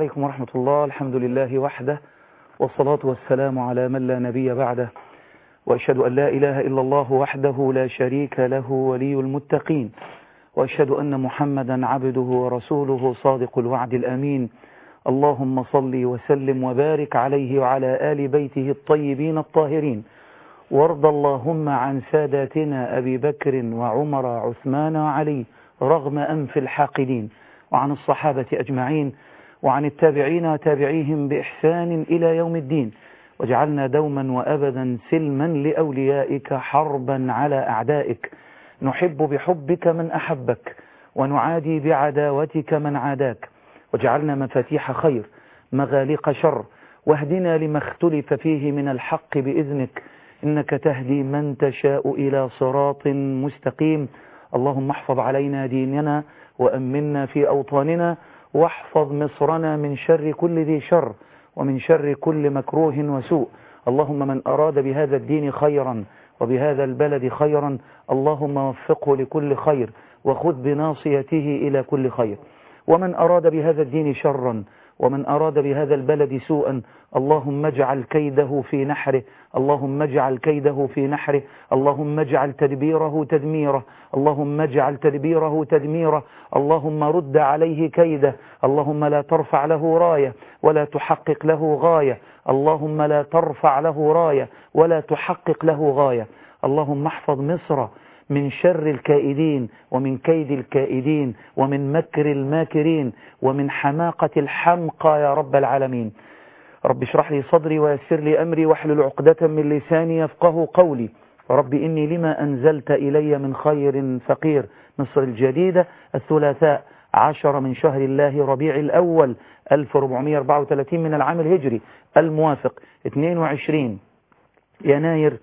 عليكم ورحمة الله الحمد لله وحده والصلاة والسلام على من لا نبي بعده وأشهد أن لا إله إلا الله وحده لا شريك له ولي المتقين وأشهد أن محمدا عبده ورسوله صادق الوعد الأمين اللهم صل وسلم وبارك عليه وعلى آل بيته الطيبين الطاهرين وارض اللهم عن ساداتنا أبي بكر وعمر وعثمان وعلي رغم أنف الحاقدين وعن الصحابة أجمعين وعن التابعين وتابعيهم بإحسان إلى يوم الدين وجعلنا دوما وأبدا سلما لأوليائك حربا على أعدائك نحب بحبك من أحبك ونعادي بعداوتك من عاداك وجعلنا مفاتيح خير مغاليق شر واهدنا لما اختلف فيه من الحق بإذنك إنك تهدي من تشاء إلى صراط مستقيم اللهم احفظ علينا ديننا وأمنا في أوطاننا واحفظ مصرنا من شر كل ذي شر ومن شر كل مكروه وسوء اللهم من أراد بهذا الدين خيرا وبهذا البلد خيرا اللهم وفقه لكل خير وخذ بناصيته إلى كل خير ومن أراد بهذا الدين شرا ومن أراد بهذا البلد سوءا اللهم اجعل كيده في نحره اللهم اجعل كيده في نحره اللهم اجعل تدبيره تدميره اللهم اجعل تدبيره تدميره اللهم رد عليه كيده اللهم لا ترفع له راية ولا تحقق له غاية اللهم لا ترفع له راية ولا تحقق له غاية اللهم احفظ مصر من شر الكائدين ومن كيد الكائدين ومن مكر الماكرين ومن حماقة الحمقى يا رب العالمين رب اشرح لي صدري ويسر لي أمري واحلل عقدة من لساني يفقه قولي رب إني لما أنزلت إلي من خير فقير مصر الجديدة الثلاثاء عشر من شهر الله ربيع الأول 1434 من العام الهجري الموافق 22 يناير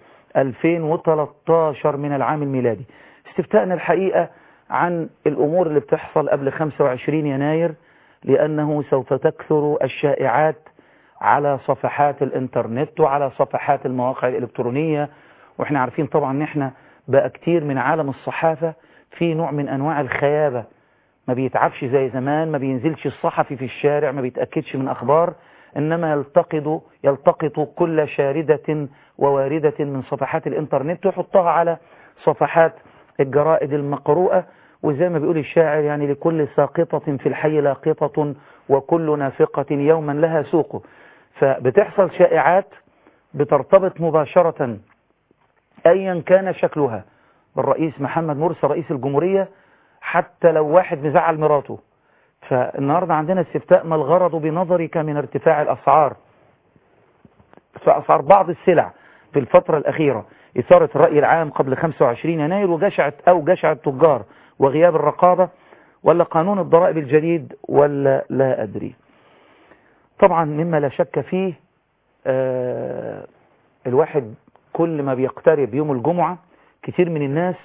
2013 من العام الميلادي استفتاءنا الحقيقة عن الأمور اللي بتحصل قبل 25 يناير لأنه سوف تكثر الشائعات على صفحات الانترنت وعلى صفحات المواقع الإلكترونية واحنا عارفين طبعا ان احنا بقى كتير من عالم الصحافة في نوع من انواع الخيابة ما بيتعبش زي زمان ما بينزلش الصحفي في الشارع ما بيتأكدش من أخبار إنما يلتقط يلتقط كل شاردة وواردة من صفحات الإنترنت ويحطها على صفحات الجرائد المقروءة وزي ما بيقول الشاعر يعني لكل ساقطة في الحي لاقطة وكل نافقة يوما لها سوق فبتحصل شائعات بترتبط مباشرة أيا كان شكلها بالرئيس محمد مرسي رئيس الجمهورية حتى لو واحد مزعل مراته فالنهاردة عندنا استفتاء ما الغرض بنظرك من ارتفاع الأسعار فأسعار بعض السلع في الفترة الأخيرة إثارة الرأي العام قبل 25 يناير وجشعت أو جشع التجار وغياب الرقابة ولا قانون الضرائب الجديد ولا لا أدري طبعا مما لا شك فيه آه الواحد كل ما بيقترب يوم الجمعة كتير من الناس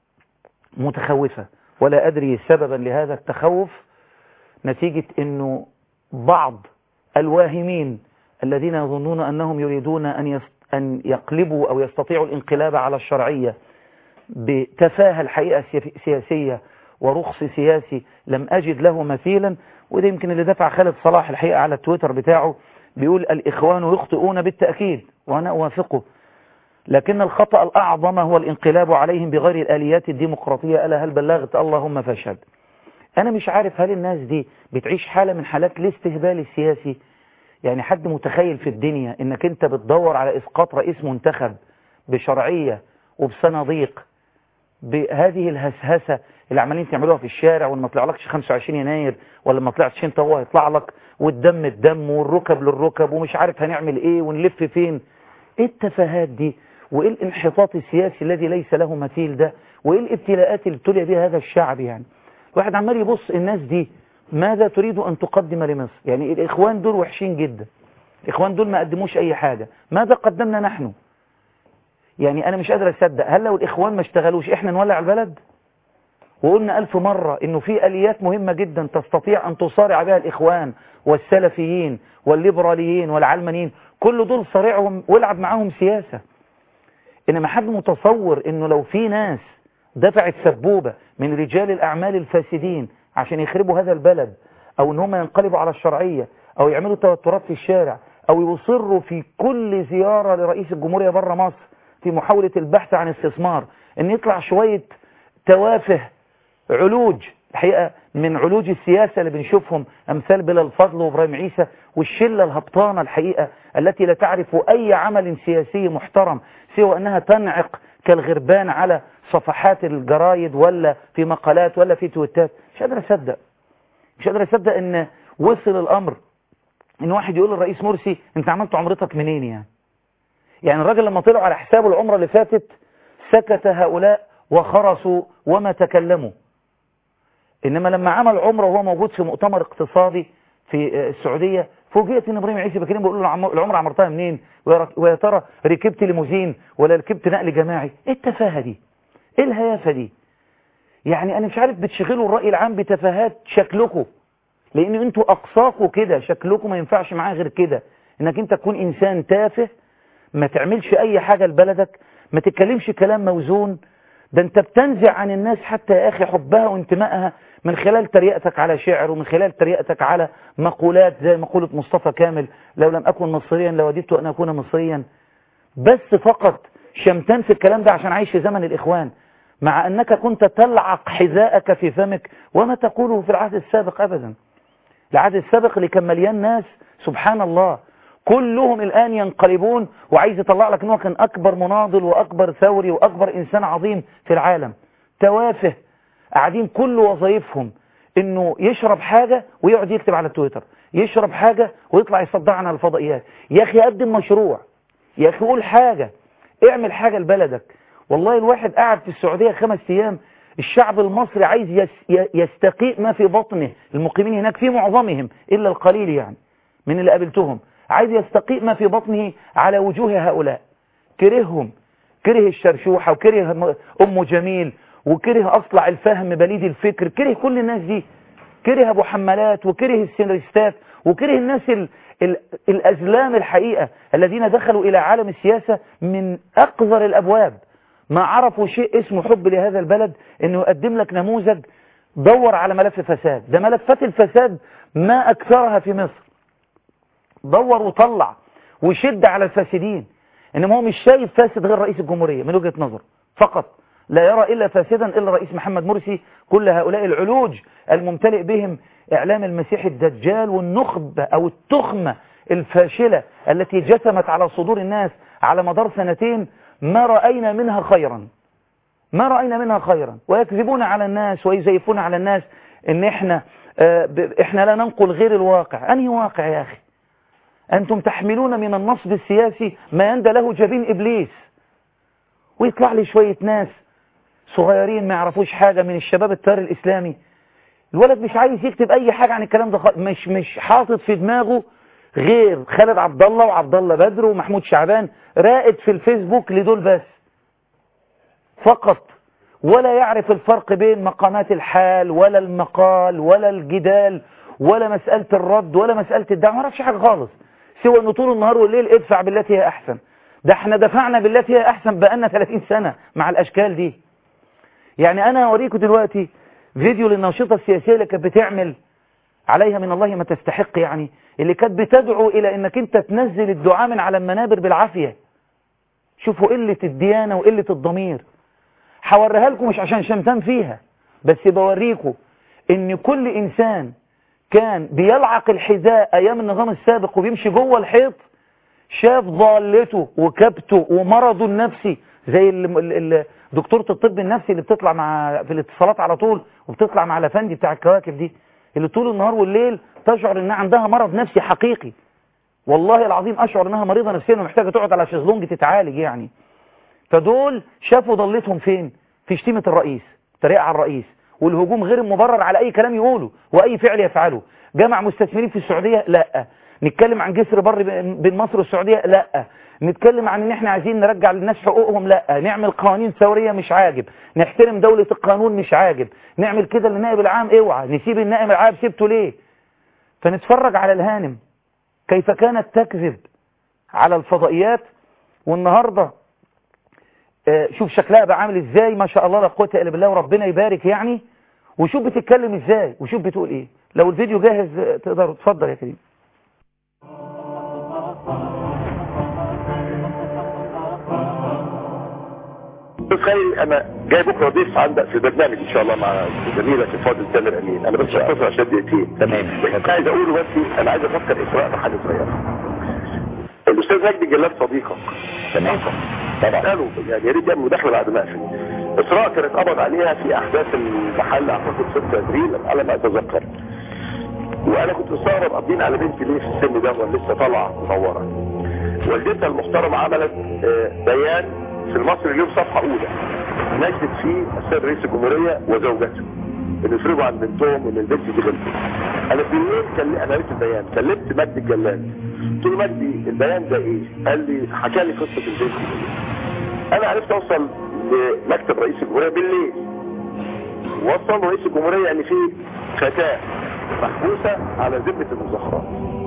متخوفة ولا أدري سببا لهذا التخوف نتيجة أنه بعض الواهمين الذين يظنون أنهم يريدون أن أن يقلبوا أو يستطيعوا الانقلاب على الشرعية بتفاهة الحقيقة سياسية ورخص سياسي لم أجد له مثيلا وده يمكن اللي دفع خالد صلاح الحقيقة على التويتر بتاعه بيقول الإخوان يخطئون بالتأكيد وأنا أوافقه لكن الخطأ الأعظم هو الانقلاب عليهم بغير الآليات الديمقراطية ألا هل بلغت اللهم فاشهد أنا مش عارف هل الناس دي بتعيش حالة من حالات الاستهبال السياسي يعني حد متخيل في الدنيا انك انت بتدور على اسقاط رئيس منتخب بشرعية وبصناديق بهذه الهسهسة اللي عمالين تعملوها في الشارع وما طلعلكش 25 يناير ولا ما طلعتش انت هو هيطلع لك والدم الدم والركب للركب ومش عارف هنعمل ايه ونلف فين ايه التفاهات دي وايه الانحطاط السياسي الذي ليس له مثيل ده وايه الابتلاءات اللي ابتلي بها هذا الشعب يعني الواحد عمال يبص الناس دي ماذا تريد أن تقدم لمصر يعني الإخوان دول وحشين جدا الإخوان دول ما قدموش أي حاجة ماذا قدمنا نحن يعني أنا مش قادر أصدق هل لو الإخوان ما اشتغلوش إحنا نولع البلد وقلنا ألف مرة إنه في آليات مهمة جدا تستطيع أن تصارع بها الإخوان والسلفيين والليبراليين والعلمانيين كل دول صارعهم والعب معاهم سياسة إنما حد متصور إنه لو في ناس دفعت سبوبة من رجال الأعمال الفاسدين عشان يخربوا هذا البلد أو إن هم ينقلبوا على الشرعية او يعملوا توترات في الشارع او يصروا في كل زيارة لرئيس الجمهورية بره مصر في محاولة البحث عن استثمار ان يطلع شوية توافه علوج الحقيقة من علوج السياسة اللي بنشوفهم أمثال بلال الفضل وإبراهيم عيسى والشلة الهبطانة الحقيقة التي لا تعرف أي عمل سياسي محترم سوى أنها تنعق كالغربان على صفحات الجرايد ولا في مقالات ولا في تويتات مش قادر أصدق مش قادر أصدق أن وصل الأمر أن واحد يقول للرئيس مرسي أنت عملت عمرتك منين يعني يعني الراجل لما طلعوا على حسابه العمرة اللي فاتت سكت هؤلاء وخرسوا وما تكلموا إنما لما عمل عمره وهو موجود في مؤتمر اقتصادي في السعودية فوجئت ان ابراهيم عيسى بكريم بيقول له العمره عمرتها منين ويا ترى ركبت ليموزين ولا ركبت نقل جماعي ايه التفاهه دي ايه الهيافه دي يعني انا مش عارف بتشغلوا الراي العام بتفاهات شكلكم لان انتوا اقصاكم كده شكلكم ما ينفعش معاه غير كده انك انت تكون انسان تافه ما تعملش اي حاجه لبلدك ما تتكلمش كلام موزون ده انت بتنزع عن الناس حتى يا اخي حبها وانتمائها من خلال تريقتك على شعر ومن خلال تريقتك على مقولات زي مقولة مصطفى كامل لو لم أكن مصريا لوددت أن أكون مصريا بس فقط شمتان في الكلام ده عشان عايش في زمن الإخوان مع أنك كنت تلعق حذاءك في فمك وما تقوله في العهد السابق أبدا العهد السابق اللي كان مليان ناس سبحان الله كلهم الآن ينقلبون وعايز يطلع لك أنه كان أكبر مناضل وأكبر ثوري وأكبر إنسان عظيم في العالم توافه قاعدين كل وظائفهم انه يشرب حاجة ويقعد يكتب على تويتر يشرب حاجة ويطلع يصدع على الفضائيات يا اخي قدم مشروع يا اخي قول حاجة اعمل حاجة لبلدك والله الواحد قاعد في السعودية خمس ايام الشعب المصري عايز يس يستقيء ما في بطنه المقيمين هناك في معظمهم الا القليل يعني من اللي قابلتهم عايز يستقيء ما في بطنه على وجوه هؤلاء كرههم كره الشرشوحة وكره أم جميل وكره أصلع الفهم بليد الفكر كره كل الناس دي كره أبو حمالات وكره السيناريستات وكره الناس ال ال الأزلام الحقيقة الذين دخلوا إلى عالم السياسة من أقذر الأبواب ما عرفوا شيء اسمه حب لهذا البلد أنه يقدم لك نموذج دور على ملف فساد ده ملفات الفساد ما أكثرها في مصر دور وطلع وشد على الفاسدين إنما هو مش شايف فاسد غير رئيس الجمهورية من وجهة نظر فقط لا يرى إلا فاسدا إلا رئيس محمد مرسي كل هؤلاء العلوج الممتلئ بهم إعلام المسيح الدجال والنخبة أو التخمة الفاشلة التي جسمت على صدور الناس على مدار سنتين ما رأينا منها خيرا ما رأينا منها خيرا ويكذبون على الناس ويزيفون على الناس ان احنا اه احنا لا ننقل غير الواقع انهي واقع يا اخي انتم تحملون من النصب السياسي ما يندى له جبين ابليس ويطلع لي شوية ناس صغيرين ما يعرفوش حاجة من الشباب التيار الإسلامي الولد مش عايز يكتب أي حاجة عن الكلام ده مش مش حاطط في دماغه غير خالد عبد الله وعبد الله بدر ومحمود شعبان راقد في الفيسبوك لدول بس فقط ولا يعرف الفرق بين مقامات الحال ولا المقال ولا الجدال ولا مسألة الرد ولا مسألة الدعم ما يعرفش حاجة خالص سوى انه طول النهار والليل ادفع بالتي هي أحسن ده احنا دفعنا بالتي هي أحسن بقالنا 30 سنة مع الأشكال دي يعني أنا أوريكم دلوقتي فيديو للناشطة السياسية اللي كانت بتعمل عليها من الله ما تستحق يعني اللي كانت بتدعو إلى أنك أنت تنزل الدعاء من على المنابر بالعافية شوفوا قلة الديانة وقلة الضمير هوريها لكم مش عشان شمتان فيها بس بوريكم ان كل انسان كان بيلعق الحذاء ايام النظام السابق وبيمشي جوه الحيط شاف ضالته وكبته ومرضه النفسي زي دكتورة الطب النفسي اللي بتطلع مع في الاتصالات على طول وبتطلع مع الافندي بتاع الكواكب دي اللي طول النهار والليل تشعر انها عندها مرض نفسي حقيقي والله العظيم اشعر انها مريضة نفسيا ومحتاجة تقعد على شезлونج تتعالج يعني فدول شافوا ضلتهم فين في شتيمة الرئيس تريقة على الرئيس والهجوم غير المبرر على اي كلام يقوله واي فعل يفعله جمع مستثمرين في السعودية لا نتكلم عن جسر بر بين مصر والسعودية لا نتكلم عن ان احنا عايزين نرجع للناس حقوقهم لا نعمل قوانين ثورية مش عاجب نحترم دولة القانون مش عاجب نعمل كده للنائب العام اوعى نسيب النائب العام سيبته ليه فنتفرج على الهانم كيف كانت تكذب على الفضائيات والنهاردة شوف شكلها بقى عامل ازاي ما شاء الله لا قوه الا بالله وربنا يبارك يعني وشوف بتتكلم ازاي وشوف بتقول ايه لو الفيديو جاهز تقدر تفضل يا كريم بس خيري انا جاي بكره ضيف عندك في برنامج ان شاء الله مع زميلك الفاضل تامر امين انا بس هختصر عشان دقيقتين تمام. بس عايز اقوله بس انا عايز افكر اسراء بحاجه صغيره الاستاذ مجدي جلال صديقك تمام طبعا اساله يعني يا ريت يعمل مداخله بعد ما اقفل اسراء كانت قبض عليها في احداث المحل اعتقد 6 ابريل على ما اتذكر وانا كنت مستغرب قابضين على بنتي ليه في السن ده ولا لسه طالعه منوره والدتها المحترمه عملت آه، بيان في المصري اليوم صفحه اولى نشدت فيه السيد رئيس الجمهوريه وزوجته ان يفرجوا عن بنتهم ان البنت دي غلطت انا بالليل كان انا قريت البيان كلمت مجدي الجلال قلت له مجدي البيان ده ايه؟ قال لي حكى لي قصه البنت دي انا عرفت اوصل لمكتب رئيس الجمهوريه بالليل وصل رئيس الجمهوريه ان في فتاه محبوسه على ذمه المظاهرات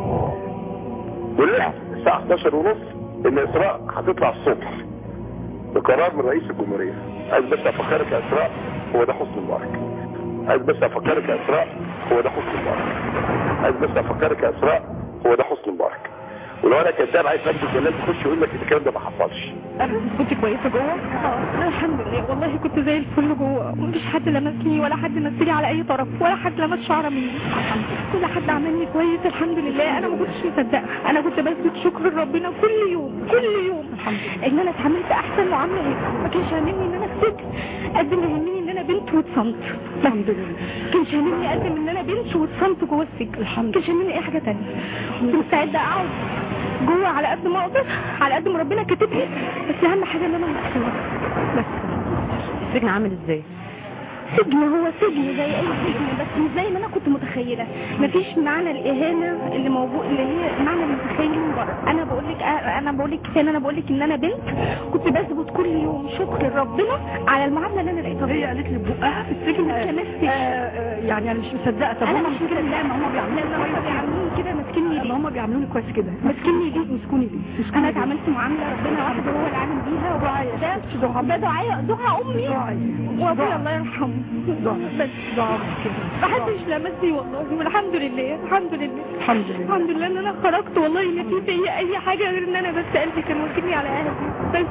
ولسه الساعه 11 ونص ان اسراء هتطلع الصبح بقرار من رئيس الجمهوريه عايز بس افكرك يا اسراء هو ده حسن مبارك عايز بس افكرك يا اسراء هو ده حسن مبارك عايز بس افكرك يا اسراء هو ده حسن مبارك ولو انا كذاب عايز مجدي الجلال يخش يقول لك الكلام ده ما حصلش كنت كويسه جوه؟ اه أنا الحمد لله والله كنت زي الفل جوه ومفيش حد لمسني ولا حد مسني على اي طرف ولا حد لمس شعره مني كل حد عملني كويس الحمد لله انا ما كنتش مصدقه انا كنت بثبت شكر لربنا كل يوم كل يوم ان انا اتعاملت احسن معامله ليا ما كانش هاممني ان انا كسبت قد ما يهمني ان انا بنت واتصمت الحمد لله كانش هاممني قد ما ان انا بنت واتصمت جوه السجن الحمد كانش هاممني اي حاجه ثانيه كنت مستعده اقعد جوه على قد ما اقدر على قد ما ربنا كاتب لي بس اهم حاجه ان انا مبسوطه بس السجن عامل ازاي سجن هو سجن زي اي سجن بس مش زي ما انا كنت متخيله مفيش معنى الاهانه اللي موجود اللي هي معنى المتخيل من بره انا بقول لك انا بقول لك كفايه ان انا بقول لك ان انا بنت كنت بثبت كل يوم شكر لربنا على المعامله اللي انا لقيتها هي قالت لي بقها في السجن ما اتلمستش. آه، آه، يعني انا مش مصدقه طب انا هم مش كده لا ما هم بيعملوا لا ما هم بيعملوني كده ماسكيني ما ليه هم بيعملوني كويس كده ماسكيني ليه مسكوني ليه انا اتعاملت معامله ربنا واحد هو اللي عامل بيها وده ده دعاء دعاء امي وابويا الله يرحمه بس ضعف كده محدش لمسني والله والحمد لله الحمد لله الحمد لله الحمد لله ان انا خرجت والله ما في فيا اي حاجه غير ان انا بس قلبي كان واكلني على اهلي بس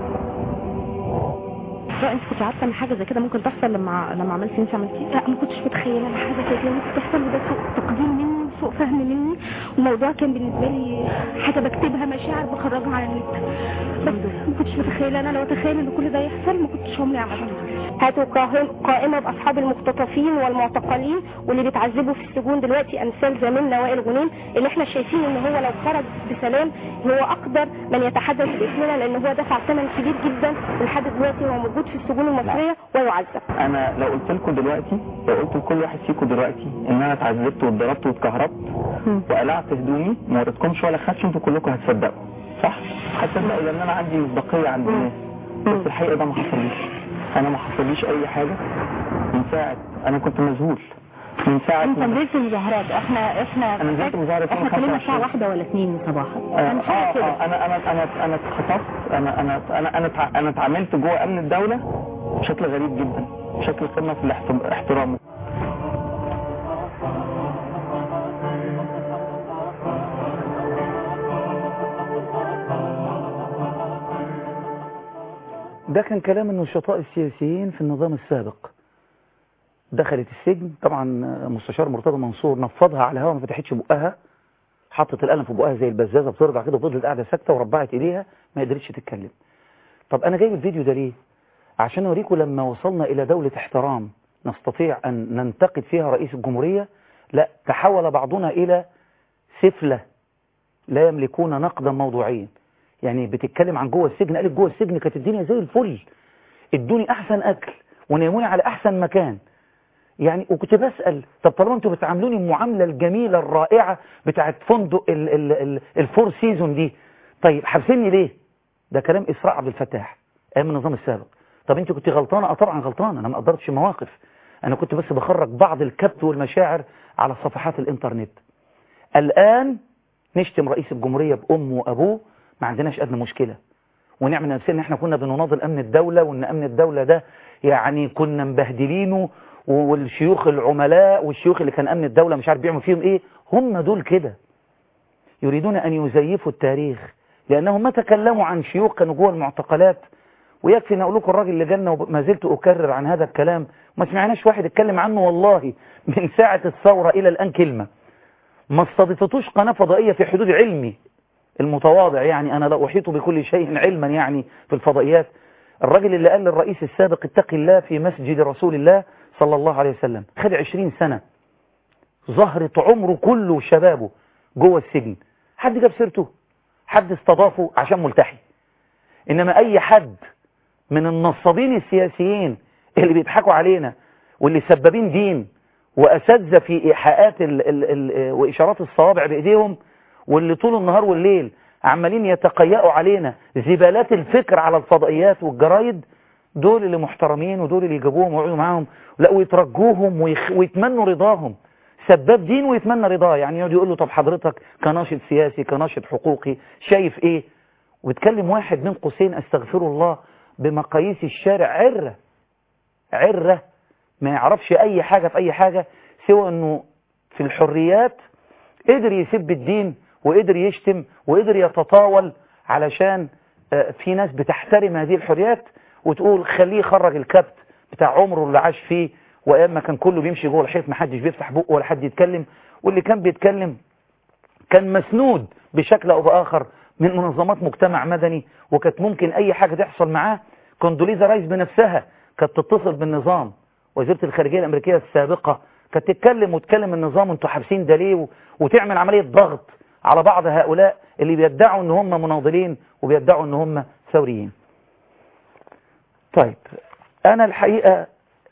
لا انت كنت عارفه ان حاجه زي كده ممكن تحصل لما لما عملتي انت عملتيه لا ما كنتش متخيله ان حاجه زي كده ممكن تحصل وده سوء تقديم مني وسوء فهم مني والموضوع كان بالنسبه لي حاجه بكتبها مشاعر بخرجها على النت بس ما كنتش متخيله انا لو اتخيل ان كل ده يحصل ما كنتش عمري عملته هاتوا قائم- قائمة بأصحاب المختطفين والمعتقلين واللي بيتعذبوا في السجون دلوقتي أمثال زميلنا وائل غنيم اللي احنا شايفين إن هو لو خرج بسلام هو أقدر من يتحدث باسمنا لأن هو دفع ثمن كبير جدا ولحد دلوقتي هو موجود في السجون المصرية ويعذب انا لو قلت لكم دلوقتي لو قلت لكل واحد فيكم دلوقتي ان انا اتعذبت واتضربت واتكهربت وقلعت هدومي ما وريتكمش ولا خدش انتوا كلكم هتصدقوا صح هتصدقوا لان انا عندي مصداقيه عند الناس بس الحقيقه ده ما حصليش انا ما حصليش اي حاجه من ساعه انا كنت مذهول من ساعه انت ما نزلت المظاهرات احنا احنا أنا نزلت مظاهرة احنا يوم كلنا 25. الساعه واحدة ولا اثنين صباحا آه كان حاجه آه كده آه انا انا انا انا اتخطفت انا انا انا انا اتع- انا اتعاملت جوه امن الدوله بشكل غريب جدا بشكل قمه في الاحترام- الاحترام ده كان كلام النشطاء السياسيين في النظام السابق دخلت السجن طبعا مستشار مرتضى منصور نفضها على الهواء ما فتحتش بقها حطت القلم في بقها زي البزازه بترضع كده وفضلت قاعده ساكته وربعت ايديها ما قدرتش تتكلم طب انا جايب الفيديو ده ليه عشان اوريكم لما وصلنا الى دوله احترام نستطيع ان ننتقد فيها رئيس الجمهوريه لا تحول بعضنا الى سفله لا يملكون نقدا موضوعيا يعني بتتكلم عن جوه السجن قالت جوه السجن كانت الدنيا زي الفل ادوني احسن اكل ونيموني على احسن مكان يعني وكنت بسأل طب طالما انتوا بتعاملوني المعاملة الجميلة الرائعة بتاعت فندق ال ال ال الفور سيزون دي طيب حابسيني ليه ده كلام إسراء عبد الفتاح ايام النظام السابق طب انت كنت غلطانة اه طبعا غلطانة انا ما قدرتش مواقف انا كنت بس بخرج بعض الكبت والمشاعر على صفحات الانترنت الان نشتم رئيس الجمهورية بأمه وأبوه ما عندناش أدنى مشكلة ونعمل نفسنا ان احنا كنا بنناضل امن الدولة وان امن الدولة ده يعني كنا مبهدلينه والشيوخ العملاء والشيوخ اللي كان امن الدولة مش عارف بيعملوا فيهم ايه هم دول كده يريدون ان يزيفوا التاريخ لانهم ما تكلموا عن شيوخ كانوا جوه المعتقلات ويكفي ان اقول لكم الراجل اللي جالنا وما زلت اكرر عن هذا الكلام ما سمعناش واحد اتكلم عنه والله من ساعة الثورة الى الان كلمة ما استضيفتوش قناة فضائية في حدود علمي المتواضع يعني انا لا احيط بكل شيء علما يعني في الفضائيات الراجل اللي قال للرئيس السابق اتق الله في مسجد رسول الله صلى الله عليه وسلم خد عشرين سنة ظهرت عمره كله وشبابه جوه السجن حد جاب سيرته حد استضافه عشان ملتحي انما اي حد من النصابين السياسيين اللي بيضحكوا علينا واللي سبابين دين واساتذه في ايحاءات ال ال ال واشارات الصوابع بايديهم واللي طول النهار والليل عمالين يتقيأوا علينا زبالات الفكر على الفضائيات والجرايد دول اللي محترمين ودول اللي يجيبوهم ويقعدوا معاهم لا ويترجوهم ويخ... ويتمنوا رضاهم سباب دين ويتمنى رضاه يعني يقعد يقول له طب حضرتك كناشط سياسي كناشط حقوقي شايف ايه ويتكلم واحد من قوسين استغفر الله بمقاييس الشارع عرة عرة ما يعرفش اي حاجة في اي حاجة سوى انه في الحريات قدر يسب الدين وقدر يشتم وقدر يتطاول علشان في ناس بتحترم هذه الحريات وتقول خليه يخرج الكبت بتاع عمره اللي عاش فيه وايام ما كان كله بيمشي جوه الحيط ما حدش بيفتح بقه ولا حد يتكلم واللي كان بيتكلم كان مسنود بشكل او باخر من منظمات مجتمع مدني وكانت ممكن اي حاجة تحصل معاه كوندوليزا رايس بنفسها كانت تتصل بالنظام وزيرة الخارجية الامريكية السابقة كانت تتكلم وتكلم النظام انتوا حابسين ده ليه وتعمل عملية ضغط على بعض هؤلاء اللي بيدعوا ان هم مناضلين وبيدعوا ان هم ثوريين طيب انا الحقيقة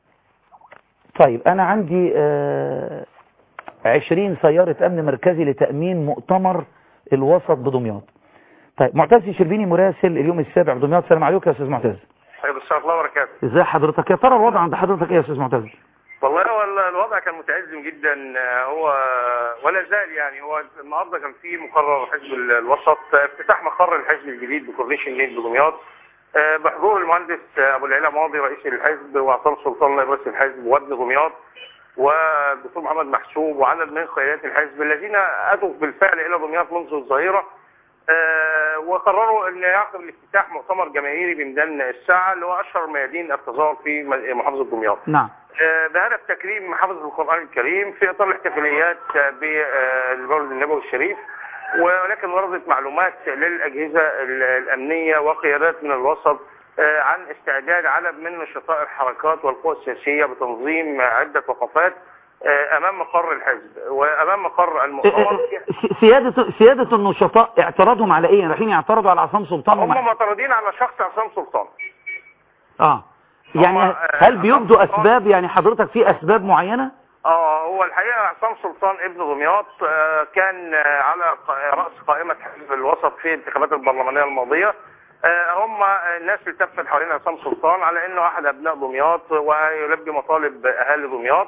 طيب انا عندي آه عشرين سيارة امن مركزي لتأمين مؤتمر الوسط بدمياط طيب معتز شربيني مراسل اليوم السابع بدمياط السلام عليكم يا استاذ معتز طيب السلام الله وبركاته ازي حضرتك يا ترى الوضع عند حضرتك ايه يا استاذ معتز والله هو الوضع كان متأزم جدا هو ولا زال يعني هو النهارده كان في مقرر حزب الوسط افتتاح مقر الحزب الجديد بكورنيش النيل بدمياط بحضور المهندس ابو العلا ماضي رئيس الحزب وعصام سلطان نائب رئيس الحزب وابن دمياط والدكتور محمد محسوب وعدد من قيادات الحزب الذين اتوا بالفعل الى دمياط منذ الظهيره آه وقرروا ان يعقب الافتتاح مؤتمر جماهيري بميدان الساعه اللي هو اشهر ميادين التظاهر في محافظه دمياط. نعم. آه بهدف تكريم محافظه القران الكريم في اطار الاحتفاليات بالمولد النبوي الشريف ولكن وردت معلومات للاجهزه الامنيه وقيادات من الوسط آه عن استعداد عدد من نشطاء الحركات والقوى السياسيه بتنظيم عده وقفات امام مقر الحزب وامام مقر المؤتمر سيادة سيادة النشطاء اعتراضهم على ايه رايحين يعترضوا على عصام سلطان هم معترضين على شخص عصام سلطان اه يعني هل بيبدوا اسباب يعني حضرتك في اسباب معينة اه هو الحقيقة عصام سلطان ابن دمياط آه كان آه على رأس قائمة حزب الوسط في الانتخابات البرلمانية الماضية هم الناس اللي تفت حوالين عصام سلطان على انه احد ابناء دمياط ويلبي مطالب اهالي دمياط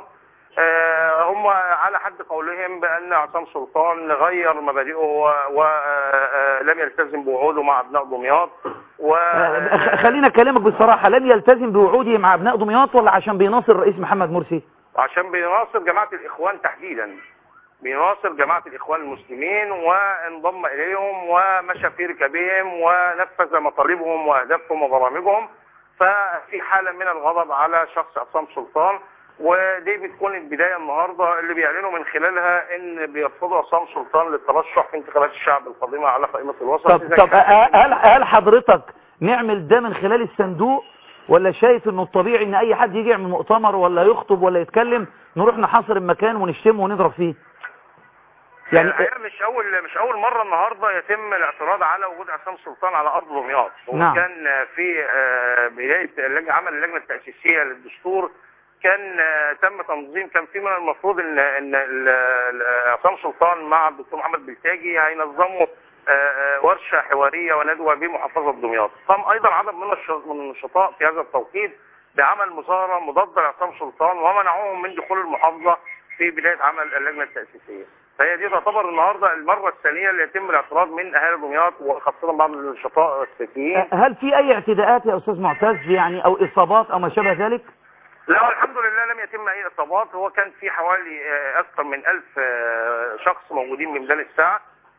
هم على حد قولهم بأن عصام سلطان غير مبادئه ولم يلتزم بوعوده مع أبناء دمياط و... خلينا أكلمك بصراحة لم يلتزم بوعوده مع أبناء دمياط ولا عشان بيناصر الرئيس محمد مرسي عشان بيناصر جماعة الإخوان تحديدا بيناصر جماعة الإخوان المسلمين وانضم إليهم ومشى في ركابهم ونفذ مطالبهم وأهدافهم وبرامجهم ففي حالة من الغضب على شخص عصام سلطان ودي بتكون البداية النهاردة اللي بيعلنوا من خلالها ان بيرفضوا عصام سلطان للترشح في انتخابات الشعب القادمة على قائمة الوسط طب, طب هل, هل حضرتك نعمل ده من خلال الصندوق ولا شايف انه الطبيعي ان اي حد يجي يعمل مؤتمر ولا يخطب ولا يتكلم نروح نحاصر المكان ونشتمه ونضرب فيه يعني الحقيقه مش اول مش اول مره النهارده يتم الاعتراض على وجود عصام سلطان على ارض دمياط نعم. وكان في بدايه عمل اللجنه التاسيسيه للدستور كان تم تنظيم كان في من المفروض ان ان عصام سلطان مع الدكتور محمد بلتاجي هينظموا ورشه حواريه وندوه بمحافظه دمياط قام ايضا عدد من من النشطاء في هذا التوقيت بعمل مظاهره مضاده لعصام سلطان ومنعوهم من دخول المحافظه في بدايه عمل اللجنه التاسيسيه فهي دي تعتبر النهارده المره الثانيه اللي يتم الاعتراض من اهالي دمياط وخاصه بعض النشطاء السياسيين هل في اي اعتداءات يا استاذ معتز يعني او اصابات او ما شابه ذلك؟ لا الحمد لله لم يتم اي اصابات هو كان في حوالي اكثر من ألف شخص موجودين بميدان الساعه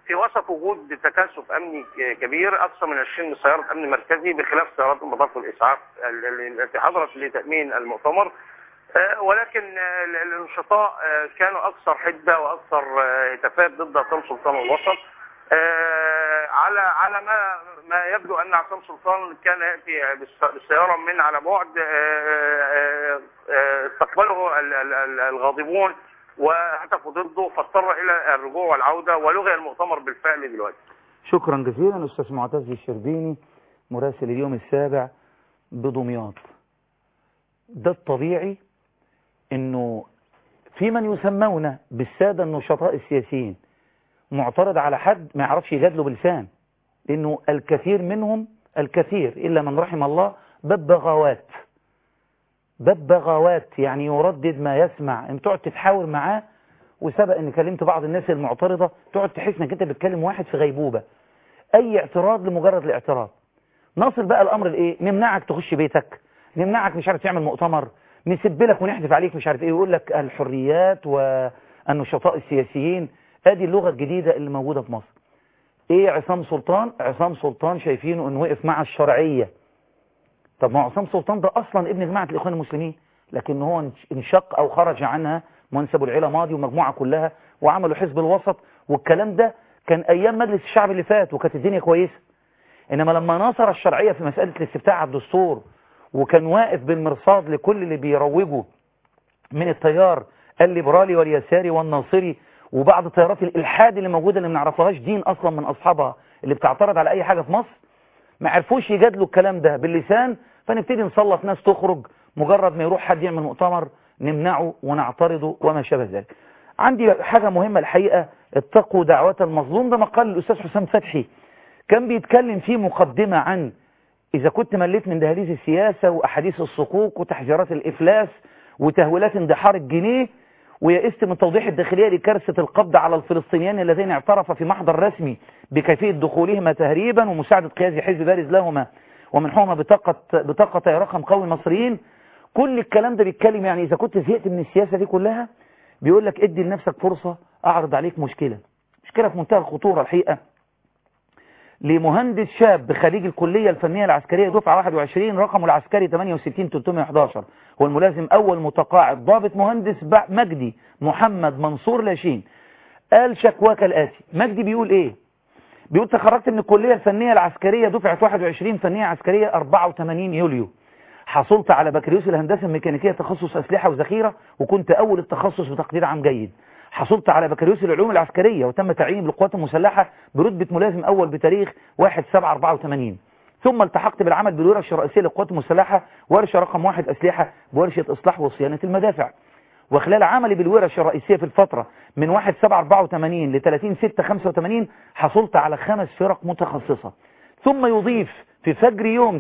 في وسط وجود تكثف امني ك- كبير اكثر من 20 من سياره امن مركزي بخلاف سيارات المطاف والاسعاف ال- ال- التي حضرت لتامين المؤتمر آه، ولكن آه، ال- النشطاء آه، كانوا اكثر حده واكثر آه، هتافات ضد عصام سلطان الوسط آه، على على ما ما يبدو ان عصام سلطان كان ياتي بالس- بالسياره من على بعد آه، آه، آه، استقبله ال- ال- ال- الغاضبون وهتفوا ضده فاضطر الى الرجوع والعوده ولغي المؤتمر بالفعل دلوقتي شكرا جزيلا أستاذ معتز الشربيني مراسل اليوم السابع بدمياط ده الطبيعي انه في من يسمون بالسادة النشطاء السياسيين معترض على حد ما يعرفش يجادله بلسان لانه الكثير منهم الكثير الا من رحم الله ببغاوات ببغاوات يعني يردد ما يسمع انت تقعد تتحاور معاه وسبق ان كلمت بعض الناس المعترضة تقعد تحس انك انت بتكلم واحد في غيبوبة اي اعتراض لمجرد الاعتراض نصل بقى الامر لايه نمنعك تخش بيتك نمنعك مش عارف تعمل مؤتمر نسب لك ونحدف عليك مش عارف ايه يقول لك الحريات والنشطاء السياسيين ادي اللغة الجديدة اللي موجودة في مصر ايه عصام سلطان عصام سلطان شايفينه انه وقف مع الشرعية طب ما هو عصام سلطان ده اصلا ابن جماعة الاخوان المسلمين لكن هو انش- انشق او خرج عنها منسب العيلة ماضي ومجموعة كلها وعملوا حزب الوسط والكلام ده كان ايام مجلس الشعب اللي فات وكانت الدنيا كويسة انما لما ناصر الشرعية في مسألة الاستفتاء على الدستور وكان واقف بالمرصاد لكل اللي بيروجوا من التيار الليبرالي واليساري والناصري وبعض تيارات الالحاد اللي موجوده اللي ما نعرفهاش دين اصلا من اصحابها اللي بتعترض على اي حاجه في مصر ما عرفوش يجادلوا الكلام ده باللسان فنبتدي نسلط ناس تخرج مجرد ما يروح حد يعمل مؤتمر نمنعه ونعترضه وما شابه ذلك عندي حاجه مهمه الحقيقه اتقوا دعوات المظلوم ده مقال الاستاذ حسام فتحي كان بيتكلم فيه مقدمه عن إذا كنت مليت من دهاليز السياسة وأحاديث الصكوك وتحذيرات الإفلاس وتهويلات اندحار الجنيه ويئست من توضيح الداخلية لكارثة القبض على الفلسطينيين الذين اعترف في محضر رسمي بكيفية دخولهما تهريبا ومساعدة قيادة حزب بارز لهما ومنحهما بطاقة بطاقة رقم قوي المصريين كل الكلام ده بيتكلم يعني إذا كنت زهقت من السياسة دي كلها بيقول لك ادي لنفسك فرصة أعرض عليك مشكلة مشكلة في منتهى الخطورة الحقيقة لمهندس شاب خريج الكلية الفنية العسكرية دفعة 21 رقمه العسكري 68311 هو الملازم أول متقاعد ضابط مهندس بع- مجدي محمد منصور لاشين قال شكواك الآتي مجدي بيقول إيه بيقول تخرجت من الكلية الفنية العسكرية دفعة 21 فنية عسكرية 84 يوليو حصلت على بكالوريوس الهندسة الميكانيكية تخصص أسلحة وذخيرة وكنت أول التخصص بتقدير عام جيد حصلت على بكالوريوس العلوم العسكرية وتم تعييني بالقوات المسلحة برتبة ملازم أول بتاريخ 1/7/84 ثم التحقت بالعمل بالورش الرئيسية للقوات المسلحة ورشة رقم واحد أسلحة بورشة إصلاح وصيانة المدافع وخلال عملي بالورش الرئيسية في الفترة من 1/7/84 ل 30/6/85 حصلت على خمس فرق متخصصة ثم يضيف في فجر يوم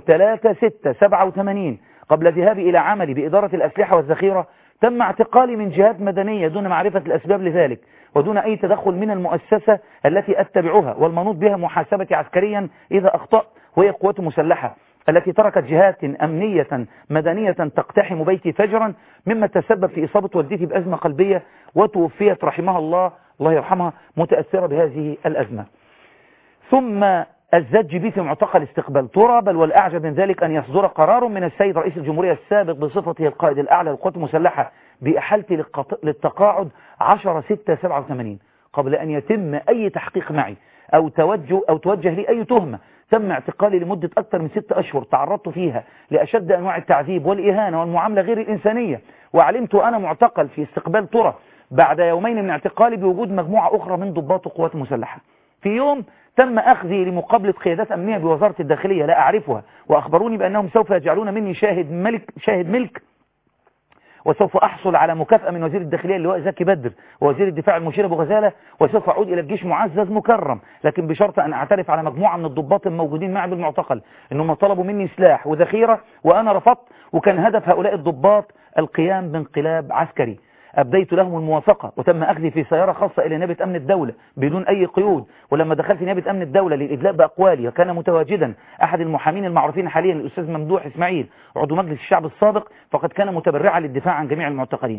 3/6/87 قبل ذهابي إلى عملي بإدارة الأسلحة والذخيرة تم اعتقالي من جهات مدنية دون معرفة الأسباب لذلك ودون أي تدخل من المؤسسة التي أتبعها والمنوط بها محاسبة عسكريا إذا أخطأت وهي قوات مسلحة التي تركت جهات أمنية مدنية تقتحم بيتي فجرا مما تسبب في إصابة والدتي بأزمة قلبية وتوفيت رحمها الله الله يرحمها متأثرة بهذه الأزمة ثم الزج بي في معتقل استقبال ترى بل والأعجب من ذلك أن يصدر قرار من السيد رئيس الجمهورية السابق بصفته القائد الأعلى للقوات المسلحة بإحالتي للقط- للتقاعد 10/6/87 قبل أن يتم أي تحقيق معي أو توجه, أو توجه لي أي تهمة تم اعتقالي لمدة أكثر من ست أشهر تعرضت فيها لأشد أنواع التعذيب والإهانة والمعاملة غير الإنسانية وعلمت أنا معتقل في استقبال ترى بعد يومين من اعتقالي بوجود مجموعة أخرى من ضباط القوات المسلحة في يوم تم أخذي لمقابلة قيادات أمنية بوزارة الداخلية لا أعرفها وأخبروني بأنهم سوف يجعلون مني شاهد ملك شاهد ملك وسوف أحصل على مكافأة من وزير الداخلية اللواء زكي بدر ووزير الدفاع المشير أبو غزالة وسوف أعود إلى الجيش معزز مكرم لكن بشرط أن أعترف على مجموعة من الضباط الموجودين معي بالمعتقل إنهم طلبوا مني سلاح وذخيرة وأنا رفضت وكان هدف هؤلاء الضباط القيام بانقلاب عسكري أبديت لهم الموافقة وتم أخذي في سيارة خاصة إلى نيابة أمن الدولة بدون أي قيود ولما دخلت نيابة أمن الدولة للإدلاء بأقوالي وكان متواجدا أحد المحامين المعروفين حاليا الأستاذ ممدوح إسماعيل عضو مجلس الشعب السابق فقد كان متبرعا للدفاع عن جميع المعتقلين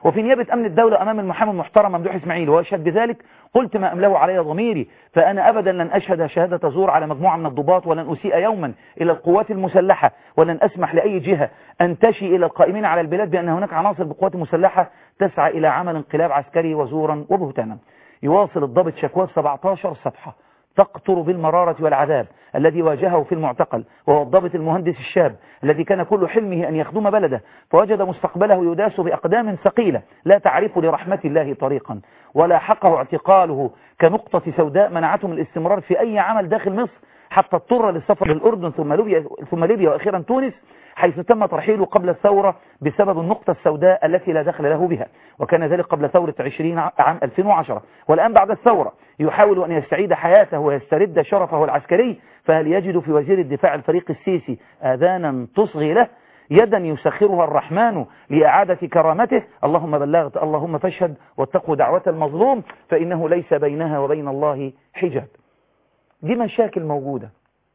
وفي نيابة أمن الدولة أمام المحامي المحترم ممدوح إسماعيل وأشهد بذلك قلت ما أمله علي ضميري فأنا أبدا لن أشهد شهادة زور على مجموعة من الضباط ولن أسيء يوما إلى القوات المسلحة ولن أسمح لأي جهة أن تشي إلى القائمين على البلاد بأن هناك عناصر بالقوات المسلحة تسعى إلى عمل انقلاب عسكري وزورا وبهتانا يواصل الضابط شكواه 17 صفحة تقطر بالمرارة والعذاب الذي واجهه في المعتقل وهو الضابط المهندس الشاب الذي كان كل حلمه أن يخدم بلده فوجد مستقبله يداس بأقدام ثقيلة لا تعرف لرحمة الله طريقا ولا حقه اعتقاله كنقطة سوداء منعته من الاستمرار في أي عمل داخل مصر حتى اضطر للسفر للأردن ثم ليبيا, ثم ليبيا وأخيرا تونس حيث تم ترحيله قبل الثورة بسبب النقطة السوداء التي لا دخل له بها وكان ذلك قبل ثورة 20 عام 2010 والآن بعد الثورة يحاول أن يستعيد حياته ويسترد شرفه العسكري فهل يجد في وزير الدفاع الفريق السيسي آذانا تصغي له يدا يسخرها الرحمن لإعادة كرامته اللهم بلغت اللهم فاشهد واتقوا دعوة المظلوم فإنه ليس بينها وبين الله حجاب دي مشاكل موجودة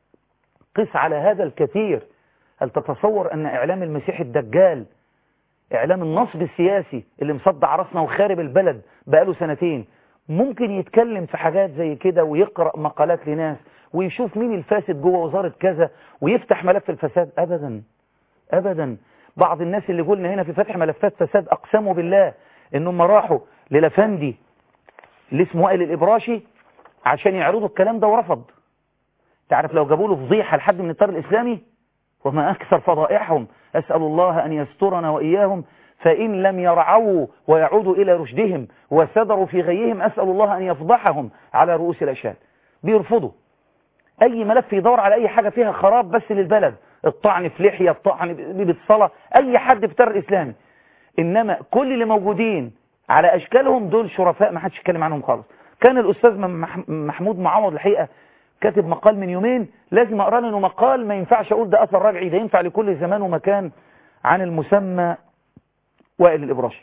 قس على هذا الكثير هل تتصور أن إعلام المسيح الدجال إعلام النصب السياسي اللي مصدع راسنا وخارب البلد بقاله سنتين ممكن يتكلم في حاجات زي كده ويقرأ مقالات لناس ويشوف مين الفاسد جوه وزارة كذا ويفتح ملف الفساد أبدا أبدا بعض الناس اللي قلنا هنا في فتح ملفات فساد أقسموا بالله إنهم راحوا للفندي اللي اسمه وائل الإبراشي عشان يعرضوا الكلام ده ورفض تعرف لو جابوا له فضيحة لحد من الطار الإسلامي وما أكثر فضائحهم أسأل الله أن يسترنا وإياهم فإن لم يرعوا ويعودوا إلى رشدهم وسدروا في غيهم أسأل الله أن يفضحهم على رؤوس الأشهاد بيرفضوا أي ملف يدور على أي حاجة فيها خراب بس للبلد الطعن في لحية الطعن بالصلاة أي حد في التيار الإسلامي إنما كل اللي موجودين على أشكالهم دول شرفاء ما حدش يتكلم عنهم خالص كان الأستاذ محمود معوض الحقيقة كاتب مقال من يومين لازم أقرأ لأنه مقال ما ينفعش أقول ده أثر رجعي ده ينفع لكل زمان ومكان عن المسمى وائل الإبراشي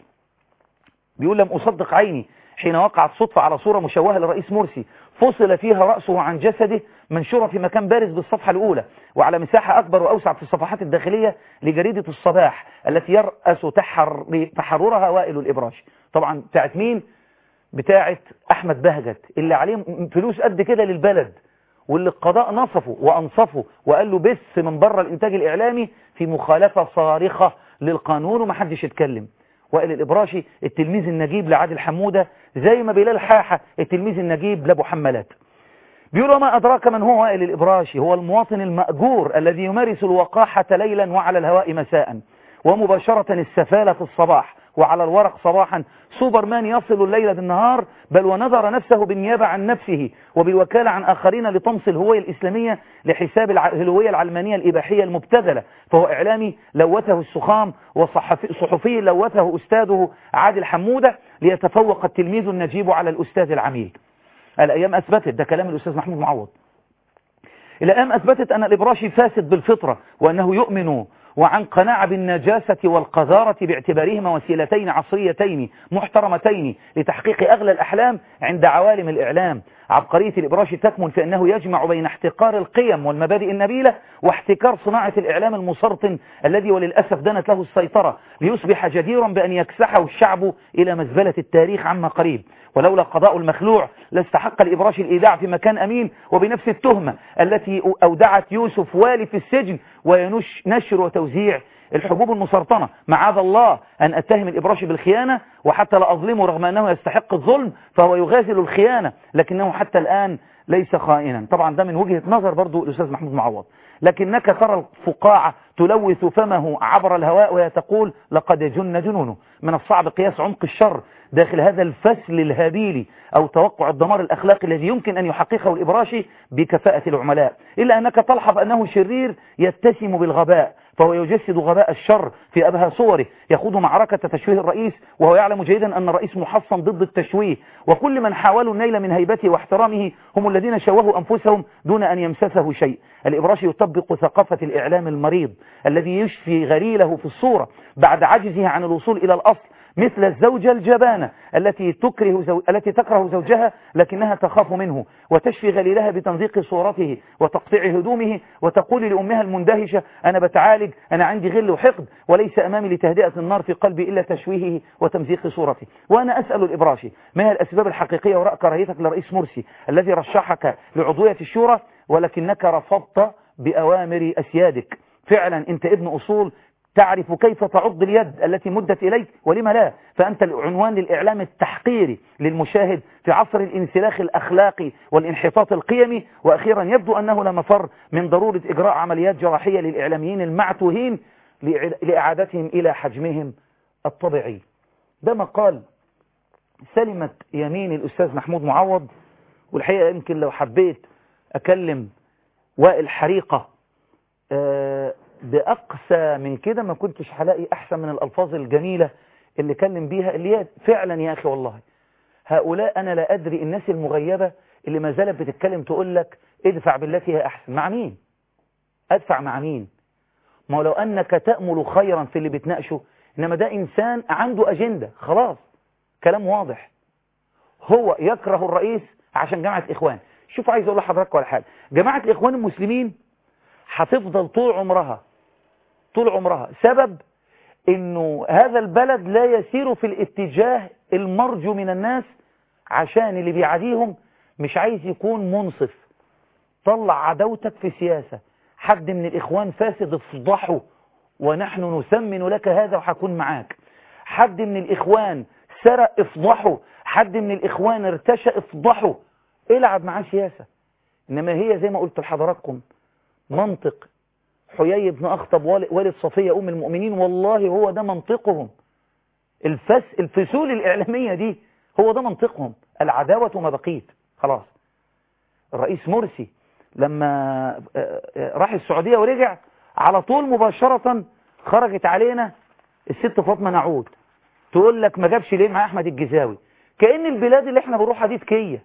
بيقول لم أصدق عيني حين وقعت صدفة على صورة مشوهة للرئيس مرسي فصل فيها رأسه عن جسده منشورة في مكان بارز بالصفحة الأولى وعلى مساحة أكبر وأوسع في الصفحات الداخلية لجريدة الصباح التي يرأس تحر تحررها وائل الإبراشي طبعا بتاعت مين؟ بتاعت أحمد بهجت اللي عليه فلوس قد كده للبلد واللي القضاء نصفه وأنصفه وقال له بث من بره الإنتاج الإعلامي في مخالفة صارخة للقانون ومحدش يتكلم وائل الإبراشي التلميذ النجيب لعادل حمودة زي ما بلال حاحة التلميذ النجيب لأبو حمالات بيقول وما أدراك من هو وائل الإبراشي هو المواطن المأجور الذي يمارس الوقاحة ليلا وعلى الهواء مساء ومباشرة السفالة في الصباح وعلى الورق صباحا سوبرمان يصل الليل بالنهار بل ونظر نفسه بالنيابة عن نفسه وبالوكالة عن آخرين لطمس الهوية الإسلامية لحساب الهوية العلمانية الإباحية المبتذلة فهو إعلامي لوثه السخام وصحفي لوثه أستاذه عادل حمودة ليتفوق التلميذ النجيب على الأستاذ العميل الأيام أثبتت ده كلام الأستاذ محمود معوض الأيام أثبتت أن الإبراشي فاسد بالفطرة وأنه يؤمن وعن قناعة بالنجاسة والقذارة باعتبارهما وسيلتين عصريتين محترمتين لتحقيق أغلى الأحلام عند عوالم الإعلام عبقرية الإبراشي تكمن في أنه يجمع بين احتقار القيم والمبادئ النبيلة واحتكار صناعة الإعلام المسرطن الذي وللأسف دنت له السيطرة ليصبح جديرا بأن يكسحه الشعب إلى مزبلة التاريخ عما قريب ولولا قضاء المخلوع لاستحق الإبراشي الإيداع في مكان أمين وبنفس التهمة التي أودعت يوسف والي في السجن ونشر وتوزيع الحبوب المسرطنة معاذ الله أن أتهم الإبراشي بالخيانة وحتى لا أظلمه رغم أنه يستحق الظلم فهو يغازل الخيانة لكنه حتى الآن ليس خائنا طبعا ده من وجهة نظر برضو الأستاذ محمود معوض لكنك ترى الفقاعة تلوث فمه عبر الهواء وهي تقول لقد جن جنونه من الصعب قياس عمق الشر داخل هذا الفسل الهابيلي أو توقع الدمار الأخلاقي الذي يمكن أن يحققه الإبراشي بكفاءة العملاء إلا أنك تلحظ أنه شرير يتسم بالغباء فهو يجسد غباء الشر في أبهى صوره يخوض معركة تشويه الرئيس وهو يعلم جيدا أن الرئيس محصن ضد التشويه وكل من حاولوا النيل من هيبته واحترامه هم الذين شوهوا أنفسهم دون أن يمسسه شيء الإبراشي يطبق ثقافة الإعلام المريض الذي يشفي غريله في الصورة بعد عجزه عن الوصول إلى الأصل مثل الزوجة الجبانة التي تكره زو... التي تكره زوجها لكنها تخاف منه وتشفي غليلها بتنظيق صورته وتقطيع هدومه وتقول لأمها المندهشة أنا بتعالج أنا عندي غل وحقد وليس أمامي لتهدئة النار في قلبي إلا تشويهه وتمزيق صورته وأنا أسأل الإبراشي ما هي الأسباب الحقيقية وراء كراهيتك لرئيس مرسي الذي رشحك لعضوية الشورى ولكنك رفضت بأوامر أسيادك فعلا أنت ابن أصول تعرف كيف تعض اليد التي مدت إليك ولما لا فأنت العنوان للإعلام التحقيري للمشاهد في عصر الانسلاخ الأخلاقي والانحطاط القيمي وأخيرا يبدو أنه لا مفر من ضرورة إجراء عمليات جراحية للإعلاميين المعتوهين لإعادتهم إلى حجمهم الطبيعي ده مقال سلمت يمين الأستاذ محمود معوض والحقيقة يمكن لو حبيت أكلم وائل حريقة أه بأقسى من كده ما كنتش هلاقي أحسن من الألفاظ الجميلة اللي كلم بيها اللي هي فعلا يا أخي والله هؤلاء أنا لا أدري الناس المغيبة اللي ما زالت بتتكلم تقول لك ادفع بالتي هي أحسن مع مين أدفع مع مين ما لو أنك تأمل خيرا في اللي بتناقشه إنما ده إنسان عنده أجندة خلاص كلام واضح هو يكره الرئيس عشان جماعة إخوان شوف عايز أقول لحضرتك ولا حاجة جماعة الإخوان المسلمين هتفضل طول عمرها طول عمرها سبب انه هذا البلد لا يسير في الاتجاه المرجو من الناس عشان اللي بيعاديهم مش عايز يكون منصف طلع عداوتك في سياسة حد من الاخوان فاسد افضحه ونحن نسمن لك هذا وحكون معاك حد من الاخوان سرق افضحه حد من الاخوان ارتشى افضحه العب معاه سياسة انما هي زي ما قلت لحضراتكم منطق حيي بن أخطب والد صفية أم المؤمنين والله هو ده منطقهم الفس الفصول الإعلامية دي هو ده منطقهم العداوة ما بقيت خلاص الرئيس مرسي لما راح السعودية ورجع على طول مباشرة خرجت علينا الست فاطمة نعود تقول لك ما جابش ليه مع أحمد الجزاوي كأن البلاد اللي احنا بنروحها دي تكيه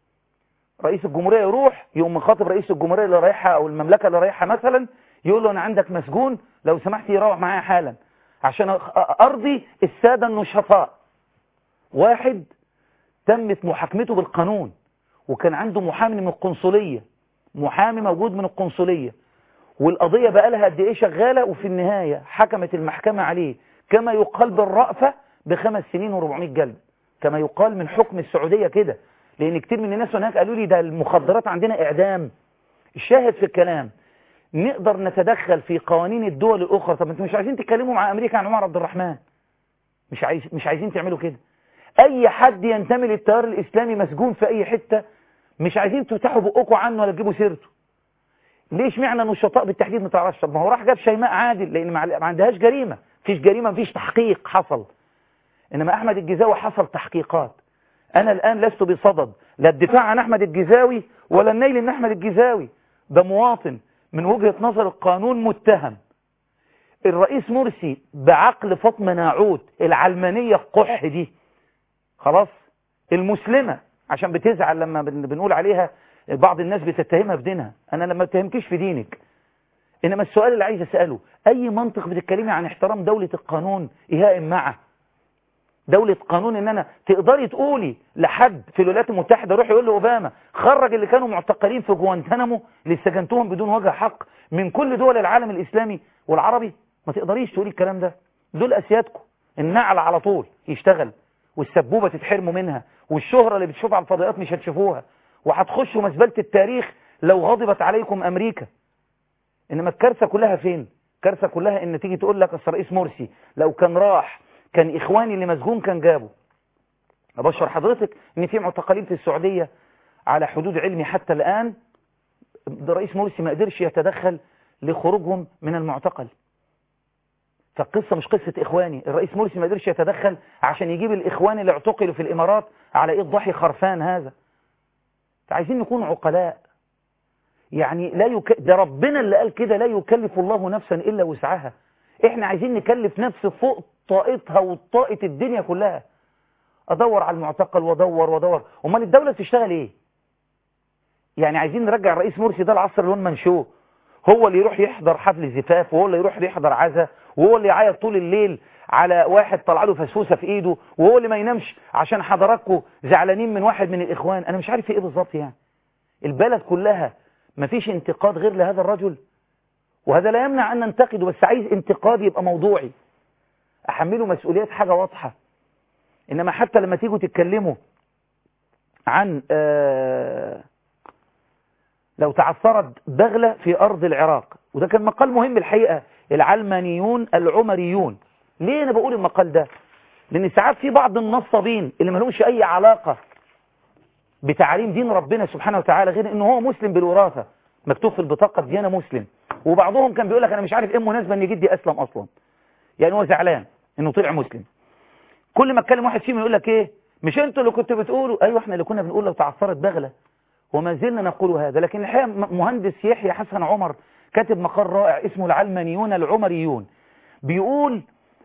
رئيس الجمهورية يروح يقوم مخاطب رئيس الجمهورية اللي رايحها أو المملكة اللي رايحها مثلا يقول له أنا عندك مسجون لو سمحت يروح معايا حالا عشان أرضي السادة النشطاء واحد تمت محاكمته بالقانون وكان عنده محامي من القنصلية محامي موجود من القنصلية والقضية بقى لها قد إيه شغالة وفي النهاية حكمت المحكمة عليه كما يقال بالرأفة بخمس سنين وربعمائة جلد كما يقال من حكم السعودية كده لأن كتير من الناس هناك قالوا لي ده المخدرات عندنا إعدام الشاهد في الكلام نقدر نتدخل في قوانين الدول الأخرى طب انتوا مش عايزين تتكلموا مع أمريكا عن عمر عبد الرحمن مش عايز مش عايزين تعملوا كده أي حد ينتمي للتيار الإسلامي مسجون في أي حتة مش عايزين تفتحوا بقكم عنه ولا تجيبوا سيرته ليش معنى النشطاء بالتحديد ما تعرفش طب ما هو راح جاب شيماء عادل لأن ما عندهاش جريمة مفيش جريمة مفيش تحقيق حصل إنما أحمد الجزاوي حصل تحقيقات أنا الآن لست بصدد لا الدفاع عن أحمد الجزاوي ولا النيل من أحمد الجزاوي ده مواطن من وجهة نظر القانون متهم الرئيس مرسي بعقل فاطمة ناعود العلمانية القح دي خلاص المسلمة عشان بتزعل لما بنقول عليها بعض الناس بتتهمها في دينها أنا لما بتهمكش في دينك إنما السؤال اللي عايز أسأله أي منطق بتتكلمي عن احترام دولة القانون إيهاء معه دولة قانون ان انا تقدري تقولي لحد في الولايات المتحدة روح يقول لأوباما خرج اللي كانوا معتقلين في جوانتانامو اللي سجنتهم بدون وجه حق من كل دول العالم الإسلامي والعربي ما تقدريش تقولي الكلام ده دول أسيادكم النعل على طول يشتغل والسبوبة تتحرموا منها والشهرة اللي بتشوفها على الفضائيات مش هتشوفوها وهتخشوا مزبلة التاريخ لو غضبت عليكم أمريكا إنما الكارثة كلها فين الكارثة كلها إن تيجي تقول لك أصل رئيس مرسي لو كان راح كان إخواني اللي مسجون كان جابه أبشر حضرتك إن في معتقلين في السعودية على حدود علمي حتى الآن رئيس مرسي ما قدرش يتدخل لخروجهم من المعتقل فالقصة مش قصة إخواني الرئيس مرسي ما قدرش يتدخل عشان يجيب الإخوان اللي اعتقلوا في الإمارات على إيه ضحي خرفان هذا عايزين نكون عقلاء يعني لا يك... ده ربنا اللي قال كده لا يكلف الله نفسا إلا وسعها احنا عايزين نكلف نفس فوق طاقتها وطاقة الدنيا كلها ادور على المعتقل وادور وادور امال الدولة تشتغل ايه يعني عايزين نرجع الرئيس مرسي ده العصر اللي منشوه هو اللي يروح يحضر حفل زفاف وهو اللي يروح يحضر عزا وهو اللي يعيط طول الليل على واحد طلع له فسفوسه في ايده وهو اللي ما ينامش عشان حضراتكم زعلانين من واحد من الاخوان انا مش عارف في ايه بالظبط يعني البلد كلها ما فيش انتقاد غير لهذا الرجل وهذا لا يمنع ان ننتقده بس عايز انتقاد يبقى موضوعي احمله مسؤوليات حاجه واضحه انما حتى لما تيجوا تتكلموا عن آه لو تعثرت بغلة في أرض العراق وده كان مقال مهم الحقيقة العلمانيون العمريون ليه أنا بقول المقال ده لأن ساعات في بعض النصابين اللي ما لهمش أي علاقة بتعليم دين ربنا سبحانه وتعالى غير أنه هو مسلم بالوراثة مكتوب في البطاقة ديانة مسلم وبعضهم كان بيقول لك أنا مش عارف إيه المناسبة أن جدي أسلم أصلا يعني هو زعلان أنه طلع مسلم كل ما اتكلم واحد فيهم يقول لك إيه مش انتوا اللي كنتوا بتقولوا ايوه احنا اللي كنا بنقول لو تعثرت بغله وما زلنا نقول هذا لكن الحقيقه مهندس يحيى حسن عمر كاتب مقال رائع اسمه العلمانيون العمريون بيقول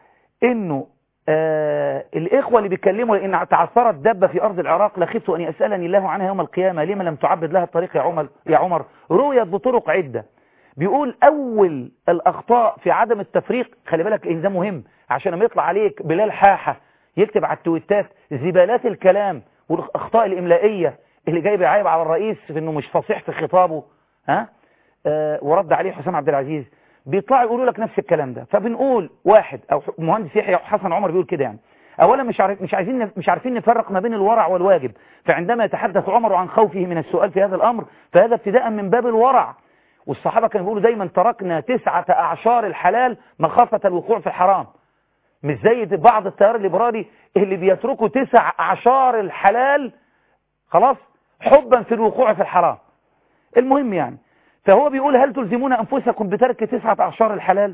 انه آه الاخوه اللي بيتكلموا لان تعثرت دبه في ارض العراق لخفت ان يسالني الله عنها يوم القيامه لما لم تعبد لها الطريق يا عمر يا عمر رويت بطرق عده بيقول اول الاخطاء في عدم التفريق خلي بالك ان ده مهم عشان لما يطلع عليك بلال حاحه يكتب على التويتات زبالات الكلام والاخطاء الاملائيه اللي جاي بيعايب على الرئيس في انه مش فصيح في خطابه ها آه ورد عليه حسام عبد العزيز بيطلعوا يقولوا لك نفس الكلام ده فبنقول واحد او مهندس يحيى حسن عمر بيقول كده يعني اولا مش عارف مش عايزين مش عارفين نفرق ما بين الورع والواجب فعندما يتحدث عمر عن خوفه من السؤال في هذا الامر فهذا ابتداء من باب الورع والصحابه كانوا بيقولوا دايما تركنا تسعة اعشار الحلال مخافه الوقوع في الحرام مش زي بعض التيار الليبرالي اللي بيتركوا تسع اعشار الحلال خلاص حبا في الوقوع في الحرام المهم يعني فهو بيقول هل تلزمون أنفسكم بترك تسعة أعشار الحلال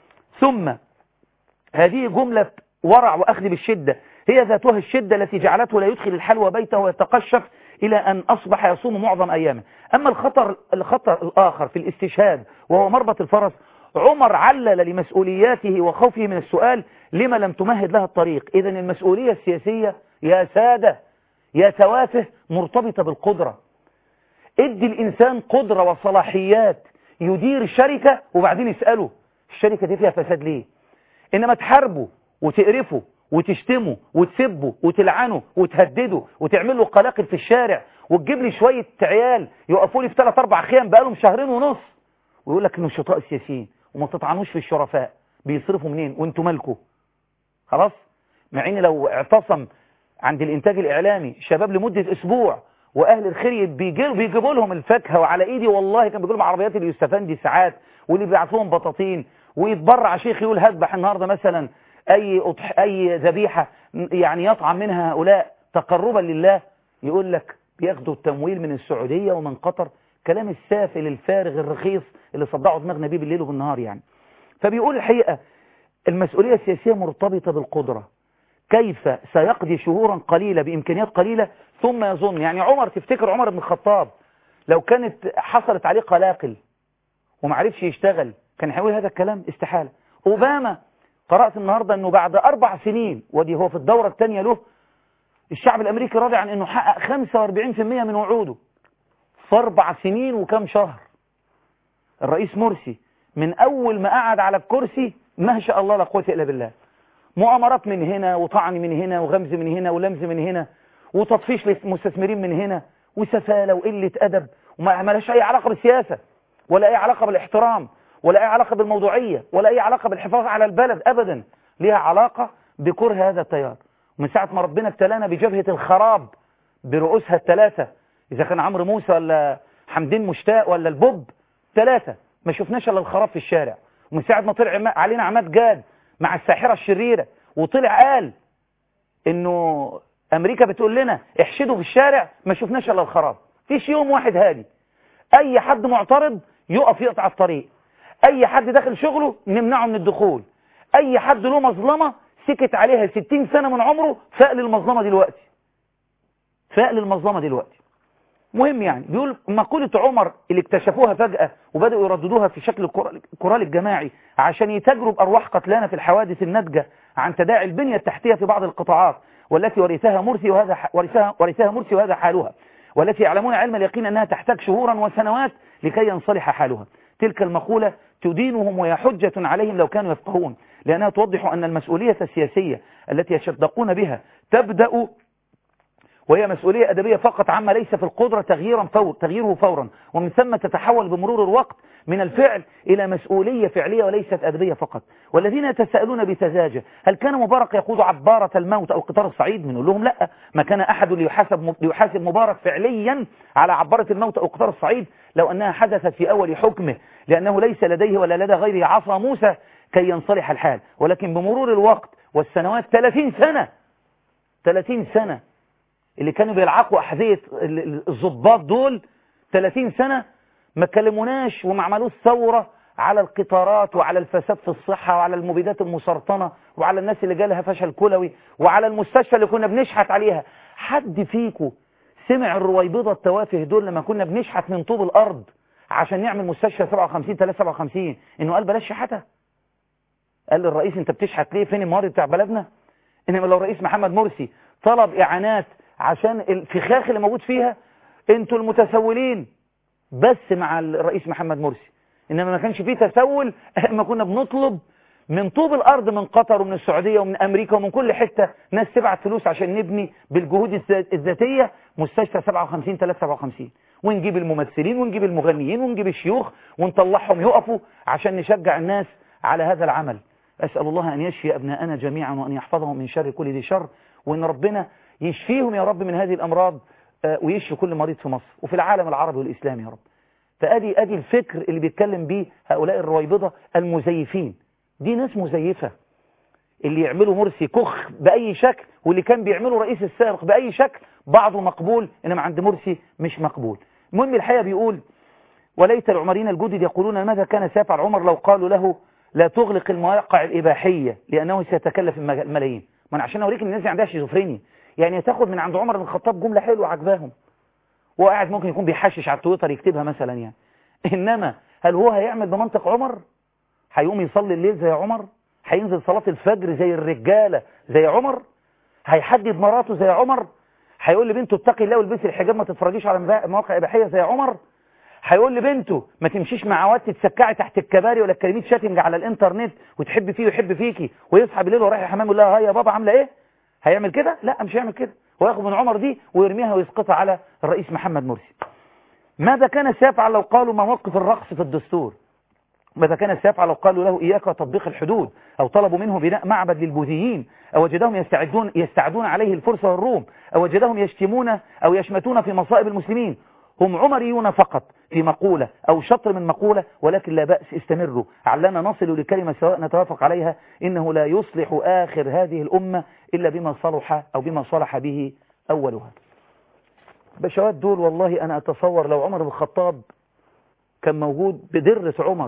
ثم هذه جملة ورع وأخذ بالشدة هي ذاتها الشدة التي جعلته لا يدخل الحلوى بيته ويتقشف إلى أن أصبح يصوم معظم أيامه أما الخطر, الخطر الآخر في الاستشهاد وهو مربط الفرس عمر علل لمسؤولياته وخوفه من السؤال لما لم تمهد لها الطريق إذا المسؤولية السياسية يا سادة يا توافه مرتبطة بالقدرة ادي الإنسان قدرة وصلاحيات يدير شركة وبعدين يسأله الشركة دي فيها فساد ليه إنما تحاربه وتقرفه وتشتمه وتسبه وتلعنه وتهدده وتعمل له قلاقل في الشارع وتجيب لي شوية عيال يقفوا لي في ثلاث أربع خيام بقالهم شهرين ونص ويقول لك النشطاء السياسيين وما تطعنوش في الشرفاء بيصرفوا منين وانتوا مالكوا خلاص مع ان لو اعتصم عند الانتاج الاعلامي شباب لمدة اسبوع واهل الخير بيجيبوا لهم الفاكهه وعلى ايدي والله كان بيجيبوا لهم عربيات اليوسفندي ساعات واللي بيبعت لهم بطاطين ويتبرع شيخ يقول هذبح النهارده مثلا اي أضح اي ذبيحه يعني يطعم منها هؤلاء تقربا لله يقول لك بياخدوا التمويل من السعوديه ومن قطر كلام السافل الفارغ الرخيص اللي صدعوا دماغنا بيه بالليل وبالنهار يعني فبيقول الحقيقه المسؤوليه السياسيه مرتبطه بالقدره كيف سيقضي شهورا قليلة بإمكانيات قليلة ثم يظن يعني عمر تفتكر عمر بن الخطاب لو كانت حصلت عليه قلاقل ومعرفش يشتغل كان هيقول هذا الكلام استحالة أوباما قرأت النهاردة أنه بعد أربع سنين ودي هو في الدورة الثانية له الشعب الأمريكي راضي عن أنه حقق 45% من وعوده في أربع سنين وكم شهر الرئيس مرسي من أول ما قعد على الكرسي ما شاء الله لا قوة إلا بالله مؤامرات من هنا وطعن من هنا وغمز من هنا ولمز من هنا وتطفيش للمستثمرين من هنا وسفالة وقلة أدب وما مالهاش أي علاقة بالسياسة ولا أي علاقة بالاحترام ولا أي علاقة بالموضوعية ولا أي علاقة بالحفاظ على البلد أبدا ليها علاقة بكره هذا التيار ومن ساعة ما ربنا ابتلانا بجبهة الخراب برؤوسها الثلاثة إذا كان عمرو موسى ولا حمدين مشتاق ولا البوب ثلاثة ما شفناش إلا الخراب في الشارع ومن ساعة ما طلع علينا عماد جاد مع الساحرة الشريرة وطلع قال انه امريكا بتقول لنا احشدوا في الشارع ما شفناش الا الخراب فيش يوم واحد هادي اي حد معترض يقف يقطع الطريق اي حد داخل شغله نمنعه من الدخول اي حد له مظلمة سكت عليها 60 سنة من عمره فاق للمظلمة دلوقتي فاق للمظلمة دلوقتي مهم يعني بيقول مقولة عمر اللي اكتشفوها فجأة وبدأوا يرددوها في شكل الكورال الجماعي عشان يتجرب أرواح قتلانا في الحوادث الناتجة عن تداعي البنية التحتية في بعض القطاعات والتي ورثها مرسي وهذا ورثها ورثها مرسي وهذا حالها والتي يعلمون علم اليقين أنها تحتاج شهورا وسنوات لكي ينصلح حالها تلك المقولة تدينهم وهي حجة عليهم لو كانوا يفقهون لأنها توضح أن المسؤولية السياسية التي يشدقون بها تبدأ وهي مسؤولية أدبية فقط عما ليس في القدرة تغييرا فور تغييره فورا ومن ثم تتحول بمرور الوقت من الفعل إلى مسؤولية فعلية وليست أدبية فقط والذين يتساءلون بسذاجة هل كان مبارك يقود عبارة الموت أو قطار الصعيد بنقول لهم لا ما كان أحد ليحاسب, ليحاسب مبارك فعليا على عبارة الموت أو قطار الصعيد لو أنها حدثت في أول حكمه لأنه ليس لديه ولا لدى غيره عصا موسى كي ينصلح الحال ولكن بمرور الوقت والسنوات 30 سنة 30 سنة اللي كانوا بيلعقوا أحذية الضباط دول 30 سنة ما كلموناش وما عملوش ثورة على القطارات وعلى الفساد في الصحة وعلى المبيدات المسرطنة وعلى الناس اللي جالها فشل كلوي وعلى المستشفى اللي كنا بنشحت عليها حد فيكو سمع الرويبضة التوافه دول لما كنا بنشحت من طوب الأرض عشان نعمل مستشفى 57 357 انه قال بلاش شحتها قال للرئيس انت بتشحت ليه فين الموارد بتاع بلدنا انما لو رئيس محمد مرسي طلب اعانات عشان الفخاخ اللي موجود فيها انتوا المتسولين بس مع الرئيس محمد مرسي انما ما كانش فيه تسول ما كنا بنطلب من طوب الارض من قطر ومن السعودية ومن امريكا ومن كل حتة ناس تبعت فلوس عشان نبني بالجهود الذاتية مستشفى 57 357 ونجيب الممثلين ونجيب المغنيين ونجيب الشيوخ ونطلعهم يقفوا عشان نشجع الناس على هذا العمل أسأل الله أن يشفي أبناءنا جميعا وأن يحفظهم من شر كل ذي شر وأن ربنا يشفيهم يا رب من هذه الأمراض ويشفي كل مريض في مصر وفي العالم العربي والإسلامي يا رب فأدي أدي الفكر اللي بيتكلم به هؤلاء الرويبضة المزيفين دي ناس مزيفة اللي يعملوا مرسي كخ بأي شكل واللي كان بيعملوا رئيس السابق بأي شكل بعضه مقبول إنما عند مرسي مش مقبول المهم الحقيقة بيقول وليت العمريين الجدد يقولون ماذا كان سيفعل عمر لو قالوا له لا تغلق المواقع الإباحية لأنه سيتكلف الملايين ما أنا عشان أوريك إن الناس عندها شيزوفرينيا يعني تاخد من عند عمر بن الخطاب جملة حلوة عجباهم هو قاعد ممكن يكون بيحشش على التويتر يكتبها مثلا يعني إنما هل هو هيعمل بمنطق عمر هيقوم يصلي الليل زي عمر هينزل صلاة الفجر زي الرجالة زي عمر هيحدد مراته زي عمر هيقول لبنته اتقي الله والبسي الحجاب ما تتفرجيش على مواقع إباحية زي عمر هيقول لبنته ما تمشيش مع واد تتسكعي تحت الكباري ولا تكلميه شاتنج على الانترنت وتحب فيه ويحب فيكي ويصحى بالليل ورايح الحمام يقول لها هاي يا بابا عامله ايه هيعمل كده لا مش هيعمل كده هو ياخد من عمر دي ويرميها ويسقطها على الرئيس محمد مرسي ماذا كان سيفعل لو قالوا مواقف الرقص في الدستور ماذا كان سيفعل لو قالوا له إياك تطبيق الحدود أو طلبوا منه بناء معبد للبوذيين أو وجدهم يستعدون, يستعدون عليه الفرس والروم أو وجدهم يشتمون أو يشمتون في مصائب المسلمين هم عمريون فقط في مقولة أو شطر من مقولة ولكن لا بأس استمروا علنا نصل لكلمة سواء نتوافق عليها إنه لا يصلح آخر هذه الأمة إلا بما صلح أو بما صلح به أولها بشوات دول والله أنا أتصور لو عمر بن الخطاب كان موجود بدرة عمر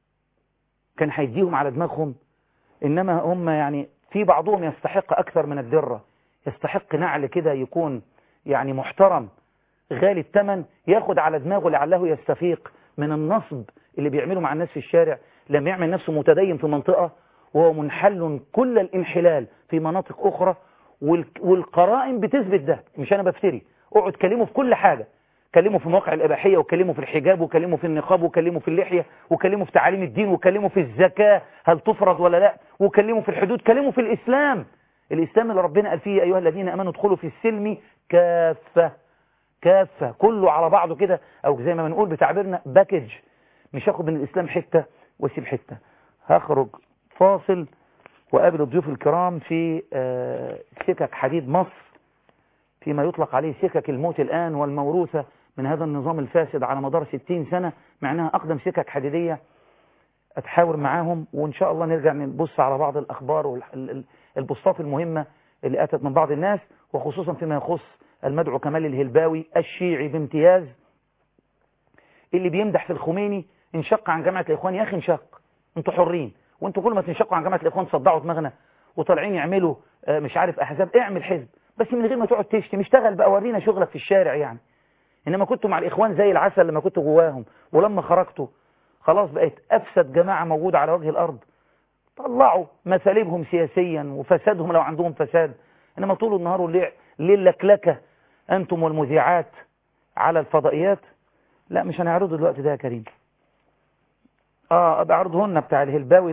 كان هيديهم على دماغهم إنما هم يعني في بعضهم يستحق أكثر من الدرة يستحق نعل كده يكون يعني محترم غالي الثمن ياخد على دماغه لعله يستفيق من النصب اللي بيعمله مع الناس في الشارع لما يعمل نفسه متدين في منطقة وهو منحل كل الانحلال في مناطق أخرى والقرائن بتثبت ده مش أنا بفتري اقعد كلمه في كل حاجة كلمه في مواقع الإباحية وكلمه في الحجاب وكلمه في النقاب وكلمه في اللحية وكلمه في تعاليم الدين وكلمه في الزكاة هل تفرض ولا لا وكلمه في الحدود كلمه في الإسلام الإسلام اللي ربنا قال فيه أيها الذين أمنوا ادخلوا في السلم كافة كافة كله على بعضه كده أو زي ما بنقول بتعبيرنا باكج مش هاخد من الإسلام حتة واسيب حتة هخرج فاصل وقابل الضيوف الكرام في سكك حديد مصر فيما يطلق عليه سكك الموت الآن والموروثة من هذا النظام الفاسد على مدار 60 سنة مع أنها أقدم سكك حديدية أتحاور معاهم وإن شاء الله نرجع نبص على بعض الأخبار والبسطات المهمة اللي أتت من بعض الناس وخصوصا فيما يخص المدعو كمال الهلباوي الشيعي بامتياز اللي بيمدح في الخميني انشق عن جامعة الإخوان يا أخي انشق انتوا حرين وانتوا كل ما تنشقوا عن جامعة الإخوان تصدعوا دماغنا وطالعين يعملوا مش عارف أحزاب اعمل حزب بس من غير ما تقعد تشتم اشتغل بقى ورينا شغلك في الشارع يعني إنما كنتوا مع الإخوان زي العسل لما كنتوا جواهم ولما خرجتوا خلاص بقيت أفسد جماعة موجودة على وجه الأرض طلعوا مسالبهم سياسيا وفسادهم لو عندهم فساد إنما طول النهار والليل ليل لكلكة أنتم والمذيعات على الفضائيات لا مش هنعرضه دلوقتي ده يا كريم اه بعرضهن بتاع الهلباوي ده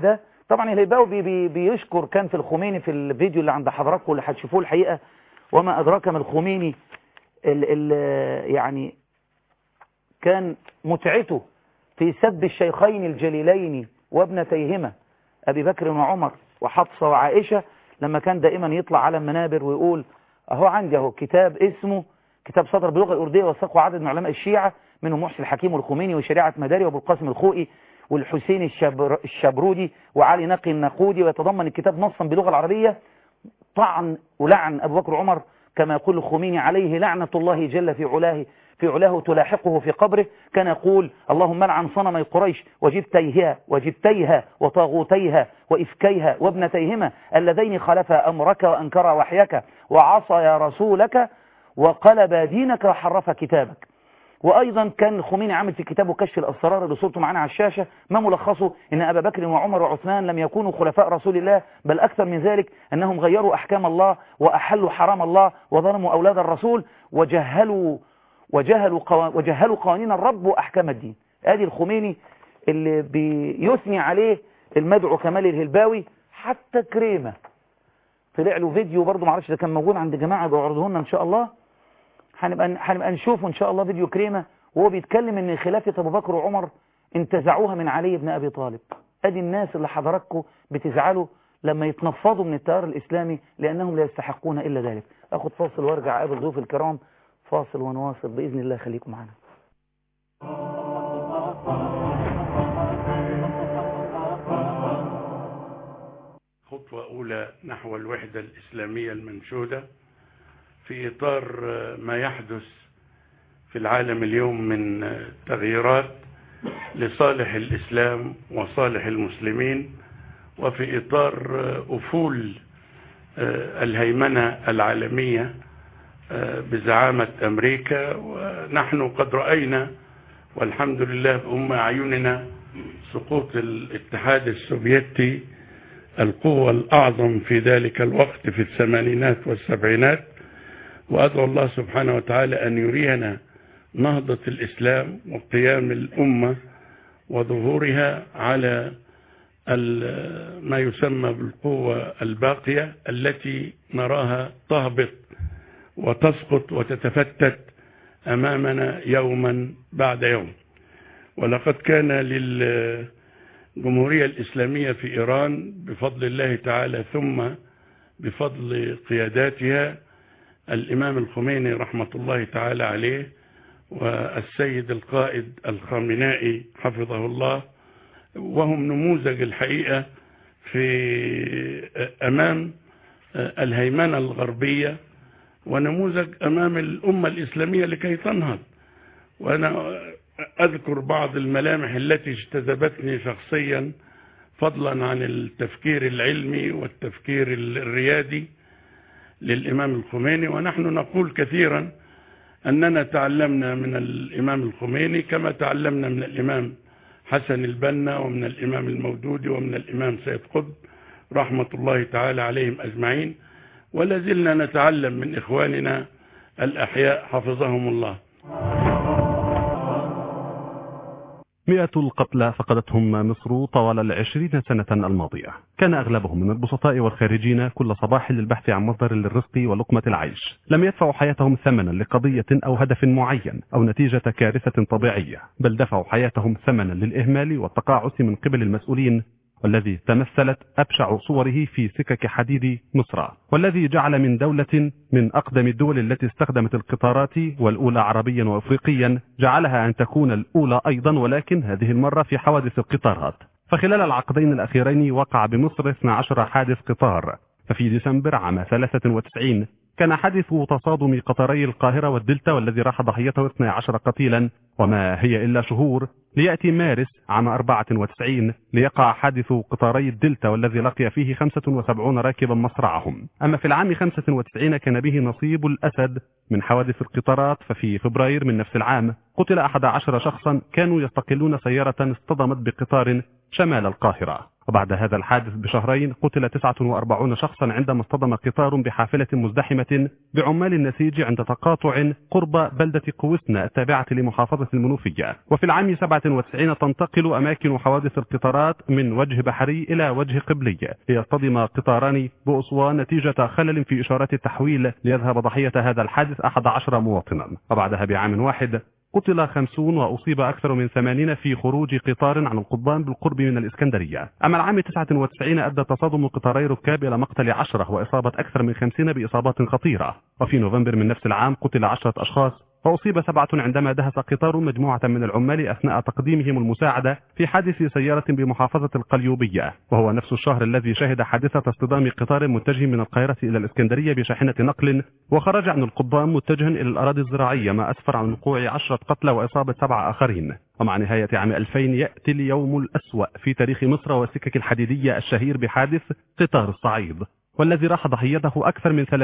طبعا الهباوي بي بي بيشكر كان في الخميني في الفيديو اللي عند حضراتكم اللي هتشوفوه الحقيقة وما أدراك ما الخميني ال ال يعني كان متعته في سب الشيخين الجليلين وابنتيهما أبي بكر وعمر وحفصة وعائشة لما كان دائما يطلع على المنابر ويقول أهو عندي أهو كتاب اسمه كتاب صدر باللغة الأردية وثقه عدد من علماء الشيعة منهم محسن الحكيم والخميني وشريعة مداري وابو القاسم الخوئي والحسين الشبر الشبرودي وعلي نقي النقودي ويتضمن الكتاب نصا باللغة العربية طعن ولعن أبو بكر وعمر كما يقول الخميني عليه لعنة الله جل في علاه في علاه تلاحقه في قبره كان يقول اللهم لعن صنمي قريش وجبتيها وجبتيها وطاغوتيها وإفكيها وابنتيهما اللذين خلفا أمرك وأنكرا وحيك وعصيا رسولك وقلب دينك وحرف كتابك وأيضا كان الخميني عامل في كتابه كشف الأسرار اللي صورته معانا على الشاشة ما ملخصه إن أبا بكر وعمر وعثمان لم يكونوا خلفاء رسول الله بل أكثر من ذلك أنهم غيروا أحكام الله وأحلوا حرام الله وظلموا أولاد الرسول وجهلوا وجهلوا, قوا... وجهلوا قوانين الرب وأحكام الدين ادي الخميني اللي بيثني عليه المدعو كمال الهلباوي حتى كريمة طلع له فيديو برضه معرفش ده كان موجود عند جماعة بيعرضوه لنا إن شاء الله هنبقى هنبقى نشوفه إن شاء الله فيديو كريمة وهو بيتكلم إن خلافة أبو بكر وعمر انتزعوها من علي بن أبي طالب ادي الناس اللي حضراتكم بتزعلوا لما يتنفضوا من التيار الإسلامي لأنهم لا يستحقون إلا ذلك أخذ فاصل وارجع قابل ضيوف الكرام فاصل ونواصل بإذن الله خليكم معنا خطوة أولى نحو الوحدة الإسلامية المنشودة في إطار ما يحدث في العالم اليوم من تغييرات لصالح الإسلام وصالح المسلمين وفي إطار أفول الهيمنة العالمية بزعامة أمريكا ونحن قد رأينا والحمد لله بأم أعيننا سقوط الاتحاد السوفيتي القوة الأعظم في ذلك الوقت في الثمانينات والسبعينات وأدعو الله سبحانه وتعالى أن يرينا نهضة الإسلام وقيام الأمة وظهورها على ما يسمى بالقوة الباقية التي نراها تهبط وتسقط وتتفتت أمامنا يوما بعد يوم ولقد كان للجمهورية الإسلامية في إيران بفضل الله تعالى ثم بفضل قياداتها الإمام الخميني رحمة الله تعالى عليه والسيد القائد الخامنائي حفظه الله وهم نموذج الحقيقة في أمام الهيمنة الغربية ونموذج أمام الأمة الإسلامية لكي تنهض وأنا أذكر بعض الملامح التي اجتذبتني شخصيا فضلا عن التفكير العلمي والتفكير الريادي للإمام الخميني ونحن نقول كثيرا أننا تعلمنا من الإمام الخميني كما تعلمنا من الإمام حسن البنا ومن الإمام المودودي ومن الإمام سيد قطب رحمة الله تعالى عليهم أجمعين ولا زلنا نتعلم من إخواننا الأحياء حفظهم الله مئة القتلى فقدتهم مصر طوال العشرين سنة الماضية كان أغلبهم من البسطاء والخارجين كل صباح للبحث عن مصدر للرزق ولقمة العيش لم يدفعوا حياتهم ثمنا لقضية أو هدف معين أو نتيجة كارثة طبيعية بل دفعوا حياتهم ثمنا للإهمال والتقاعس من قبل المسؤولين والذي تمثلت أبشع صوره في سكك حديد مصر والذي جعل من دولة من أقدم الدول التي استخدمت القطارات والأولى عربيا وأفريقيا جعلها أن تكون الأولى أيضا ولكن هذه المرة في حوادث القطارات فخلال العقدين الأخيرين وقع بمصر 12 حادث قطار ففي ديسمبر عام 93 كان حادث تصادم قطاري القاهرة والدلتا والذي راح ضحيته 12 قتيلا وما هي إلا شهور ليأتي مارس عام 94 ليقع حادث قطاري الدلتا والذي لقي فيه 75 راكبا مصرعهم أما في العام 95 كان به نصيب الأسد من حوادث القطارات ففي فبراير من نفس العام قتل 11 شخصا كانوا يستقلون سيارة اصطدمت بقطار شمال القاهرة وبعد هذا الحادث بشهرين قتل 49 شخصا عندما اصطدم قطار بحافلة مزدحمة بعمال النسيج عند تقاطع قرب بلدة قوسنا التابعة لمحافظة المنوفية وفي العام 97 تنتقل أماكن حوادث القطارات من وجه بحري إلى وجه قبلي ليصطدم قطاران بأسوان نتيجة خلل في إشارات التحويل ليذهب ضحية هذا الحادث 11 مواطنا وبعدها بعام واحد قتل خمسون وأصيب أكثر من ثمانين في خروج قطار عن القضبان بالقرب من الإسكندرية أما العام 99 أدى تصادم قطاري ركاب إلى مقتل عشرة وإصابة أكثر من خمسين بإصابات خطيرة وفي نوفمبر من نفس العام قتل عشرة أشخاص وأصيب سبعة عندما دهس قطار مجموعة من العمال أثناء تقديمهم المساعدة في حادث سيارة بمحافظة القليوبية وهو نفس الشهر الذي شهد حادثة اصطدام قطار متجه من القاهرة إلى الإسكندرية بشاحنة نقل وخرج عن القضبان متجها إلى الأراضي الزراعية ما أسفر عن وقوع عشرة قتلى وإصابة سبعة آخرين ومع نهاية عام 2000 يأتي اليوم الأسوأ في تاريخ مصر والسكك الحديدية الشهير بحادث قطار الصعيد والذي راح ضحيته أكثر من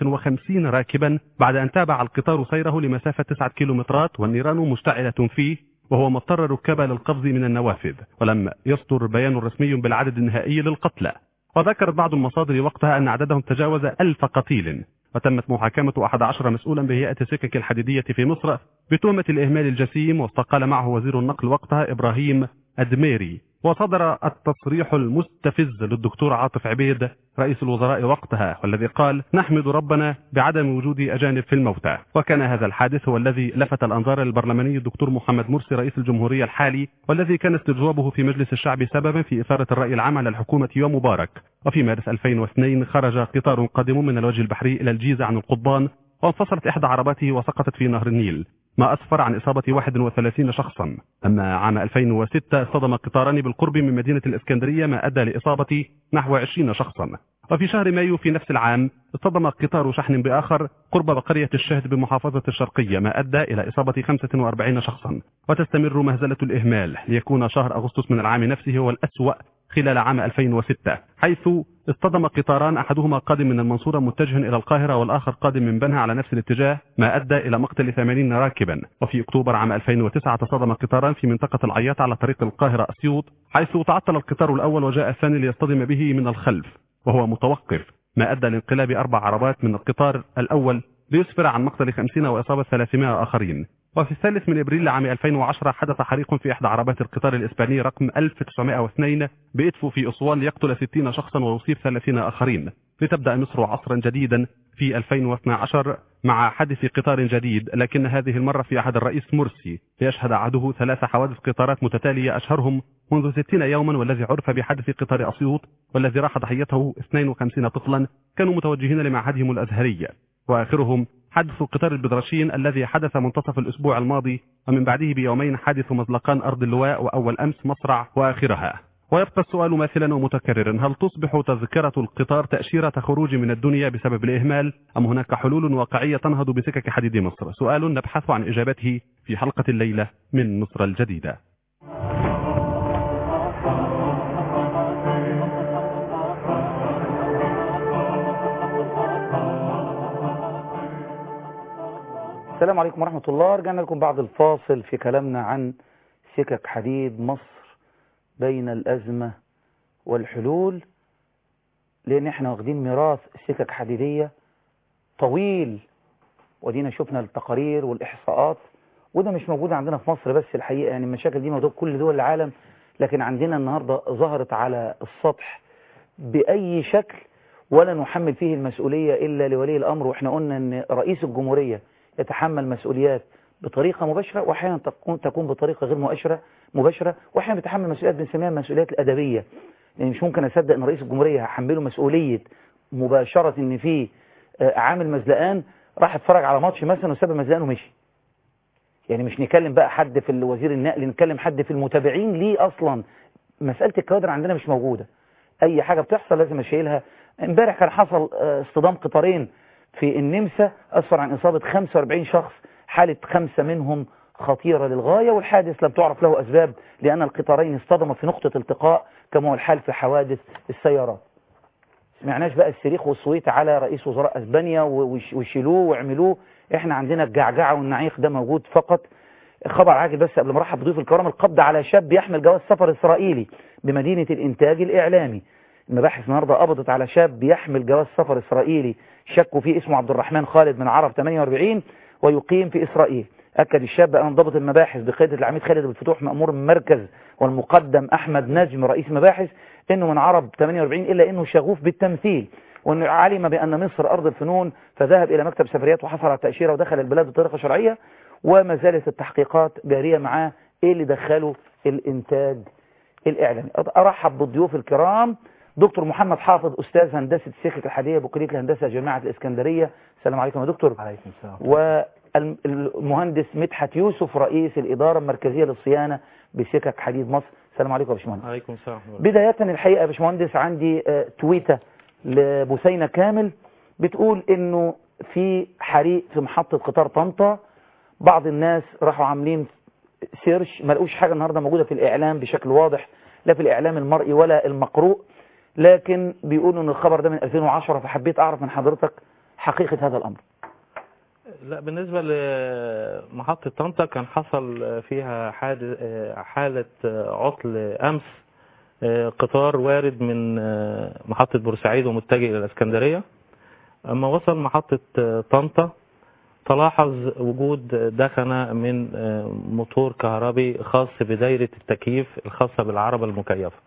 350 راكبا بعد أن تابع القطار سيره لمسافة 9 كيلومترات والنيران مشتعلة فيه وهو ما اضطر الركاب للقفز من النوافذ ولم يصدر بيان رسمي بالعدد النهائي للقتلى وذكرت بعض المصادر وقتها أن عددهم تجاوز ألف قتيل وتمت محاكمة 11 مسؤولا بهيئة السكك الحديدية في مصر بتهمة الإهمال الجسيم واستقال معه وزير النقل وقتها إبراهيم أدميري وصدر التصريح المستفز للدكتور عاطف عبيد رئيس الوزراء وقتها والذي قال نحمد ربنا بعدم وجود أجانب في الموتى وكان هذا الحادث هو الذي لفت الأنظار البرلماني الدكتور محمد مرسي رئيس الجمهورية الحالي والذي كان استجوابه في مجلس الشعب سببا في إثارة الرأي العام على الحكومة يوم مبارك وفي مارس 2002 خرج قطار قادم من الوجه البحري إلى الجيزة عن القضبان وانفصلت إحدى عرباته وسقطت في نهر النيل ما أسفر عن إصابة 31 شخصا أما عام 2006 اصطدم قطاران بالقرب من مدينة الإسكندرية ما أدى لإصابة نحو 20 شخصا وفي شهر مايو في نفس العام اصطدم قطار شحن بآخر قرب بقرية الشهد بمحافظة الشرقية ما أدى إلى إصابة 45 شخصا وتستمر مهزلة الإهمال ليكون شهر أغسطس من العام نفسه هو الأسوأ خلال عام 2006 حيث اصطدم قطاران أحدهما قادم من المنصورة متجها إلى القاهرة والآخر قادم من بنها على نفس الاتجاه ما أدى إلى مقتل 80 راكبا وفي أكتوبر عام 2009 تصادم قطاران في منطقة العياط على طريق القاهرة أسيوط حيث تعطل القطار الأول وجاء الثاني ليصطدم به من الخلف وهو متوقف ما أدى لانقلاب أربع عربات من القطار الأول ليسفر عن مقتل 50 وإصابة 300 آخرين وفي الثالث من ابريل عام 2010 حدث حريق في احدى عربات القطار الاسباني رقم 1902 بإدفو في اسوان ليقتل 60 شخصا ويصيب 30 اخرين لتبدا مصر عصرا جديدا في 2012 مع حادث قطار جديد لكن هذه المرة في عهد الرئيس مرسي ليشهد عهده ثلاث حوادث قطارات متتالية أشهرهم منذ 60 يوما والذي عرف بحادث قطار أسيوط والذي راح ضحيته 52 طفلا كانوا متوجهين لمعهدهم الأزهري وآخرهم حادث قطار البدرشين الذي حدث منتصف الأسبوع الماضي ومن بعده بيومين حادث مزلقان أرض اللواء وأول أمس مصرع وآخرها ويبقى السؤال ماثلا ومتكررا هل تصبح تذكرة القطار تأشيرة خروج من الدنيا بسبب الإهمال أم هناك حلول واقعية تنهض بسكك حديد مصر سؤال نبحث عن إجابته في حلقة الليلة من مصر الجديدة السلام عليكم ورحمة الله رجعنا لكم بعد الفاصل في كلامنا عن سكك حديد مصر بين الأزمة والحلول لأن احنا واخدين ميراث سكك حديدية طويل ودينا شفنا التقارير والإحصاءات وده مش موجود عندنا في مصر بس الحقيقة يعني المشاكل دي موجودة في كل دول العالم لكن عندنا النهاردة ظهرت على السطح بأي شكل ولا نحمل فيه المسؤولية إلا لولي الأمر وإحنا قلنا أن رئيس الجمهورية يتحمل مسؤوليات بطريقة مباشرة وأحيانا تكون, تكون بطريقة غير مباشرة مباشرة وأحيانا بيتحمل مسؤوليات بنسميها المسؤوليات الأدبية يعني مش ممكن أصدق أن رئيس الجمهورية هحمله مسؤولية مباشرة أن في عامل مزلقان راح اتفرج على ماتش مثلا وساب المزلقان ومشي يعني مش نكلم بقى حد في وزير النقل نكلم حد في المتابعين ليه أصلا مسألة الكوادر عندنا مش موجودة أي حاجة بتحصل لازم أشيلها امبارح كان حصل اصطدام قطارين في النمسا أسفر عن إصابة 45 شخص حالة خمسة منهم خطيرة للغاية والحادث لم تعرف له أسباب لأن القطارين اصطدموا في نقطة التقاء كما هو الحال في حوادث السيارات سمعناش بقى الصريخ والصويت على رئيس وزراء أسبانيا ويشيلوه ويعملوه احنا عندنا الجعجعة والنعيق ده موجود فقط خبر عاجل بس قبل ما ارحب بضيوف الكرام القبض على شاب يحمل جواز سفر اسرائيلي بمدينه الانتاج الاعلامي المباحث النهارده قبضت على شاب يحمل جواز سفر اسرائيلي شكوا فيه اسمه عبد الرحمن خالد من عرب 48 ويقيم في اسرائيل اكد الشاب ان ضابط المباحث بقياده العميد خالد أبو الفتوح مامور المركز والمقدم احمد نجم رئيس مباحث انه من عرب 48 الا انه شغوف بالتمثيل وانه علم بان مصر ارض الفنون فذهب الى مكتب سفريات وحصل على التاشيره ودخل البلاد بطريقه شرعيه وما زالت التحقيقات جاريه معاه ايه اللي دخله الانتاج الاعلامي ارحب بالضيوف الكرام دكتور محمد حافظ استاذ هندسه السكك الحديديه بكليه الهندسه جامعه الاسكندريه السلام عليكم يا دكتور عليكم السلام والمهندس مدحت يوسف رئيس الاداره المركزيه للصيانه بسكك حديد مصر السلام عليكم يا باشمهندس عليكم السلام ورحمة الله. بدايه الحقيقه يا باشمهندس عندي آه، تويته لبثينه كامل بتقول انه في حريق في محطه قطار طنطا بعض الناس راحوا عاملين سيرش ما لقوش حاجه النهارده موجوده في الاعلام بشكل واضح لا في الاعلام المرئي ولا المقروء لكن بيقولوا ان الخبر ده من 2010 فحبيت اعرف من حضرتك حقيقه هذا الامر لا بالنسبة لمحطة طنطا كان حصل فيها حادث حالة عطل أمس قطار وارد من محطة بورسعيد ومتجه إلى الإسكندرية أما وصل محطة طنطا تلاحظ وجود دخنة من موتور كهربي خاص بدايرة التكييف الخاصة بالعربة المكيفة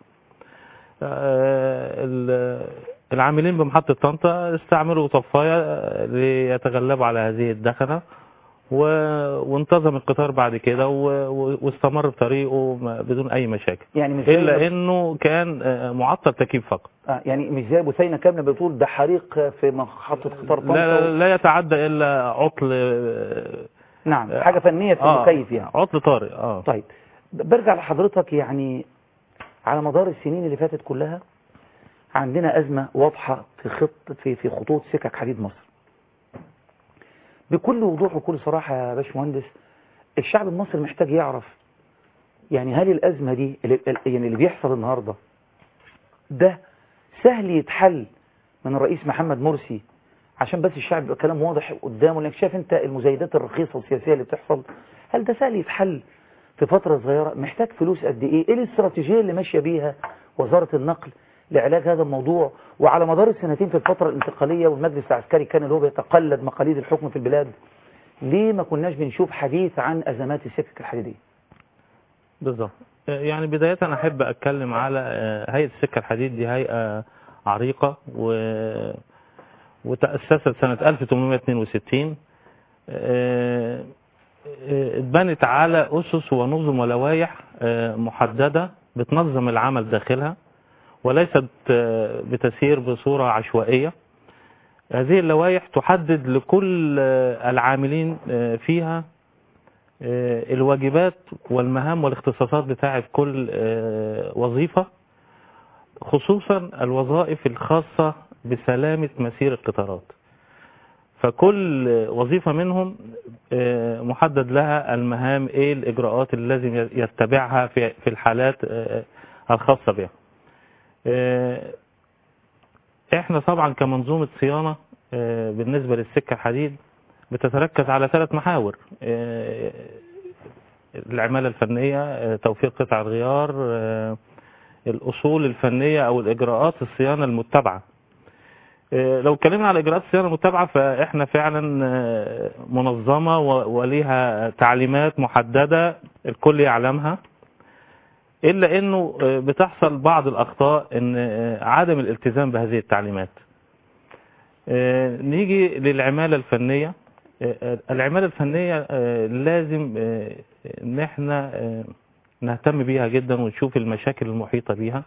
العاملين بمحطة طنطا استعملوا طفاية ليتغلبوا على هذه الدخنة و- وانتظم القطار بعد كده و- و- واستمر بطريقه ما- بدون أي مشاكل يعني مش زي إلا إنه كان آه، معطل تكييف فقط آه يعني مش زي بثينه كامله بتقول ده حريق في محطه قطار طنطا لا, لا يتعدى إلا عطل آه، نعم حاجه فنيه في آه، المكيف يعني عطل طارئ اه طيب برجع لحضرتك يعني على مدار السنين اللي فاتت كلها عندنا أزمة واضحة في خط في في خطوط سكك حديد مصر بكل وضوح وكل صراحة يا باشمهندس الشعب المصري محتاج يعرف يعني هل الأزمة دي اللي, يعني اللي بيحصل النهاردة ده سهل يتحل من الرئيس محمد مرسي عشان بس الشعب يبقى كلام واضح قدامه لانك شايف انت المزايدات الرخيصة والسياسية اللي بتحصل هل ده سهل يتحل في فترة صغيرة محتاج فلوس قد ايه ايه الاستراتيجية اللي ماشية بيها وزارة النقل لعلاج هذا الموضوع وعلى مدار السنتين في الفترة الانتقالية والمجلس العسكري كان اللي هو بيتقلد مقاليد الحكم في البلاد ليه ما كناش بنشوف حديث عن أزمات السكك الحديدية بالظبط يعني بداية أنا أحب أتكلم على آه، هيئة السكة الحديد دي هيئة عريقة و... وتأسست سنة 1862 آه، آه، اتبنت على أسس ونظم ولوائح آه، محددة بتنظم العمل داخلها وليست آه، بتسير بصورة عشوائية هذه اللوائح تحدد لكل آه، العاملين آه، فيها آه، الواجبات والمهام والاختصاصات بتاعة كل آه، وظيفة خصوصا الوظائف الخاصة بسلامة مسير القطارات فكل وظيفة منهم آه، محدد لها المهام ايه الإجراءات اللي لازم يتبعها في في الحالات آه، الخاصة بها آه، احنا طبعا كمنظومة صيانة آه، بالنسبة للسكة الحديد بتتركز على ثلاث محاور آه، العمالة الفنية آه، توفير قطع الغيار آه، الأصول الفنية أو الإجراءات الصيانة المتبعة آه، لو اتكلمنا على إجراءات الصيانة المتبعة فإحنا فعلا آه، منظمة و- وليها تعليمات محددة الكل يعلمها إلا إنه آه، بتحصل بعض الأخطاء إن آه، عدم الالتزام بهذه التعليمات آه، نيجي للعمالة الفنية آه، آه، العمالة الفنية آه، لازم آه، ان احنا آه، نهتم بيها جدا ونشوف المشاكل المحيطة بيها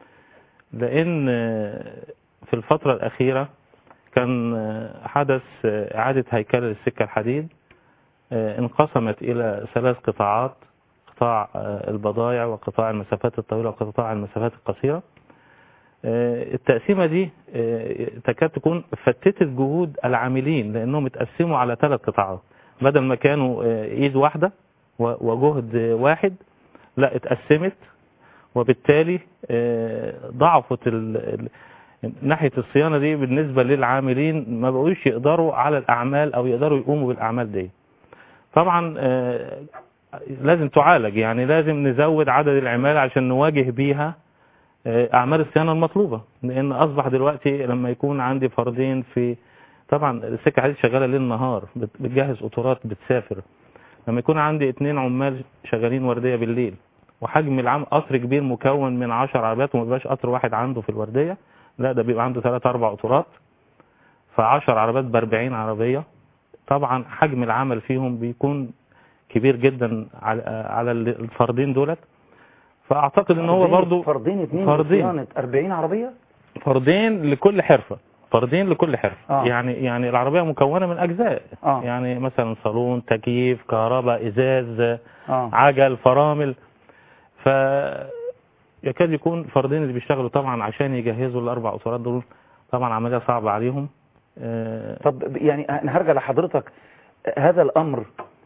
لان آه، في الفترة الأخيرة كان آه، حدث آه، إعادة هيكلة للسكة الحديد آه، انقسمت إلى ثلاث قطاعات قطاع آه، البضائع وقطاع المسافات الطويلة وقطاع المسافات القصيرة آه، التقسيمة دي آه، تكاد تكون فتتت جهود العاملين لأنهم اتقسموا على ثلاث قطاعات بدل ما كانوا آه، إيد واحدة و- وجهد واحد لا اتقسمت وبالتالي آه، ضعفت ال- ال- ناحية الصيانة دي بالنسبة للعاملين ما بقوش يقدروا على الأعمال أو يقدروا يقوموا بالأعمال دي طبعا آه، لازم تعالج يعني لازم نزود عدد العمالة عشان نواجه بيها آه، أعمال الصيانة المطلوبة لأن أصبح دلوقتي لما يكون عندي فردين في طبعا السكة حديد شغالة ليل نهار بت- بتجهز قطورات بتسافر لما يكون عندي اتنين عمال شغالين وردية بالليل وحجم العام قطر كبير مكون من 10 عربيات وما بيبقاش قطر واحد عنده في الوردية لا ده بيبقى عنده 3 4 قطورات ف10 عربيات ب 40 عربية طبعا حجم العمل فيهم بيكون كبير جدا على على الفردين دولت فاعتقد ان هو فردين- برضو فردين اتنين فردين. صيانة 40 عربية فردين لكل حرفة فردين لكل حرفة آه. يعني يعني العربية مكونة من أجزاء آه. يعني مثلا صالون تكييف كهرباء إزاز آه. عجل فرامل ف يكاد يكون فردين اللي بيشتغلوا طبعا عشان يجهزوا الأربع أسرات دول طبعا عملية صعبة عليهم آه، طب يعني انا هرجع لحضرتك هذا الامر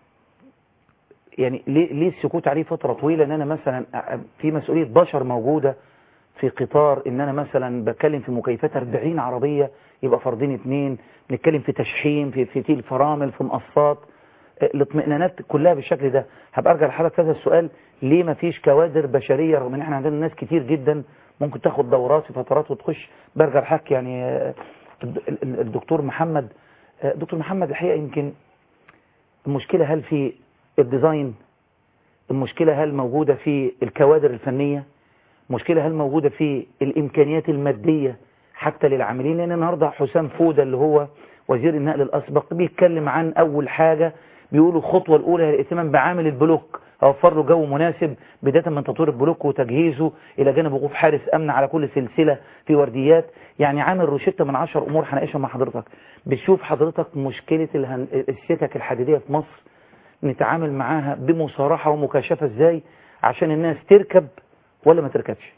يعني ليه ليه السكوت عليه فتره طويله ان انا مثلا في مسؤوليه بشر موجوده في قطار ان انا مثلا بتكلم في مكيفات 40 عربيه يبقى فردين اتنين بنتكلم في تشحيم في فتيل فرامل في مقصات آه، الاطمئنانات كلها بالشكل ده هبقى ارجع لحضرتك هذا السؤال ليه ما فيش كوادر بشريه رغم ان احنا عندنا ناس كتير جدا ممكن تاخد دورات في فترات وتخش برجع لحضرتك يعني آه، الد- ال- الدكتور محمد آه، دكتور محمد الحقيقه يمكن المشكله هل في الديزاين المشكله هل موجوده في الكوادر الفنيه مشكله هل موجوده في الامكانيات الماديه حتى للعاملين لان النهارده حسام فوده اللي هو وزير النقل الاسبق بيتكلم عن اول حاجه بيقولوا الخطوه الاولى هي الاهتمام بعامل البلوك اوفر له جو مناسب بدايه من تطوير البلوك وتجهيزه الى جانب وقوف حارس امن على كل سلسله في ورديات يعني عامل روشته من عشر امور هناقشها مع حضرتك بتشوف حضرتك مشكله الهن... السكك الحديديه في مصر نتعامل معاها بمصارحه ومكاشفه ازاي عشان الناس تركب ولا ما تركبش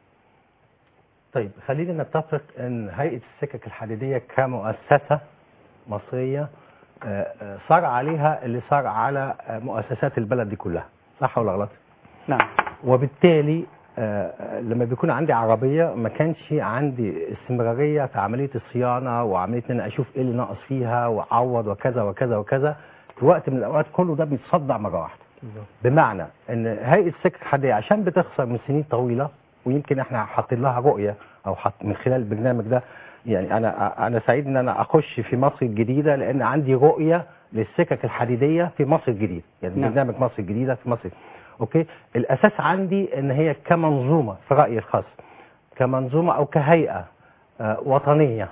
طيب خلينا نتفق ان هيئه السكك الحديديه كمؤسسه مصريه آه، آه، صار عليها اللي صار على آه، مؤسسات البلد دي كلها صح ولا غلط؟ نعم وبالتالي آه، آه، لما بيكون عندي عربيه ما كانش عندي استمراريه في عمليه الصيانه وعمليه ان انا اشوف ايه اللي ناقص فيها واعوض وكذا وكذا وكذا في وقت من الاوقات كله ده بيتصدع مره واحده بمعنى ان هيئه السكك الحديديه عشان بتخسر من سنين طويله ويمكن احنا حاطين لها رؤيه او حط من خلال البرنامج ده يعني انا انا سعيد ان انا اخش في مصر الجديده لان عندي رؤيه للسكك الحديديه في مصر الجديده يعني نعم. برنامج مصر الجديده في مصر اوكي الاساس عندي ان هي كمنظومه في رايي الخاص كمنظومه او كهيئه آه، وطنيه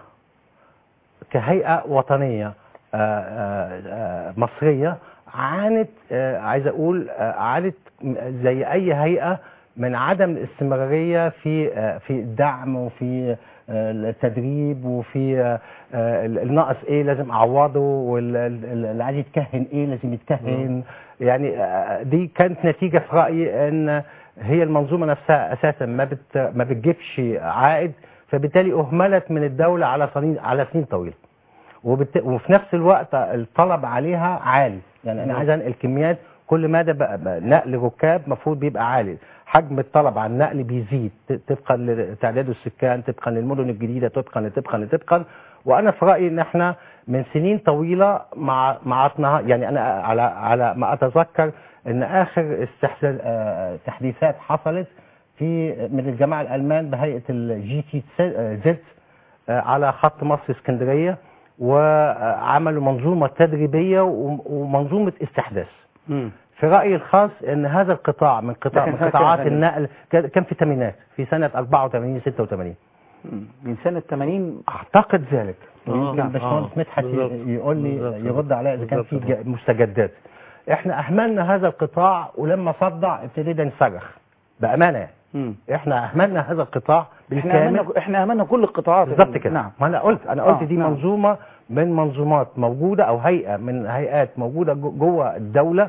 كهيئه وطنيه آه، آه، آه، مصريه عانت آه، عايز اقول آه، عانت م- زي اي هيئه من عدم الاستمراريه في آه، في الدعم وفي آه، التدريب وفي آه، آه، الناقص ايه لازم اعوضه واللي عايز يتكهن ايه لازم يتكهن يعني آه، دي كانت نتيجه في رايي ان هي المنظومه نفسها اساسا ما بت ما بتجيبش عائد فبالتالي اهملت من الدوله على سنين على سنين طويله وبت... وفي نفس الوقت الطلب عليها عالي يعني انا عايز انقل كميات كل مدى بقى بقى نقل ركاب المفروض بيبقى عالي حجم الطلب على النقل بيزيد ت- طبقا لتعداد السكان طبقا للمدن الجديده طبقا طبقا طبقا وانا في رايي ان احنا من سنين طويله مع معطنا يعني انا على على ما اتذكر ان اخر استحداث آه، تحديثات حصلت في من الجماعه الالمان بهيئه الجي تي زد آه، على خط مصر اسكندريه وعملوا منظومه تدريبيه وم- ومنظومه استحداث مم. في رايي الخاص ان هذا القطاع من قطاع ده كان من سنة قطاعات كام يا فندم؟ النقل كان كان في الثمانينات في سنه 84 86 مم. من سنه 80 اعتقد ذلك آه، يمكن آه، باشمهندس مدحت بالظبط. ي- يقول لي بالظبط. يرد عليا اذا كان في بالظبط. ج- مستجدات احنا اهملنا هذا القطاع ولما صدع ابتدينا نصرخ بامانه يعني. مم. احنا اهملنا هذا القطاع احنا بالكامل امنا احنا امنا كل القطاعات يا بالظبط فندم. كده نعم ما انا قلت انا قلت آه، دي نعم. منظومه من منظومات موجوده او هيئه من هيئات موجوده جو- جوه الدوله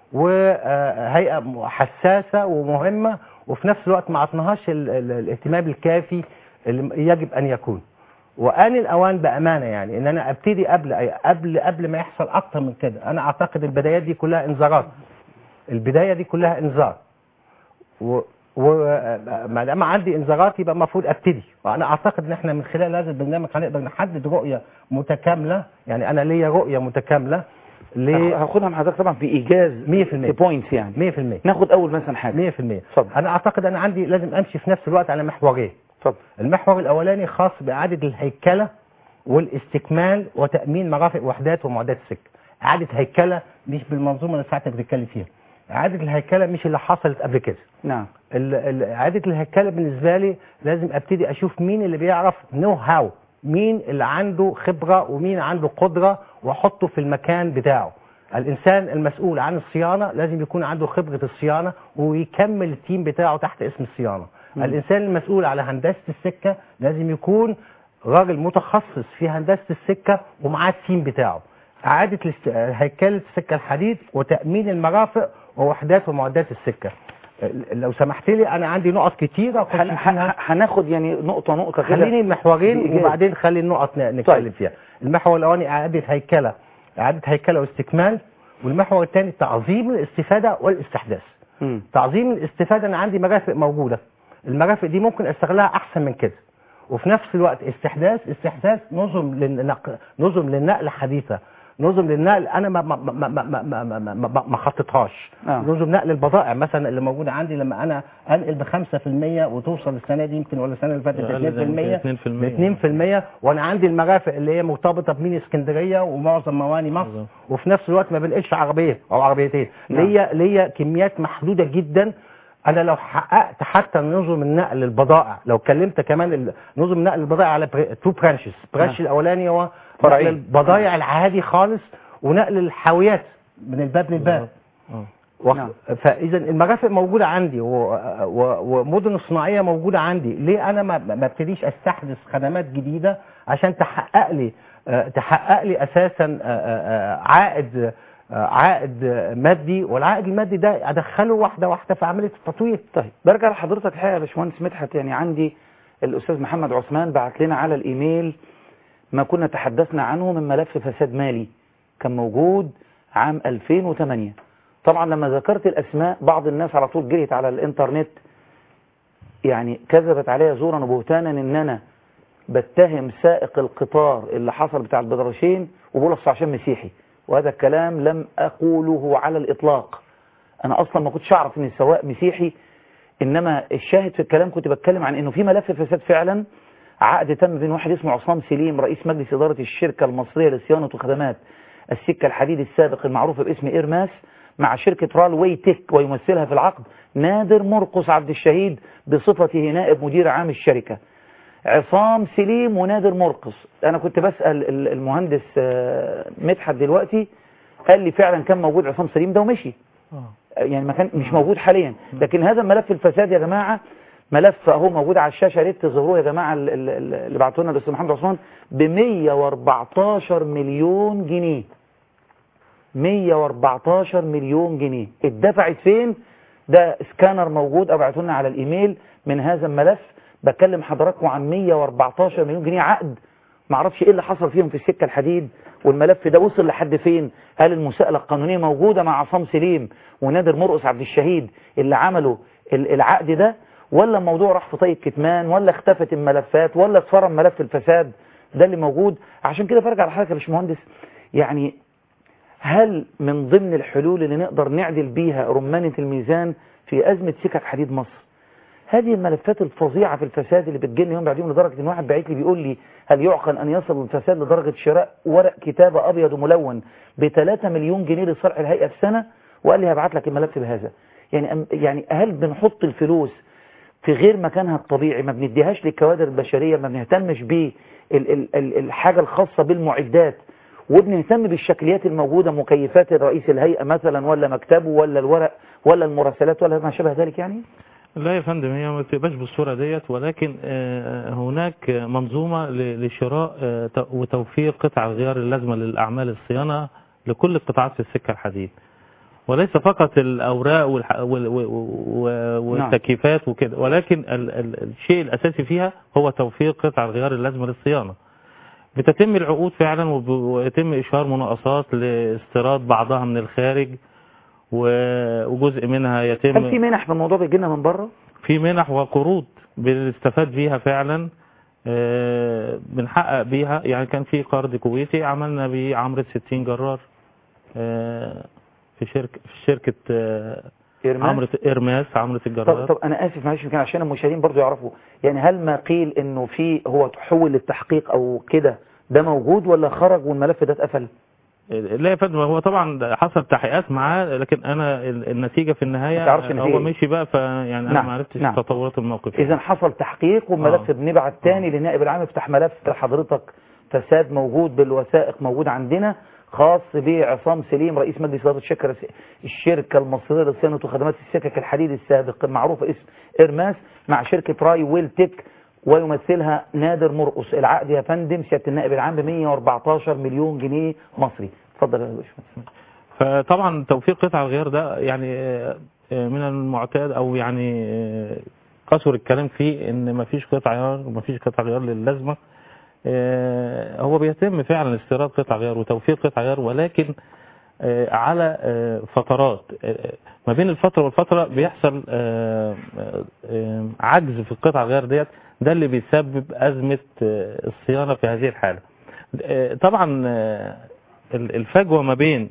وهيئه حساسه ومهمه وفي نفس الوقت ما عطناهاش ال- ال- الاهتمام الكافي اللي يجب ان يكون وان الاوان بامانه يعني ان انا ابتدي قبل قبل قبل ما يحصل اكتر من كده انا اعتقد البدايات دي كلها انذارات البدايه دي كلها انذار و وما دام عندي انذارات يبقى المفروض ابتدي وانا اعتقد ان احنا من خلال هذا البرنامج هنقدر نحدد رؤيه متكامله يعني انا ليا رؤيه متكامله ل هاخدها مع حضرتك طبعا في ايجاز 100% في بوينتس يعني 100% ناخد اول مثلا حاجه 100% انا اعتقد انا عندي لازم امشي في نفس الوقت على محورين اتفضل المحور الاولاني خاص باعاده الهيكله والاستكمال وتامين مرافق وحدات ومعدات السكه اعاده هيكله مش بالمنظومه اللي ساعتك بتتكلم فيها اعاده الهيكله مش اللي حصلت قبل كده نعم ال- ال- اعاده الهيكله بالنسبه لي لازم ابتدي اشوف مين اللي بيعرف نو هاو مين اللي عنده خبره ومين عنده قدره واحطه في المكان بتاعه الانسان المسؤول عن الصيانه لازم يكون عنده خبره الصيانه ويكمل التيم بتاعه تحت اسم الصيانه مم. الانسان المسؤول على هندسه السكه لازم يكون راجل متخصص في هندسه السكه ومعاه التيم بتاعه اعاده الاست- هيكله السكه الحديد وتامين المرافق ووحدات ومعدات السكه لو سمحت لي انا عندي نقط كتيره أخش هن- فيها. ه- هناخد يعني نقطه نقطه كده خليني المحورين بإيجاز. وبعدين خلي النقط ن- نتكلم فيها المحور الاولاني اعاده هيكله اعاده هيكله واستكمال والمحور الثاني تعظيم الاستفاده والاستحداث مم. تعظيم الاستفاده انا عندي مرافق موجوده المرافق دي ممكن استغلها احسن من كده وفي نفس الوقت استحداث استحداث نظم للنقل نظم للنقل حديثه نظم للنقل انا ما ما ما ما ما ما, ما, ما, ما, ما خططهاش آه. نظم نقل البضائع مثلا اللي موجوده عندي لما انا انقل ب 5% وتوصل السنه دي يمكن ولا السنه اللي فاتت أقل من 2% 2% ب 2% وانا عندي المرافق اللي هي مرتبطه بمين اسكندريه ومعظم مواني مصر وفي نفس الوقت ما بنقلش عربيه او عربيتين نعم. ليا ليا كميات محدوده جدا انا لو حققت حتى نظم النقل البضائع لو كلمت كمان ال- نظم نقل البضائع على تو برانشز برانش نعم. الاولاني هو فرعين. نقل البضائع العادي خالص ونقل الحاويات من الباب للباب وخ- نعم. فاذا المرافق موجوده عندي و- و- ومدن الصناعيه موجوده عندي ليه انا ما ما ابتديش استحدث خدمات جديده عشان تحقق لي آه، تحقق لي اساسا آه، آه، آه، عائد آه، عائد آه، مادي والعائد المادي ده ادخله واحده واحده في عمليه التطوير طيب برجع لحضرتك الحقيقه يا باشمهندس مدحت يعني عندي الاستاذ محمد عثمان بعت لنا على الايميل ما كنا تحدثنا عنه من ملف فساد مالي كان موجود عام 2008 طبعا لما ذكرت الاسماء بعض الناس على طول جريت على الانترنت يعني كذبت عليا زورا وبهتانا ان انا بتهم سائق القطار اللي حصل بتاع البدرشين وبقول اصل عشان مسيحي وهذا الكلام لم اقوله على الاطلاق انا اصلا ما كنتش اعرف ان السواق مسيحي انما الشاهد في الكلام كنت بتكلم عن انه في ملف فساد فعلا عقد تم بين واحد اسمه عصام سليم رئيس مجلس اداره الشركه المصريه لصيانه وخدمات السكه الحديد السابق المعروف باسم ايرماس مع شركه رال واي تك ويمثلها في العقد نادر مرقص عبد الشهيد بصفته نائب مدير عام الشركه عصام سليم ونادر مرقص انا كنت بسال ال- المهندس آه، مدحت دلوقتي قال لي فعلا كان موجود عصام سليم ده ومشي يعني ما كان مش موجود حاليا لكن هذا ملف الفساد يا جماعه ملف اهو موجود على الشاشه يا ريت تظهروه يا جماعه ال- ال- ال- اللي بعتوا لنا الاستاذ محمد عثمان ب 114 مليون جنيه 114 مليون جنيه اتدفعت فين ده سكانر موجود ابعتوا لنا على الايميل من هذا الملف بكلم حضراتكم عن 114 مليون جنيه عقد معرفش ايه اللي حصل فيهم في السكه الحديد والملف ده وصل لحد فين هل المساءله القانونيه موجوده مع عصام سليم ونادر مرقص عبد الشهيد اللي عملوا ال- العقد ده ولا الموضوع راح في طيب كتمان ولا اختفت الملفات ولا اتفرم ملف الفساد ده اللي موجود عشان كده برجع لحضرتك يا باشمهندس يعني هل من ضمن الحلول اللي نقدر نعدل بيها رمانة الميزان في أزمة سكك حديد مصر هذه الملفات الفظيعة في الفساد اللي بتجيلنا يوم بعد يوم لدرجة ان واحد بعت لي بيقول لي هل يعقل ان يصل الفساد لدرجة شراء ورق كتابة ابيض وملون ب 3 مليون جنيه لصالح الهيئة في سنة وقال لي هبعت لك الملف بهذا يعني أم- يعني هل بنحط الفلوس في غير مكانها الطبيعي ما بنديهاش للكوادر البشرية ما بنهتمش بالحاجة الخاصة بالمعدات وبنهتم بالشكليات الموجودة مكيفات الرئيس الهيئة مثلا ولا مكتبه ولا الورق ولا المراسلات ولا ما شابه ذلك يعني لا يا فندم هي ما بتبقاش بالصورة ديت ولكن آه، هناك منظومة ل- لشراء آه، ت- وتوفير قطع الغيار اللازمة للأعمال الصيانة لكل قطاعات في السكة الحديد وليس فقط الأوراق والح- وال- و- و- والتكييفات وكده ولكن ال- ال- الشيء الأساسي فيها هو توفير قطع الغيار اللازمة للصيانة بتتم العقود فعلا وب- ويتم إشهار مناقصات لاستيراد بعضها من الخارج و- وجزء منها يتم هل في منح في الموضوع بيجي لنا من بره في منح وقروض بنستفاد بيها فعلا آه، بنحقق بيها يعني كان في قرض كويتي عملنا بيه عمرة 60 جرار آه، في شركه في شركه آه، إرماس؟ عمرو إرماس عمرو طب, الجرار طب انا اسف معلش يمكن عشان المشاهدين برضو يعرفوا يعني هل ما قيل انه في هو تحول للتحقيق او كده ده موجود ولا خرج والملف ده اتقفل لا يا فندم هو طبعا حصل تحقيقات معاه لكن انا ال- النتيجه في ما النهايه تعرفش النتيجة هو إيه؟ مشي بقى فيعني انا نعم، ما عرفتش نعم. تطورات الموقف اذا حصل تحقيق والملف آه. بنبعت تاني للنائب العام يفتح ملف لحضرتك فساد موجود بالوثائق موجود عندنا خاص بعصام سليم رئيس مجلس اداره الشركه الشركه المصريه لصيانه وخدمات السكك الحديد السابق المعروفه اسم ارماس مع شركه راي ويل تك ويمثلها نادر مرقص العقد يا فندم سياده النائب العام ب 114 مليون جنيه مصري اتفضل يا باشمهندس فطبعا توفيق قطع الغيار ده يعني آه، آه، من المعتاد او يعني آه، قصر الكلام فيه ان مفيش قطع غيار ومفيش قطع غيار للازمه آه، هو بيتم فعلا استيراد قطع غيار وتوفير قطع غيار ولكن آه، على آه، فترات آه، ما بين الفترة والفترة بيحصل آه، آه، عجز في القطع الغيار ديت ده اللي بيسبب أزمة آه، الصيانة في هذه الحالة آه، طبعا آه، ال- الفجوة ما بين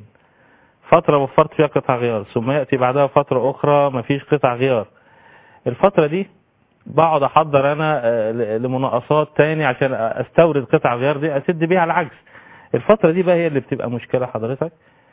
فترة وفرت فيها قطع غيار ثم يأتي بعدها فترة أخرى ما فيش قطع غيار الفترة دي بقعد أحضر أنا آه، ل- لمناقصات تاني عشان أستورد قطع غيار دي أسد بيها العجز الفترة دي بقى هي اللي بتبقى مشكلة حضرتك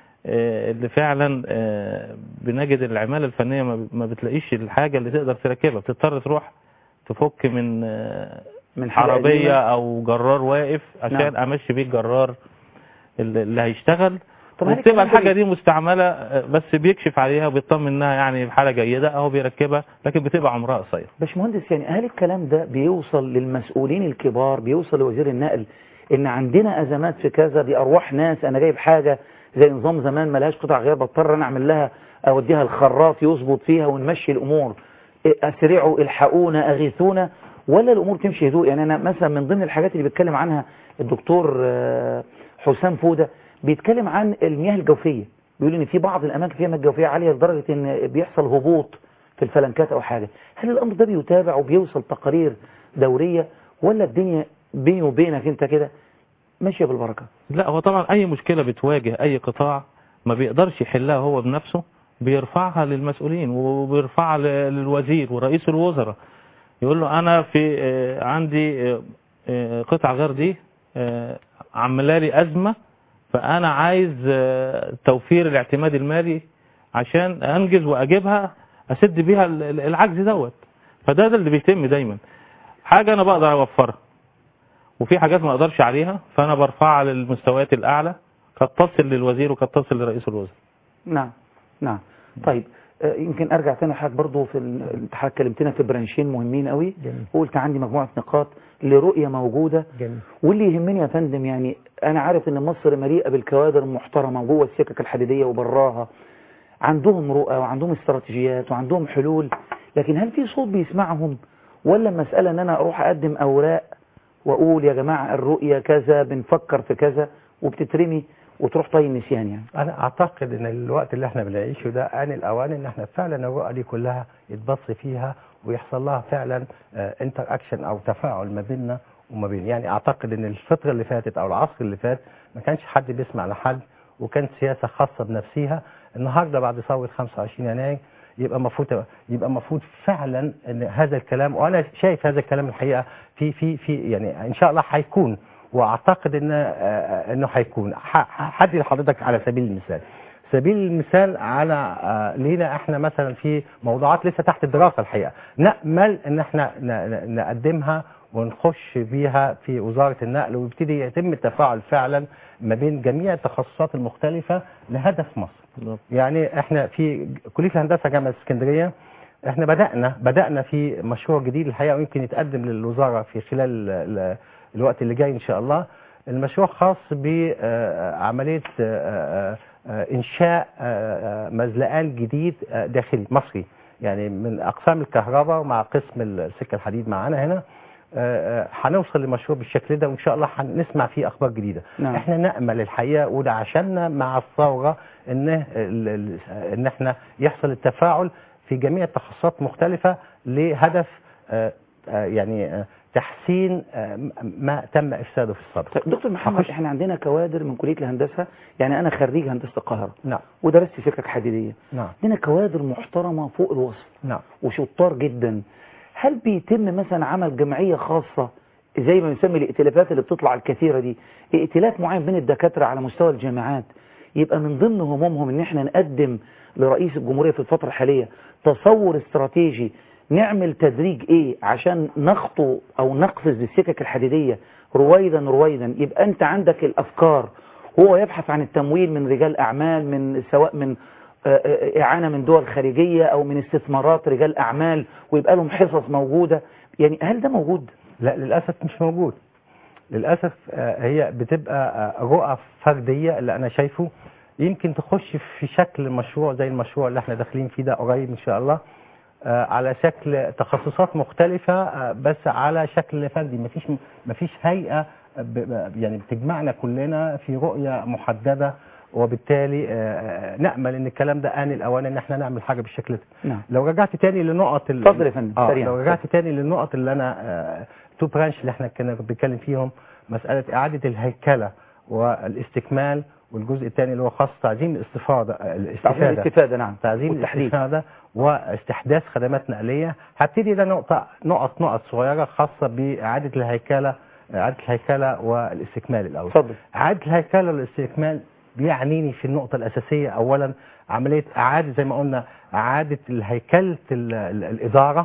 آه، اللي فعلا آه، بنجد العمالة الفنية ما- ما بتلاقيش الحاجة اللي تقدر تركبها بتضطر تروح تفك من آه، من حاجة عربية قديمة. أو جرار واقف عشان نعم. أمشي بيه الجرار اللي اللي هيشتغل طب هل وبتبقى الكلام ده الحاجة بي- دي مستعملة آه، بس بيكشف عليها وبيطمن انها يعني بحالة جيدة اهو بيركبها لكن بتبقى عمرها قصير باشمهندس يعني هل الكلام ده بيوصل للمسؤولين الكبار بيوصل لوزير النقل ان عندنا ازمات في كذا دي ارواح ناس انا جايب حاجة زي نظام زمان ملهاش قطع غيار بضطر انا اعمل لها اوديها الخراط يظبط فيها ونمشي الامور إيه، اسرعوا الحقونا اغيثونا ولا الامور تمشي هدوء يعني انا مثلا من ضمن الحاجات اللي بيتكلم عنها الدكتور آه، حسام فودة بيتكلم عن المياه الجوفية بيقول ان في بعض الاماكن فيها مياه جوفية عالية لدرجة ان بيحصل هبوط في الفلنكات او حاجة هل الامر ده بيتابع وبيوصل تقارير دورية ولا الدنيا بيني وبينك انت كده ماشية بالبركة لا هو طبعا اي مشكلة بتواجه اي قطاع ما بيقدرش يحلها هو بنفسه بيرفعها للمسؤولين وبيرفعها ل- للوزير ورئيس الوزراء يقول له انا في آه، عندي آه، آه، قطع غير دي آه، عامله لي ازمه فانا عايز آه، توفير الاعتماد المالي عشان انجز واجيبها اسد بيها ال- ال- العجز دوت فده ده اللي بيتم دايما حاجه انا بقدر اوفرها وفي حاجات ما اقدرش عليها فانا برفعها للمستويات الاعلى قد تصل للوزير وقد تصل لرئيس الوزراء نعم نعم طيب آه، يمكن ارجع تاني حضرتك برضو في ال- انت حضرتك كلمتنا في برانشين مهمين قوي جميل. وقلت عندي مجموعة نقاط لرؤية موجودة جميل واللي يهمني يا فندم يعني انا عارف ان مصر مليئة بالكوادر المحترمة جوه السكك الحديدية وبراها عندهم رؤى وعندهم استراتيجيات وعندهم حلول لكن هل في صوت بيسمعهم ولا مسألة ان انا اروح اقدم اوراق واقول يا جماعة الرؤية كذا بنفكر في كذا وبتترمي وتروح طي النسيان يعني انا اعتقد ان الوقت اللي احنا بنعيشه ده ان الاوان ان احنا فعلا الرؤى دي كلها يتبص فيها ويحصل لها فعلا انتر اكشن او تفاعل ما بيننا وما بين يعني اعتقد ان الفتره اللي فاتت او العصر اللي فات ما كانش حد بيسمع لحد وكانت سياسه خاصه بنفسها النهارده بعد ثوره 25 يناير يبقى المفروض يبقى المفروض فعلا ان هذا الكلام وانا شايف هذا الكلام الحقيقه في في في يعني ان شاء الله هيكون واعتقد ان آه، انه هيكون ح- هدي لحضرتك على سبيل المثال سبيل المثال على آه، لينا احنا مثلا في موضوعات لسه تحت الدراسه الحقيقه نامل ان احنا ن- ن- نقدمها ونخش بيها في وزاره النقل ويبتدي يتم التفاعل فعلا ما بين جميع التخصصات المختلفه لهدف مصر يعني احنا في كليه الهندسه جامعه اسكندريه احنا بدانا بدانا في مشروع جديد الحقيقه ويمكن يتقدم للوزاره في خلال ال- الوقت اللي جاي ان شاء الله المشروع خاص بعمليه انشاء آه، آه، مزلقان جديد آه، داخلي مصري يعني من اقسام الكهرباء ومع قسم السكه الحديد معانا هنا آه، آه، هنوصل لمشروع بالشكل ده وان شاء الله هنسمع فيه اخبار جديده نعم. احنا نامل الحقيقه وده عشاننا مع الثوره ان ال- ال- ان احنا يحصل التفاعل في جميع التخصصات مختلفه لهدف آه، آه، يعني آه، تحسين آه، م- ما تم افساده في السابق طيب دكتور محمد احنا عندنا كوادر من كليه الهندسه يعني انا خريج هندسه القاهره نعم ودرست سكك حديديه نعم عندنا كوادر محترمه فوق الوصف نعم وشطار جدا هل بيتم مثلا عمل جمعيه خاصه زي ما بنسمي الائتلافات اللي بتطلع الكثيره دي ائتلاف معين بين الدكاتره على مستوى الجامعات يبقى من ضمن همومهم ان احنا نقدم لرئيس الجمهوريه في الفتره الحاليه تصور استراتيجي نعمل تدريج ايه عشان نخطو او نقفز السكك الحديديه رويدا رويدا يبقى انت عندك الافكار هو يبحث عن التمويل من رجال اعمال من سواء من آه، آه، اعانه من دول خارجيه او من استثمارات رجال اعمال ويبقى لهم حصص موجوده يعني هل ده موجود لا للاسف مش موجود للاسف آه، هي بتبقى آه، رؤى فرديه اللي انا شايفه يمكن تخش في شكل مشروع زي المشروع اللي احنا داخلين فيه ده قريب ان شاء الله آه، على شكل تخصصات مختلفة آه، بس على شكل فردي مفيش مفيش هيئة ب- ب- يعني بتجمعنا كلنا في رؤية محددة وبالتالي آه، آه، نأمل ان الكلام ده آن الأوان ان احنا نعمل حاجة بالشكل ده نعم لو رجعت تاني لنقط ال- اتفضل يا فندم، اه سريعا. لو رجعت تاني للنقط اللي انا تو برانش اللي احنا كنا بنتكلم فيهم مسألة إعادة الهيكلة والاستكمال والجزء الثاني اللي هو خاص تعزيم الاستفادة تعزيم الاستفادة الاستفاده نعم تعزيم والتحديد. الاستفادة واستحداث خدمات نقلية هبتدي ده نقطة نقط نقط صغيرة خاصة بإعادة الهيكلة إعادة الهيكلة والاستكمال الأول اتفضل إعادة الهيكلة والاستكمال بيعنيني في النقطة الأساسية أولا عملية إعادة زي ما قلنا إعادة الهيكلة ال- ال- الإدارة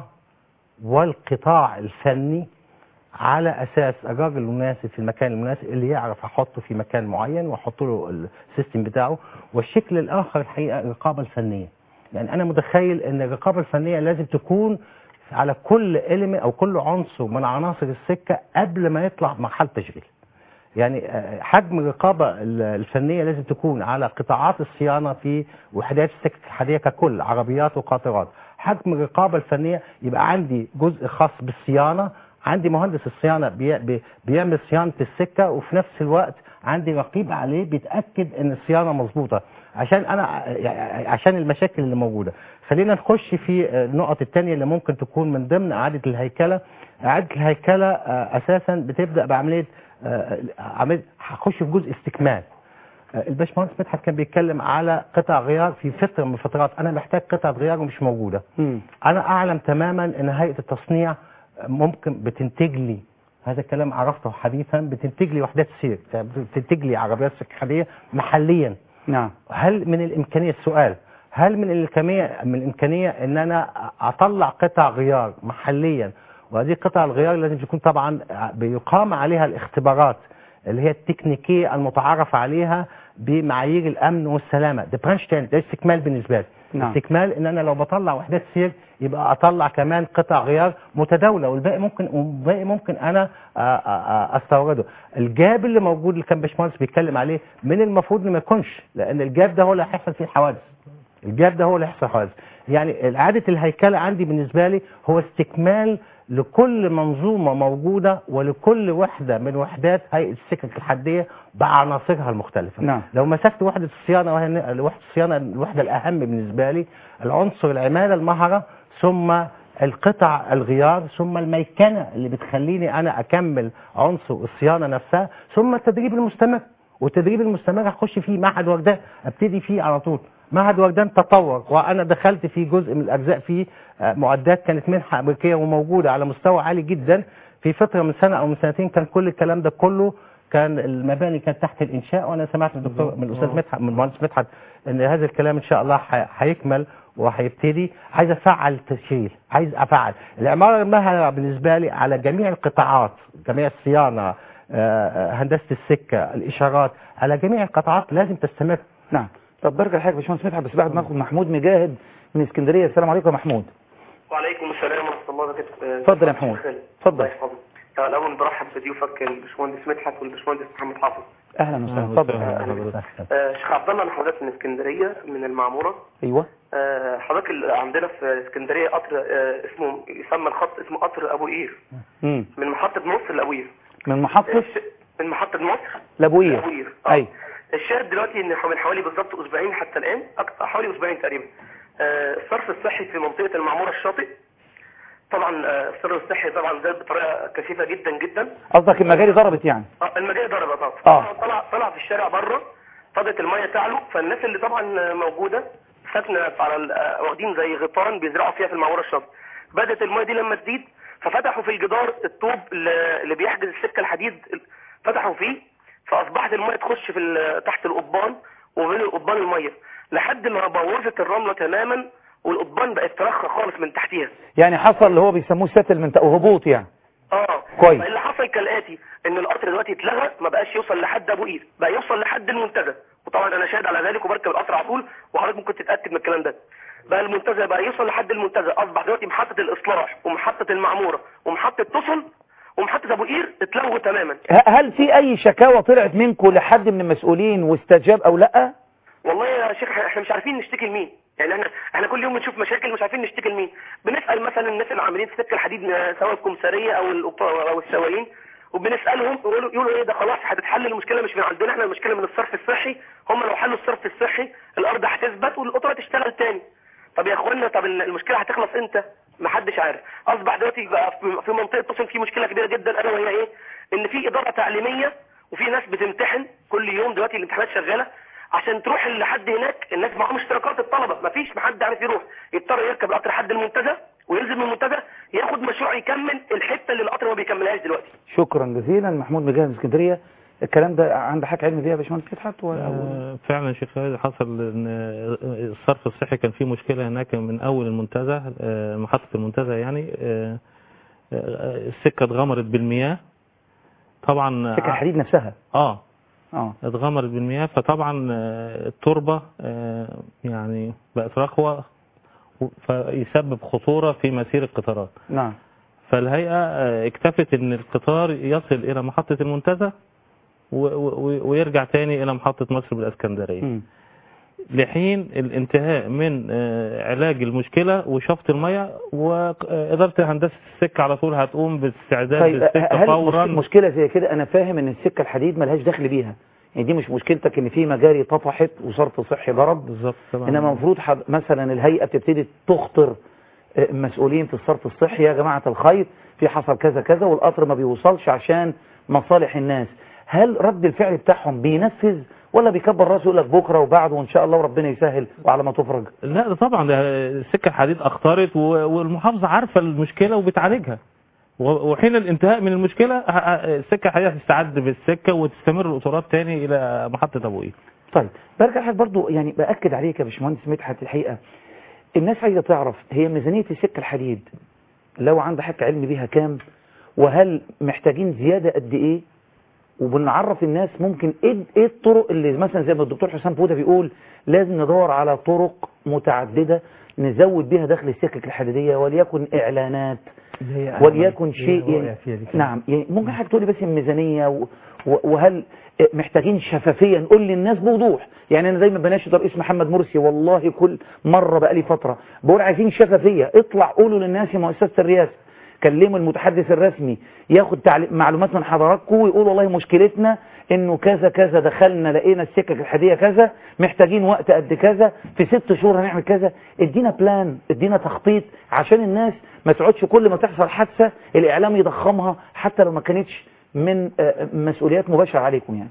والقطاع الفني على اساس الراجل المناسب في المكان المناسب اللي يعرف احطه في مكان معين واحط له السيستم بتاعه والشكل الاخر الحقيقه الرقابه الفنيه يعني انا متخيل ان الرقابه الفنيه لازم تكون على كل إلمي او كل عنصر من عناصر السكه قبل ما يطلع مرحله تشغيل يعني آه، حجم الرقابة ال- الفنية لازم تكون على قطاعات الصيانة في وحدات السكك الحديدية ككل عربيات وقاطرات حجم الرقابة الفنية يبقى عندي جزء خاص بالصيانة عندي مهندس الصيانة بي بي بيعمل صيانة السكة وفي نفس الوقت عندي رقيب عليه بيتأكد ان الصيانة مظبوطة عشان انا ع- عشان المشاكل اللي موجودة خلينا نخش في آه، النقط التانية اللي ممكن تكون من ضمن اعادة الهيكلة اعادة الهيكلة آه، اساسا بتبدأ بعملية آه، عملية هخش في جزء استكمال آه، الباشمهندس مدحت كان بيتكلم على قطع غيار في فترة من الفترات انا محتاج قطعة غيار ومش موجودة مم. انا اعلم تماما ان هيئه التصنيع ممكن بتنتج لي هذا الكلام عرفته حديثا بتنتج لي وحدات سير بتنتج لي عربيات سكحليه محليا نعم هل من الامكانيه السؤال هل من الامكانيه من الامكانيه ان انا اطلع قطع غيار محليا وهذه قطع الغيار لازم تكون طبعا بيقام عليها الاختبارات اللي هي التكنيكيه المتعارف عليها بمعايير الامن والسلامه ده برانش تاني ده استكمال بالنسبه لي نعم. استكمال ان انا لو بطلع وحدات سير يبقى اطلع كمان قطع غيار متداوله والباقي ممكن والباقي ممكن انا آ- آ- آ- استورده الجاب اللي موجود اللي كان باشمهندس بيتكلم عليه من المفروض إنه ما يكونش لان الجاب ده هو اللي هيحصل فيه الحوادث الجاب ده هو اللي هيحصل حوادث يعني اعاده الهيكله عندي بالنسبه لي هو استكمال لكل منظومه موجوده ولكل وحده من وحدات هيئه السكك الحديه بعناصرها المختلفه نعم. لو مسكت وحده الصيانه وهي وحده الصيانه الوحده الاهم بالنسبه لي العنصر العماله المهره ثم القطع الغيار ثم الميكنه اللي بتخليني انا اكمل عنصر الصيانه نفسها ثم التدريب المستمر والتدريب المستمر هخش فيه معهد وردان ابتدي فيه على طول معهد وردان تطور وانا دخلت في جزء من الاجزاء فيه آه، معدات كانت منحه امريكيه وموجوده على مستوى عالي جدا في فتره من سنه او من سنتين كان كل الكلام ده كله كان المباني كانت تحت الانشاء وانا سمعت من الدكتور من الاستاذ مدحت من المهندس مدحت ان هذا الكلام ان شاء الله ح- هيكمل وهيبتدي عايز افعل التشغيل عايز افعل العماره المهله بالنسبه لي على جميع القطاعات جميع الصيانه آه، آه، هندسه السكه الاشارات على جميع القطاعات لازم تستمر نعم طب برجع لحضرتك يا باشمهندس مدحت بس بعد ما اخد محمود مجاهد من اسكندريه السلام عليكم يا محمود وعليكم السلام ورحمة الله وبركاته اتفضل يا محمود. اتفضل. الله يحفظك آه، الأول برحب بضيوفك الباشمهندس مدحت والباشمهندس محمد حافظ اهلا وسهلا اتفضل آه، شيخ عبد الله أنا حضرتك من اسكندرية من المعمورة ايوه آه، حضرتك ال- عندنا في اسكندرية قطر آه، اسمه يسمى الخط اسمه قطر أبو قير مم. من محطة مصر لأبوير من محطه من محطة مصر لابوير لأبوير آه. اي الشاهد دلوقتي ان من حوالي بالظبط اسبوعين حتى الان أكتر حوالي اسبوعين تقريبا آه، الصرف الصحي في منطقه المعموره الشاطئ طبعا آه، السر الصحي طبعا زاد بطريقه كثيفه جدا جدا قصدك المجاري ضربت يعني آه، المجال ضرب طبعا آه. طلع طلع في الشارع بره فضت الميه تعلو فالناس اللي طبعا موجوده ساكنه على ال- آه، واخدين زي غيطان بيزرعوا فيها في المعموره الشاطئ بدات الميه دي لما تزيد ففتحوا في الجدار الطوب اللي اللي بيحجز السكه الحديد فتحوا فيه فاصبحت الميه تخش في ال- تحت القضبان وبين القضبان الميه لحد ما بوظت الرمله تماما والقضبان بقت ترخى خالص من تحتيها يعني حصل اللي هو بيسموه سيتلمنت او هبوط يعني اه كويس. اللي حصل كالاتي ان القطر دلوقتي اتلغى ما بقاش يوصل لحد ابو قير بقى يوصل لحد المنتزه وطبعا انا شاهد على ذلك وبركب القطر على طول وحضرتك ممكن تتاكد من الكلام ده بقى المنتزه بقى يوصل لحد المنتزه اصبح دلوقتي محطه الاصلاح ومحطه المعموره ومحطه تصل ومحطه ابو قير اتلغوا تماما ه- هل في اي شكاوى طلعت منكم لحد من المسؤولين واستجاب او لا والله يا شيخ إحنا- احنا مش عارفين نشتكي لمين يعني احنا احنا كل يوم بنشوف مشاكل مش عارفين نشتكي لمين بنسال مثلا الناس اللي عاملين في سكه الحديد م- سواء الكمساريه او الأبط- او السواقين وبنسالهم يقولوا يقولوا ايه ده خلاص هتتحل المشكله مش من عندنا احنا المشكله من الصرف الصحي هم لو حلوا الصرف الصحي الارض هتثبت والقطره تشتغل تاني طب يا اخوانا طب المشكله هتخلص امتى محدش عارف اصبح دلوقتي بقى في- في منطقه تصل في مشكله كبيره جدا الا وهي ايه ان في اداره تعليميه وفي ناس بتمتحن كل يوم دلوقتي الامتحانات شغاله عشان تروح لحد هناك الناس معاهم اشتراكات الطلبه مفيش محد عارف يروح يضطر يركب القطر لحد المنتزه وينزل من المنتزه ياخد مشروع يكمل الحته اللي القطر ما بيكملهاش دلوقتي شكرا جزيلا محمود مجاهد من اسكندريه الكلام ده عند حضرتك علم بيه يا باشمهندس مدحت ولا آه، فعلا يا شيخ خالد حصل ان الصرف الصحي كان فيه مشكله هناك من اول المنتزه آه، محطه المنتزه يعني آه، آه، السكه اتغمرت بالمياه طبعا سكه الحديد نفسها اه اه اتغمرت بالمياه فطبعا آه، التربه آه، يعني بقت رخوه و- فيسبب خطوره في مسير القطارات نعم فالهيئه آه، اكتفت ان القطار يصل الى محطه المنتزه و- و- ويرجع تاني الى محطه مصر بالاسكندريه مم. لحين الانتهاء من آه، علاج المشكله وشفط الميه واداره هندسه السكه على طول هتقوم باستعداد طيب السكه هل فورا مش- مشكله زي كده انا فاهم ان السكه الحديد ملهاش دخل بيها يعني دي مش مشكلتك ان في مجاري طفحت وصرف صحي ضرب بالظبط طبعا انما المفروض حد مثلا الهيئه بتبتدي تخطر آه، المسؤولين في الصرف الصحي يا جماعه الخير في حصل كذا كذا والقطر ما بيوصلش عشان مصالح الناس هل رد الفعل بتاعهم بينفذ ولا بيكبر راسه يقول لك بكره وبعده وان شاء الله وربنا يسهل وعلى ما تفرج لا ده طبعا ده السكه الحديد اخطرت و- والمحافظه عارفه المشكله وبتعالجها و- وحين الانتهاء من المشكله ه- ه- السكه الحديد هتستعد بالسكه وتستمر القطارات تاني الى محطه ابو قير طيب برجع لحضرتك برضو يعني باكد عليك يا باشمهندس مدحت الحقيقه الناس عايزه تعرف هي ميزانيه السكه الحديد لو عند حضرتك علم بيها كام وهل محتاجين زياده قد ايه وبنعرف الناس ممكن ايه ايه الطرق اللي مثلا زي ما الدكتور حسام فوده بيقول لازم ندور على طرق متعدده نزود بيها دخل السكك الحديديه وليكن اعلانات وليكن شيء يعني نعم يعني ممكن حضرتك تقول لي بس الميزانيه و- و- وهل محتاجين شفافيه نقول للناس بوضوح يعني انا دايما بناشد رئيس محمد مرسي والله كل مره بقالي فتره بقول عايزين شفافيه اطلع قولوا للناس يا مؤسسه الرئاسه كلموا المتحدث الرسمي ياخد تعلي- معلومات من حضراتكم ويقول والله مشكلتنا انه كذا كذا دخلنا لقينا السكك الحديديه كذا محتاجين وقت قد كذا في ست شهور هنعمل كذا ادينا بلان ادينا تخطيط عشان الناس ما تقعدش كل ما تحصل حادثه الاعلام يضخمها حتى لو ما كانتش من آه، مسؤوليات مباشره عليكم يعني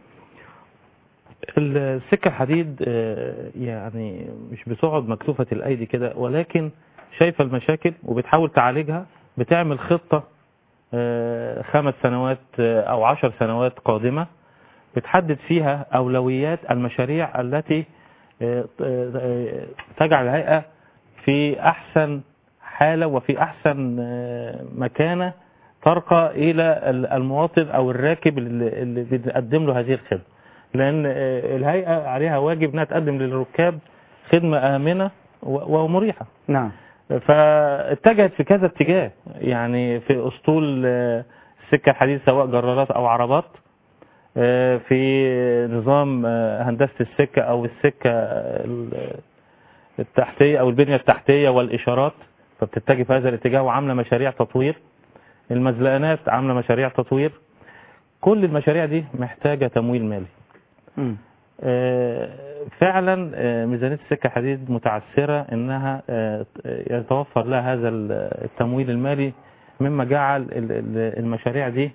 السكة الحديد آه، يعني مش بتقعد مكتوفة الأيدي كده ولكن شايفة المشاكل وبتحاول تعالجها بتعمل خطة آه، خمس سنوات آه، أو عشر سنوات قادمة بتحدد فيها أولويات المشاريع التي آه، آه، تجعل الهيئة في أحسن حالة وفي أحسن آه، مكانة ترقى إلى المواطن أو الراكب اللي اللي بنقدم له هذه الخدمة لأن آه، الهيئة عليها واجب أنها تقدم للركاب خدمة آمنة و- ومريحة نعم فاتجهت في كذا اتجاه يعني في اسطول آه، السكه الحديد سواء جرارات او عربات آه، في نظام آه، هندسه السكه او السكه ال- التحتيه او البنيه التحتيه والاشارات فبتتجه في هذا الاتجاه وعامله مشاريع تطوير المزلقانات عامله مشاريع تطوير كل المشاريع دي محتاجه تمويل مالي مم. آه، فعلا آه، ميزانية السكة حديد متعثرة انها آه، يتوفر لها هذا التمويل المالي مما جعل ال- ال- المشاريع دي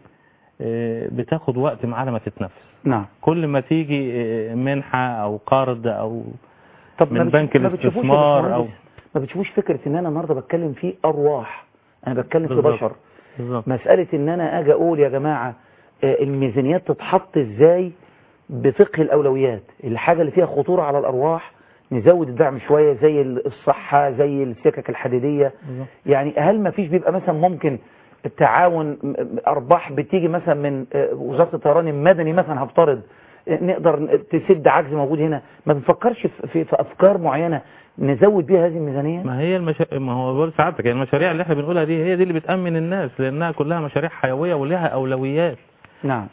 آه، بتاخد وقت معاها ما تتنفذ نعم كل ما تيجي آه، منحة او قرض او طب ما من بتش- بنك ما بتشوفوش يا الاستثمار او باشمهندس، ما بتشوفوش فكرة ان انا النهاردة بتكلم في ارواح انا بتكلم في بالظبط. بشر بالظبط مسألة ان انا اجي اقول يا جماعة آه، الميزانيات تتحط ازاي بفقه الاولويات الحاجة اللي فيها خطورة على الارواح نزود الدعم شوية زي الصحة زي السكك الحديدية يعني هل ما فيش بيبقى مثلا ممكن التعاون م- م- ارباح بتيجي مثلا من آه، وزارة الطيران المدني مثلا هفترض آه، نقدر تسد عجز موجود هنا ما بنفكرش في, في, في افكار معينة نزود بيها هذه الميزانية ما هي المشا... ما هو بقول سعادتك يعني المشاريع اللي احنا بنقولها دي هي دي اللي بتأمن الناس لأنها كلها مشاريع حيوية ولها أولويات نعم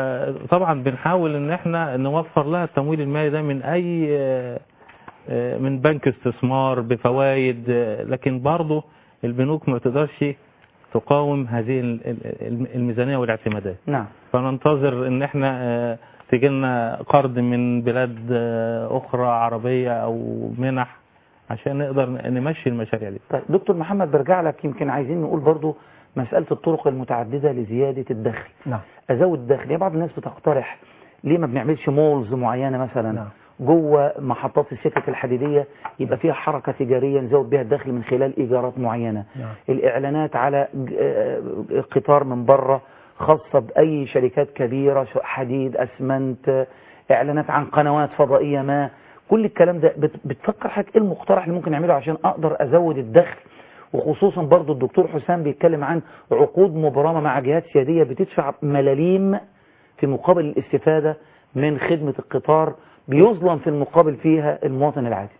فطبعا بنحاول ان احنا نوفر لها التمويل المالي ده من اي آه، آه، من بنك استثمار بفوائد آه، لكن برضه البنوك ما تقدرش تقاوم هذه ال- ال- الميزانية والاعتمادات نعم فننتظر ان احنا آه، تيجي لنا قرض من بلاد آه، اخرى عربية او منح عشان نقدر نمشي المشاريع دي طيب دكتور محمد برجع لك يمكن عايزين نقول برضو مسألة الطرق المتعددة لزيادة الدخل نعم أزود الدخل يعني بعض الناس بتقترح ليه ما بنعملش مولز معينة مثلا نعم. جوه محطات السكك الحديدية يبقى فيها حركة تجارية نزود بيها الدخل من خلال إيجارات معينة نعم. الإعلانات على ج- آه، قطار من بره خاصة بأي شركات كبيرة سواء حديد أسمنت آه، إعلانات عن قنوات فضائية ما كل الكلام ده بت- بتفكر حضرتك إيه المقترح اللي ممكن نعمله عشان أقدر أزود الدخل وخصوصا برضو الدكتور حسام بيتكلم عن عقود مبرمة مع جهات سيادية بتدفع ملاليم في مقابل الاستفادة من خدمة القطار بيظلم في المقابل فيها المواطن العادي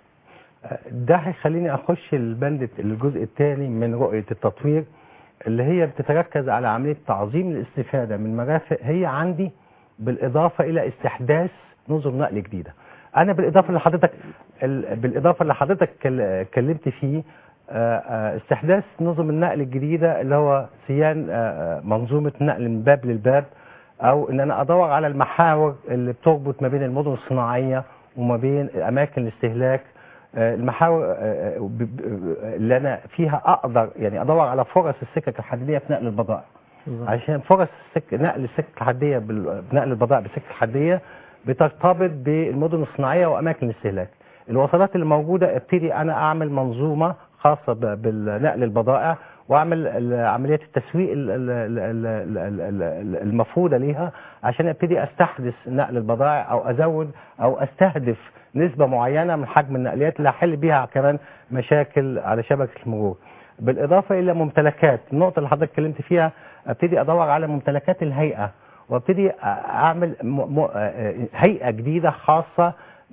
ده هيخليني اخش البند الجزء الثاني من رؤية التطوير اللي هي بتتركز على عملية تعظيم الاستفادة من مرافق هي عندي بالإضافة إلى استحداث نظم نقل جديدة أنا بالإضافة اللي حضرتك ال- بالإضافة اللي حضرتك كل- اتكلمت فيه آه، آه، استحداث نظم النقل الجديدة اللي هو سيان آه، آه، منظومة نقل من باب للباب أو إن أنا أدور على المحاور اللي بتربط ما بين المدن الصناعية وما بين أماكن الاستهلاك آه، المحاور آه، آه، ب- ب- اللي انا فيها اقدر يعني ادور على فرص السكك الحديديه في نقل البضائع عشان فرص السك... نقل السكك الحديديه بال... بنقل البضائع بالسكك الحديديه بترتبط بالمدن الصناعيه واماكن الاستهلاك الوصلات اللي موجوده ابتدي انا اعمل منظومه خاصه ب... بالنقل البضائع واعمل ال- عمليات التسويق ال- ال- ال- ال- ال- ال- ال- المفروضه ليها عشان ابتدي استحدث نقل البضائع او ازود او استهدف نسبه معينه من حجم النقليات اللي هحل بيها كمان مشاكل على شبكه المرور بالاضافه الى ممتلكات النقطه اللي حضرتك اتكلمت فيها ابتدي ادور على ممتلكات الهيئه وابتدي اعمل م- م- هيئه جديده خاصه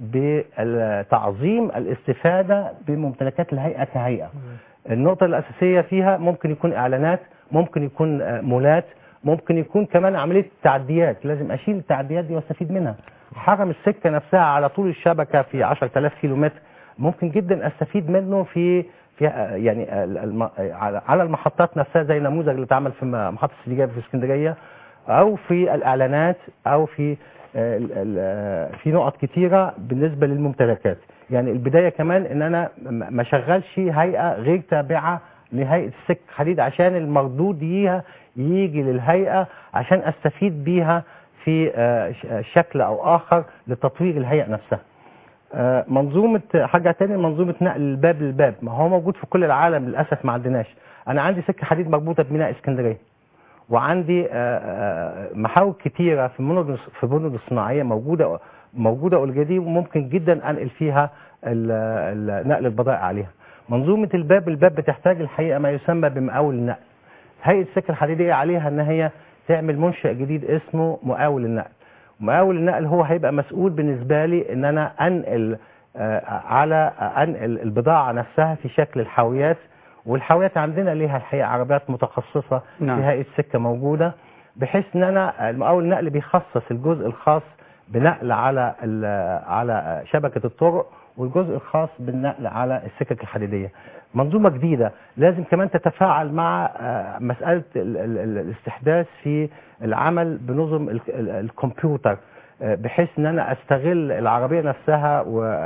بتعظيم الاستفاده بممتلكات الهيئه كهيئه النقطة الأساسية فيها ممكن يكون إعلانات ممكن يكون آه، مولات ممكن يكون كمان عملية تعديات لازم أشيل التعديات دي واستفيد منها حرم السكة نفسها على طول الشبكة في 10000 كيلو متر ممكن جدا أستفيد منه في في آه، يعني ال- الم- آه، على على المحطات نفسها زي نموذج اللي اتعمل في م- محطة السليجاب في اسكندرية أو في الإعلانات أو في آه، ال- ال- آه، في نقط كتيرة بالنسبة للممتلكات يعني البداية كمان ان انا م- ما شغلش هيئة غير تابعة لهيئة السك حديد عشان المردود ليها يجي للهيئة عشان استفيد بيها في آه، ش- آه، شكل او اخر لتطوير الهيئة نفسها آه، منظومة حاجة تانية منظومة نقل الباب للباب ما هو موجود في كل العالم للأسف ما عندناش أنا عندي سكة حديد مربوطة بميناء اسكندرية وعندي آه، آه، محاور كتيرة في المدن في المدن الصناعية موجودة موجودة اوريدي وممكن جدا انقل فيها ال- ال- نقل البضائع عليها منظومة الباب الباب بتحتاج الحقيقة ما يسمى بمقاول النقل هيئة السكة الحديدية عليها ان هي تعمل منشأ جديد اسمه مقاول النقل مقاول النقل هو هيبقى مسؤول بالنسبة لي ان انا انقل آه، على انقل البضاعة نفسها في شكل الحاويات والحاويات عندنا ليها الحقيقة عربيات متخصصة نعم. في هيئة السكة موجودة بحيث ان انا المقاول النقل بيخصص الجزء الخاص بنقل على ال- على شبكة الطرق والجزء الخاص بالنقل على السكك الحديدية منظومة جديدة لازم كمان تتفاعل مع آه، مسألة ال- ال- ال- الاستحداث في العمل بنظم ال- ال- الكمبيوتر آه، بحيث ان انا استغل العربيه نفسها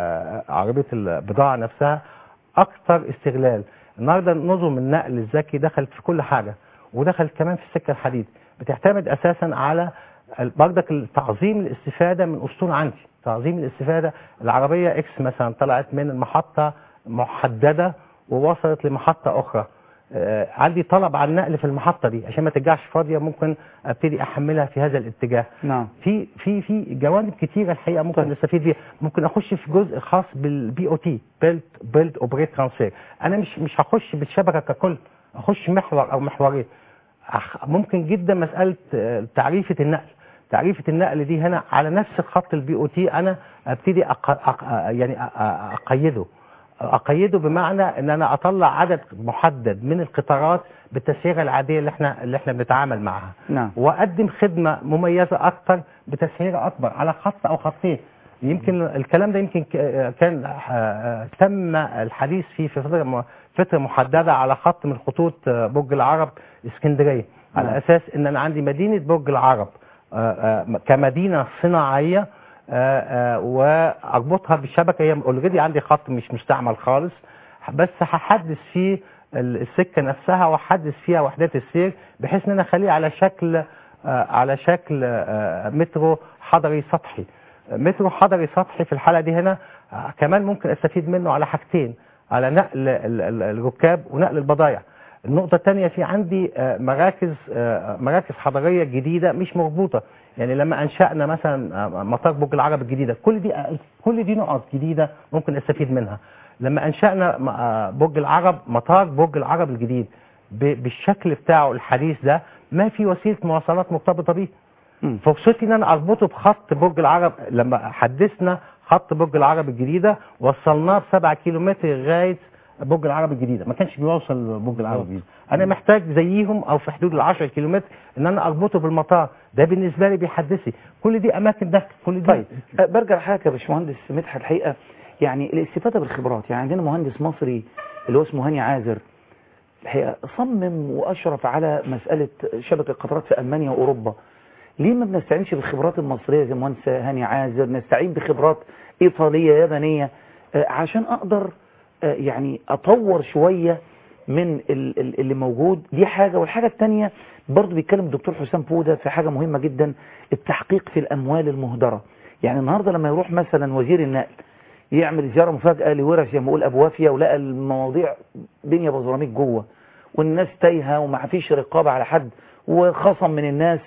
وعربيه البضاعه نفسها اكثر استغلال النهارده نظم النقل الذكي دخلت في كل حاجه ودخلت كمان في السكه الحديد بتعتمد اساسا على ال- برضك تعظيم الاستفاده من اسطول عندي تعظيم الاستفاده العربيه اكس مثلا طلعت من المحطه محدده ووصلت لمحطه اخرى آه، عندي طلب على النقل في المحطه دي عشان ما ترجعش فاضيه ممكن ابتدي احملها في هذا الاتجاه نعم في في في جوانب كتيره الحقيقه ممكن طيب. نستفيد بيها ممكن اخش في جزء خاص بالبي او تي بيلد بيلد اوبريت ترانسفير انا مش مش هخش بالشبكه ككل اخش محور او محورين أخ- ممكن جدا مساله آه، تعريفه النقل تعريفه النقل دي هنا على نفس الخط البي او تي انا ابتدي أق... أق... يعني أ- أ- اقيده اقيده بمعنى ان انا اطلع عدد محدد من القطارات بالتسعيره العاديه اللي احنا اللي احنا بنتعامل معها نعم واقدم خدمه مميزه اكتر بتسعيره اكبر على خط او خطين يمكن الكلام ده يمكن ك- كان آه، تم الحديث فيه في فتره م- فتره محدده على خط من خطوط آه، برج العرب اسكندريه نعم. على اساس ان انا عندي مدينه برج العرب آه، آه، كمدينه صناعيه آه، آه، واربطها بالشبكه هي اوريدي عندي خط مش مستعمل خالص بس هحدث فيه ال- السكه نفسها واحدث فيها وحدات السير بحيث ان انا اخليه على شكل آه، على شكل آه، مترو حضري سطحي مترو حضري سطحي في الحاله دي هنا آه، كمان ممكن استفيد منه على حاجتين على نقل ال- ال- الركاب ونقل البضائع النقطة الثانية في عندي آه، مراكز آه، مراكز حضرية جديدة مش مربوطة يعني لما أنشأنا مثلا آه، مطار برج العرب الجديدة كل دي كل دي نقط جديدة ممكن أستفيد منها لما أنشأنا م- آه، برج العرب مطار برج العرب الجديد ب- بالشكل بتاعه الحديث ده ما في وسيلة مواصلات مرتبطة بيه فرصتي ان انا اربطه بخط برج العرب لما حدثنا خط برج العرب الجديده وصلناه بسبعة كيلومتر لغايه برج العرب الجديده ما كانش بيوصل برج العرب الجديده انا محتاج زيهم او في حدود ال 10 كيلومتر ان انا اربطه بالمطار ده بالنسبه لي بيحدثي كل دي اماكن دخل كل دي طيب أه، برجع لحضرتك يا باشمهندس مدحت الحقيقه يعني الاستفاده بالخبرات يعني عندنا مهندس مصري اللي هو اسمه هاني عازر الحقيقه صمم واشرف على مساله شبكه قطارات في المانيا واوروبا ليه ما بنستعينش بالخبرات المصريه زي مهندس هاني عازر نستعين بخبرات ايطاليه يابانيه آه، عشان اقدر آه، يعني اطور شويه من ال- ال- اللي موجود دي حاجه والحاجه الثانيه برضه بيتكلم الدكتور حسام فوده في حاجه مهمه جدا التحقيق في الاموال المهدره يعني النهارده لما يروح مثلا وزير النقل يعمل زياره مفاجاه لورش زي ما بقول ابو وافيه ولقى المواضيع دنيا بزراميك جوه والناس تايهه وما فيش رقابه على حد وخصم من الناس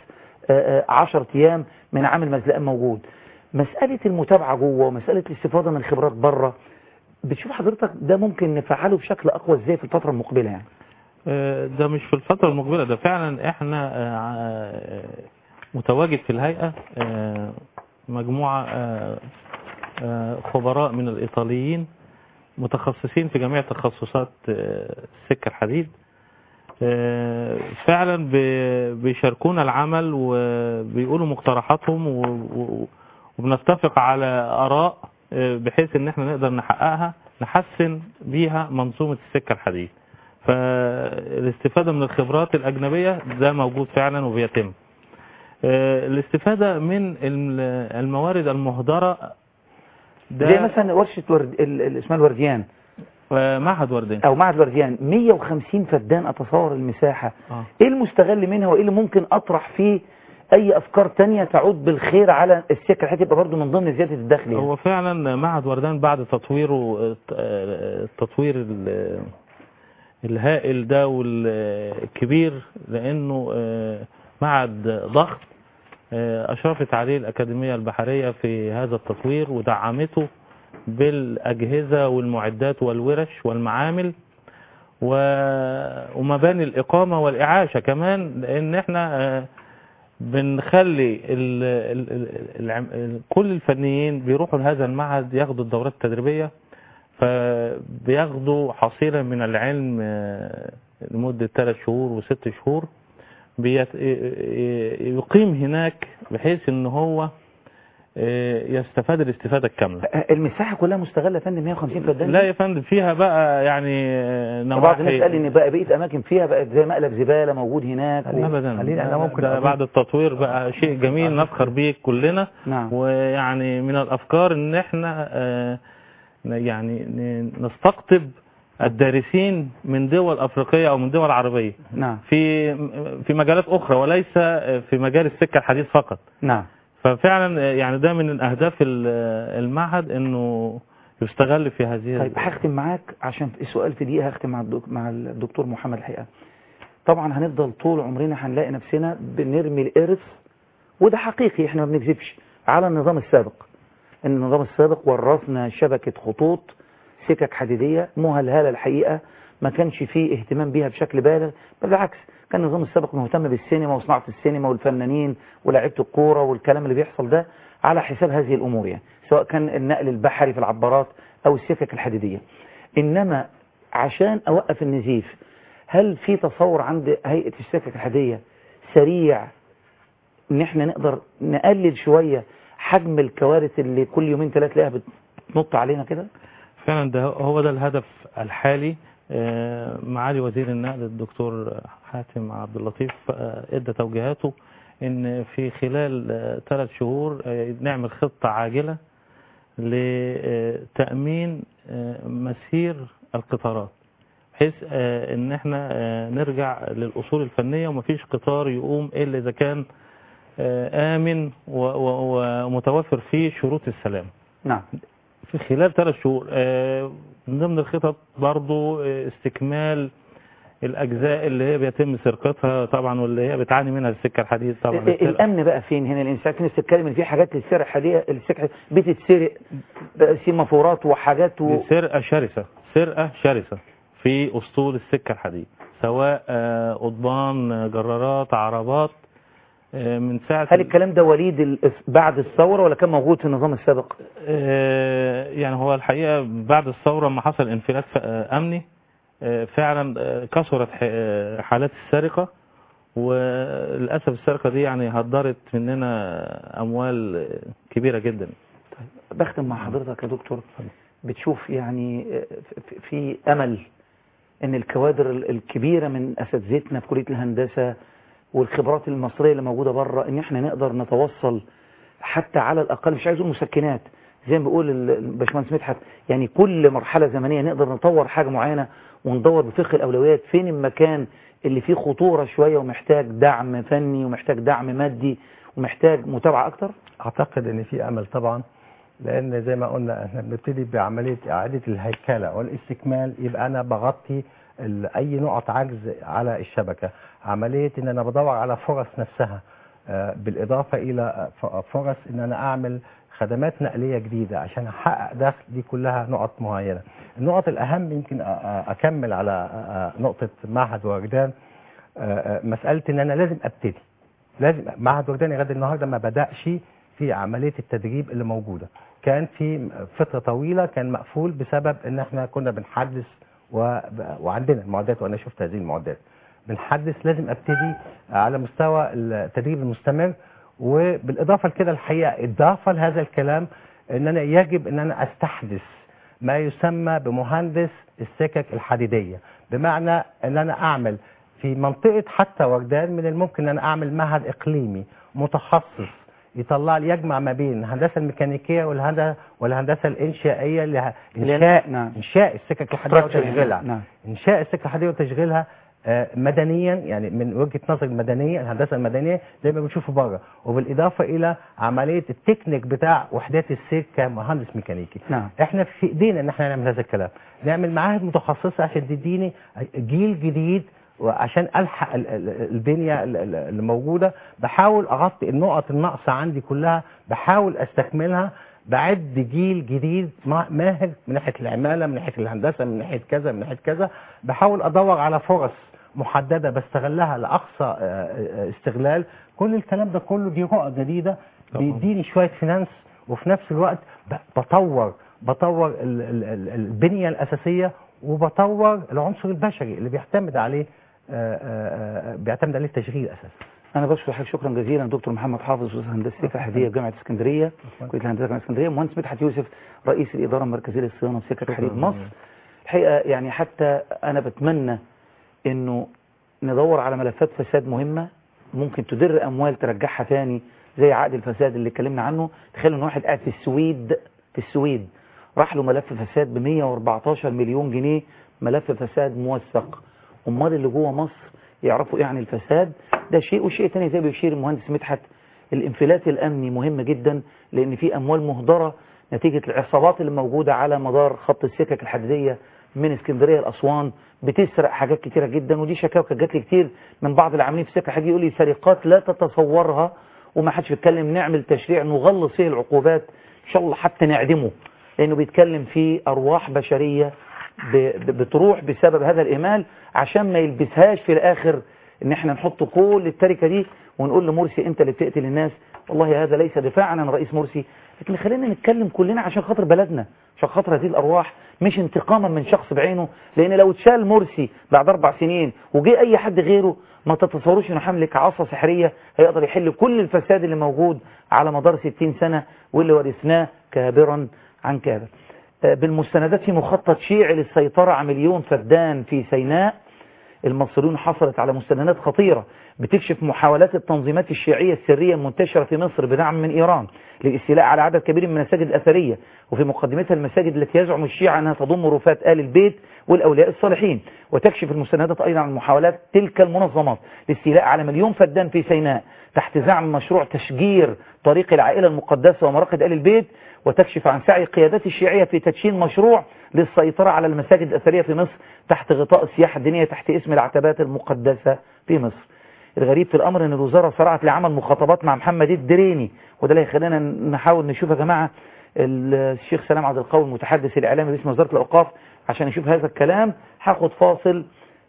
10 ايام من عامل مزلقان موجود مساله المتابعه جوه ومساله الاستفاده من خبرات بره بتشوف حضرتك ده ممكن نفعله بشكل اقوى ازاي في الفتره المقبله يعني آه، ده مش في الفترة المقبلة ده فعلا احنا آه، آه، متواجد في الهيئة آه، مجموعة آه، آه، خبراء من الإيطاليين متخصصين في جميع تخصصات آه، السكة الحديد آه، فعلا ب- بيشاركونا العمل وبيقولوا مقترحاتهم و- و- وبنتفق على آراء آه، بحيث ان احنا نقدر نحققها نحسن بيها منظومة السكة الحديد فالاستفادة من الخبرات الأجنبية ده موجود فعلا وبيتم آه، الاستفادة من الم- الموارد المهدرة ده زي مثلا ورشه ورد ال- ال- اسمها الورديان آه، معهد وردان او معهد الورديان 150 فدان اتصور المساحه آه. ايه المستغل منها وايه اللي ممكن اطرح فيه اي افكار تانية تعود بالخير على السكه الحته يبقى برضه من ضمن زياده الدخل يعني. هو فعلا معهد وردان بعد تطويره آه، التطوير ال- الهائل ده والكبير لأنه آه، معهد ضخم آه، أشرفت عليه الأكاديمية البحرية في هذا التطوير ودعمته بالأجهزة والمعدات والورش والمعامل و- ومباني الإقامة والإعاشة كمان لأن احنا آه، بنخلي ال ال ال العم- ال كل الفنيين بيروحوا لهذا المعهد ياخدوا الدورات التدريبية فبياخدوا حصيلة من العلم آه، لمدة ثلاث شهور وست شهور بيت- يقيم هناك بحيث ان هو آه، يستفاد الاستفادة الكاملة المساحة كلها مستغلة يا فندم 150 فدان لا يا فندم فيها بقى يعني آه، بعض الناس نواحي قال ان بقى بقيه اماكن فيها بقت زي مقلب زباله موجود هناك ابدا خلينا أنا ممكن ده أضيف- بعد التطوير بقى شيء جميل نفخر به كلنا نعم ويعني من الافكار ان احنا آه، يعني ن- نستقطب الدارسين من دول افريقيه او من دول عربيه نعم في في مجالات اخرى وليس في مجال السكه الحديد فقط نعم ففعلا يعني ده من اهداف ال- المعهد انه يستغل في هذه طيب هختم معاك عشان السؤال في دقيقه هختم مع الدك... مع الدكتور محمد الحقيقه طبعا هنفضل طول عمرنا هنلاقي نفسنا بنرمي الارث وده حقيقي احنا ما بنكذبش على النظام السابق ان النظام السابق ورثنا شبكه خطوط سكك حديديه مهلهله الحقيقه ما كانش فيه اهتمام بيها بشكل بالغ بل بالعكس كان النظام السابق مهتم بالسينما وصناعه السينما والفنانين ولاعيبه الكوره والكلام اللي بيحصل ده على حساب هذه الامور يعني سواء كان النقل البحري في العبارات او السكك الحديديه انما عشان اوقف النزيف هل في تصور عند هيئه السكك الحديديه سريع ان احنا نقدر نقلل شويه حجم الكوارث اللي كل يومين ثلاثه تلاقيها بتنط علينا كده فعلا ده هو ده الهدف الحالي آه، معالي وزير النقل الدكتور حاتم عبد اللطيف آه، ادى توجيهاته ان في خلال ثلاث شهور آه، نعمل خطة عاجلة لتأمين آه، مسير القطارات بحيث آه، ان احنا آه، نرجع للأصول الفنية ومفيش قطار يقوم الا اذا كان آه، آمن و- و- ومتوفر فيه شروط السلام نعم في خلال ثلاث شهور آه، من ضمن الخطط برضو آه، استكمال الأجزاء اللي هي بيتم سرقتها طبعا واللي هي بتعاني منها السكة الحديد طبعا ال- الامن بقى فين هنا الانسان في ناس بتتكلم ان في حاجات للسرقه الحديديه السكه بتتسرق بقى سيمافورات وحاجات و... دي سرقة شرسة سرقة شرسة في أسطول السكة الحديد سواء آه، قضبان آه، جرارات عربات آه، من ساعة هل الكلام ده وليد ال- بعد الثوره ولا كان موجود في النظام السابق آه، يعني هو الحقيقة بعد الثورة لما حصل انفلات ف- آه، أمني آه، فعلا آه، كثرت ح- آه، حالات السرقة وللأسف السرقة دي يعني هدرت مننا أموال آه، كبيرة جدا بختم مع حضرتك يا دكتور بتشوف يعني في- في امل ان الكوادر ال- الكبيره من اساتذتنا في كليه الهندسه والخبرات المصريه اللي موجوده بره ان احنا نقدر نتوصل حتى على الاقل مش عايز اقول مسكنات زي ما بيقول ال- الباشمهندس مدحت يعني كل مرحله زمنيه نقدر نطور حاجه معينه وندور بفقه الاولويات فين المكان اللي فيه خطوره شويه ومحتاج دعم فني ومحتاج دعم مادي ومحتاج متابعه اكتر اعتقد ان في امل طبعا لان زي ما قلنا احنا بنبتدي بعمليه اعاده الهيكله والاستكمال يبقى انا بغطي ال- اي نقط عجز على الشبكه عمليه ان انا بدور على فرص نفسها آه، بالاضافه الى ف- فرص ان انا اعمل خدمات نقليه جديده عشان احقق دخل دي كلها نقط معينه النقط الاهم يمكن أ- أ- اكمل على أ- أ- نقطه معهد وجدان آه، آه، مساله ان انا لازم ابتدي لازم معهد وجدان لغايه النهارده ما بداش في عمليه التدريب اللي موجوده كان في فتره طويله كان مقفول بسبب ان احنا كنا بنحدث و... وعندنا المعدات وانا شفت هذه المعدات بنحدث لازم ابتدي على مستوى التدريب المستمر وبالاضافه لكده الحقيقه اضافه لهذا الكلام ان انا يجب ان انا استحدث ما يسمى بمهندس السكك الحديديه بمعنى ان انا اعمل في منطقه حتى وجدان من الممكن ان انا اعمل معهد اقليمي متخصص يطلع لي يجمع ما بين الهندسه الميكانيكيه والهندسه والهندسه الانشائيه اللي ه- انشاء نعم. انشاء السكك الحديديه Structure. وتشغيلها نعم. انشاء السكه الحديديه وتشغيلها آه، مدنيا يعني من وجهه نظر المدنيه الهندسه المدنيه زي ما بنشوفه بره وبالاضافه الى عمليه التكنيك بتاع وحدات السير كمهندس ميكانيكي نعم. احنا في ايدينا ان احنا نعمل هذا الكلام نعمل معاهد متخصصه عشان تديني جيل جديد وعشان الحق ال- ال- البنيه ال- ال- اللي موجوده بحاول اغطي النقط الناقصه عندي كلها بحاول استكملها بعد جيل جديد ما- ماهر من ناحيه العماله من ناحيه الهندسه من ناحيه كذا من ناحيه كذا بحاول ادور على فرص محدده بستغلها لاقصى آه، آه، استغلال كل الكلام ده كله دي رؤى جديده بيديني شويه فينانس وفي نفس الوقت ب- بطور بطور ال- ال- ال- البنيه الاساسيه وبطور العنصر البشري اللي بيعتمد عليه آه، آه، آه، بيعتمد عليه التشغيل اساسا انا بشكر حضرتك شكرا جزيلا دكتور محمد حافظ استاذ هندسه سكه حديديه بجامعه اسكندريه كليه الهندسه جامعه اسكندريه مهندس مدحت يوسف رئيس الاداره المركزيه للصيانه وسكك حديد مصر الحقيقه يعني حتى انا بتمنى انه ندور على ملفات فساد مهمه ممكن تدر اموال ترجعها تاني زي عقد الفساد اللي اتكلمنا عنه تخيلوا ان واحد قاعد في السويد في السويد راح له ملف فساد ب 114 مليون جنيه ملف فساد موثق امال اللي جوه مصر يعرفوا ايه عن الفساد ده شيء وشيء تاني زي ما بيشير المهندس مدحت الانفلات الامني مهم جدا لان في اموال مهدره نتيجه العصابات اللي موجوده على مدار خط السكك الحديديه من اسكندريه لاسوان بتسرق حاجات كتيره جدا ودي شكاوى كانت جات لي كتير من بعض العاملين في السكه الحديديه يقول لي سرقات لا تتصورها وما حدش بيتكلم نعمل تشريع نغلظ فيه العقوبات ان شاء الله حتى نعدمه لانه بيتكلم في ارواح بشريه ب- ب- بتروح بسبب هذا الإهمال عشان ما يلبسهاش في الآخر إن احنا نحط كل التركة دي ونقول لمرسي أنت اللي بتقتل الناس والله هذا ليس دفاعا عن رئيس مرسي لكن خلينا نتكلم كلنا عشان خاطر بلدنا عشان خاطر هذه الأرواح مش انتقاما من شخص بعينه لأن لو اتشال مرسي بعد أربع سنين وجي أي حد غيره ما تتصوروش إنه حمل كعصا سحرية هيقدر يحل كل الفساد اللي موجود على مدار 60 سنة واللي ورثناه كابرا عن كابر بالمستندات في مخطط شيعي للسيطرة على مليون فدان في سيناء المصريون حصلت على مستندات خطيرة بتكشف محاولات التنظيمات الشيعية السرية المنتشرة في مصر بدعم من إيران للاستيلاء على عدد كبير من المساجد الأثرية وفي مقدمتها المساجد التي يزعم الشيعة أنها تضم رفات آل البيت والأولياء الصالحين وتكشف المستندات أيضا عن محاولات تلك المنظمات للاستيلاء على مليون فدان في سيناء تحت زعم مشروع تشجير طريق العائلة المقدسة ومراقد آل البيت وتكشف عن سعي القيادات الشيعية في تدشين مشروع للسيطرة على المساجد الأثرية في مصر تحت غطاء السياحة الدينية تحت اسم العتبات المقدسة في مصر الغريب في الأمر أن الوزارة سرعت لعمل مخاطبات مع محمد الدريني وده اللي هيخلينا نحاول نشوف يا جماعة الشيخ سلام عبد القوي المتحدث الإعلامي باسم وزارة الأوقاف عشان نشوف هذا الكلام هاخد فاصل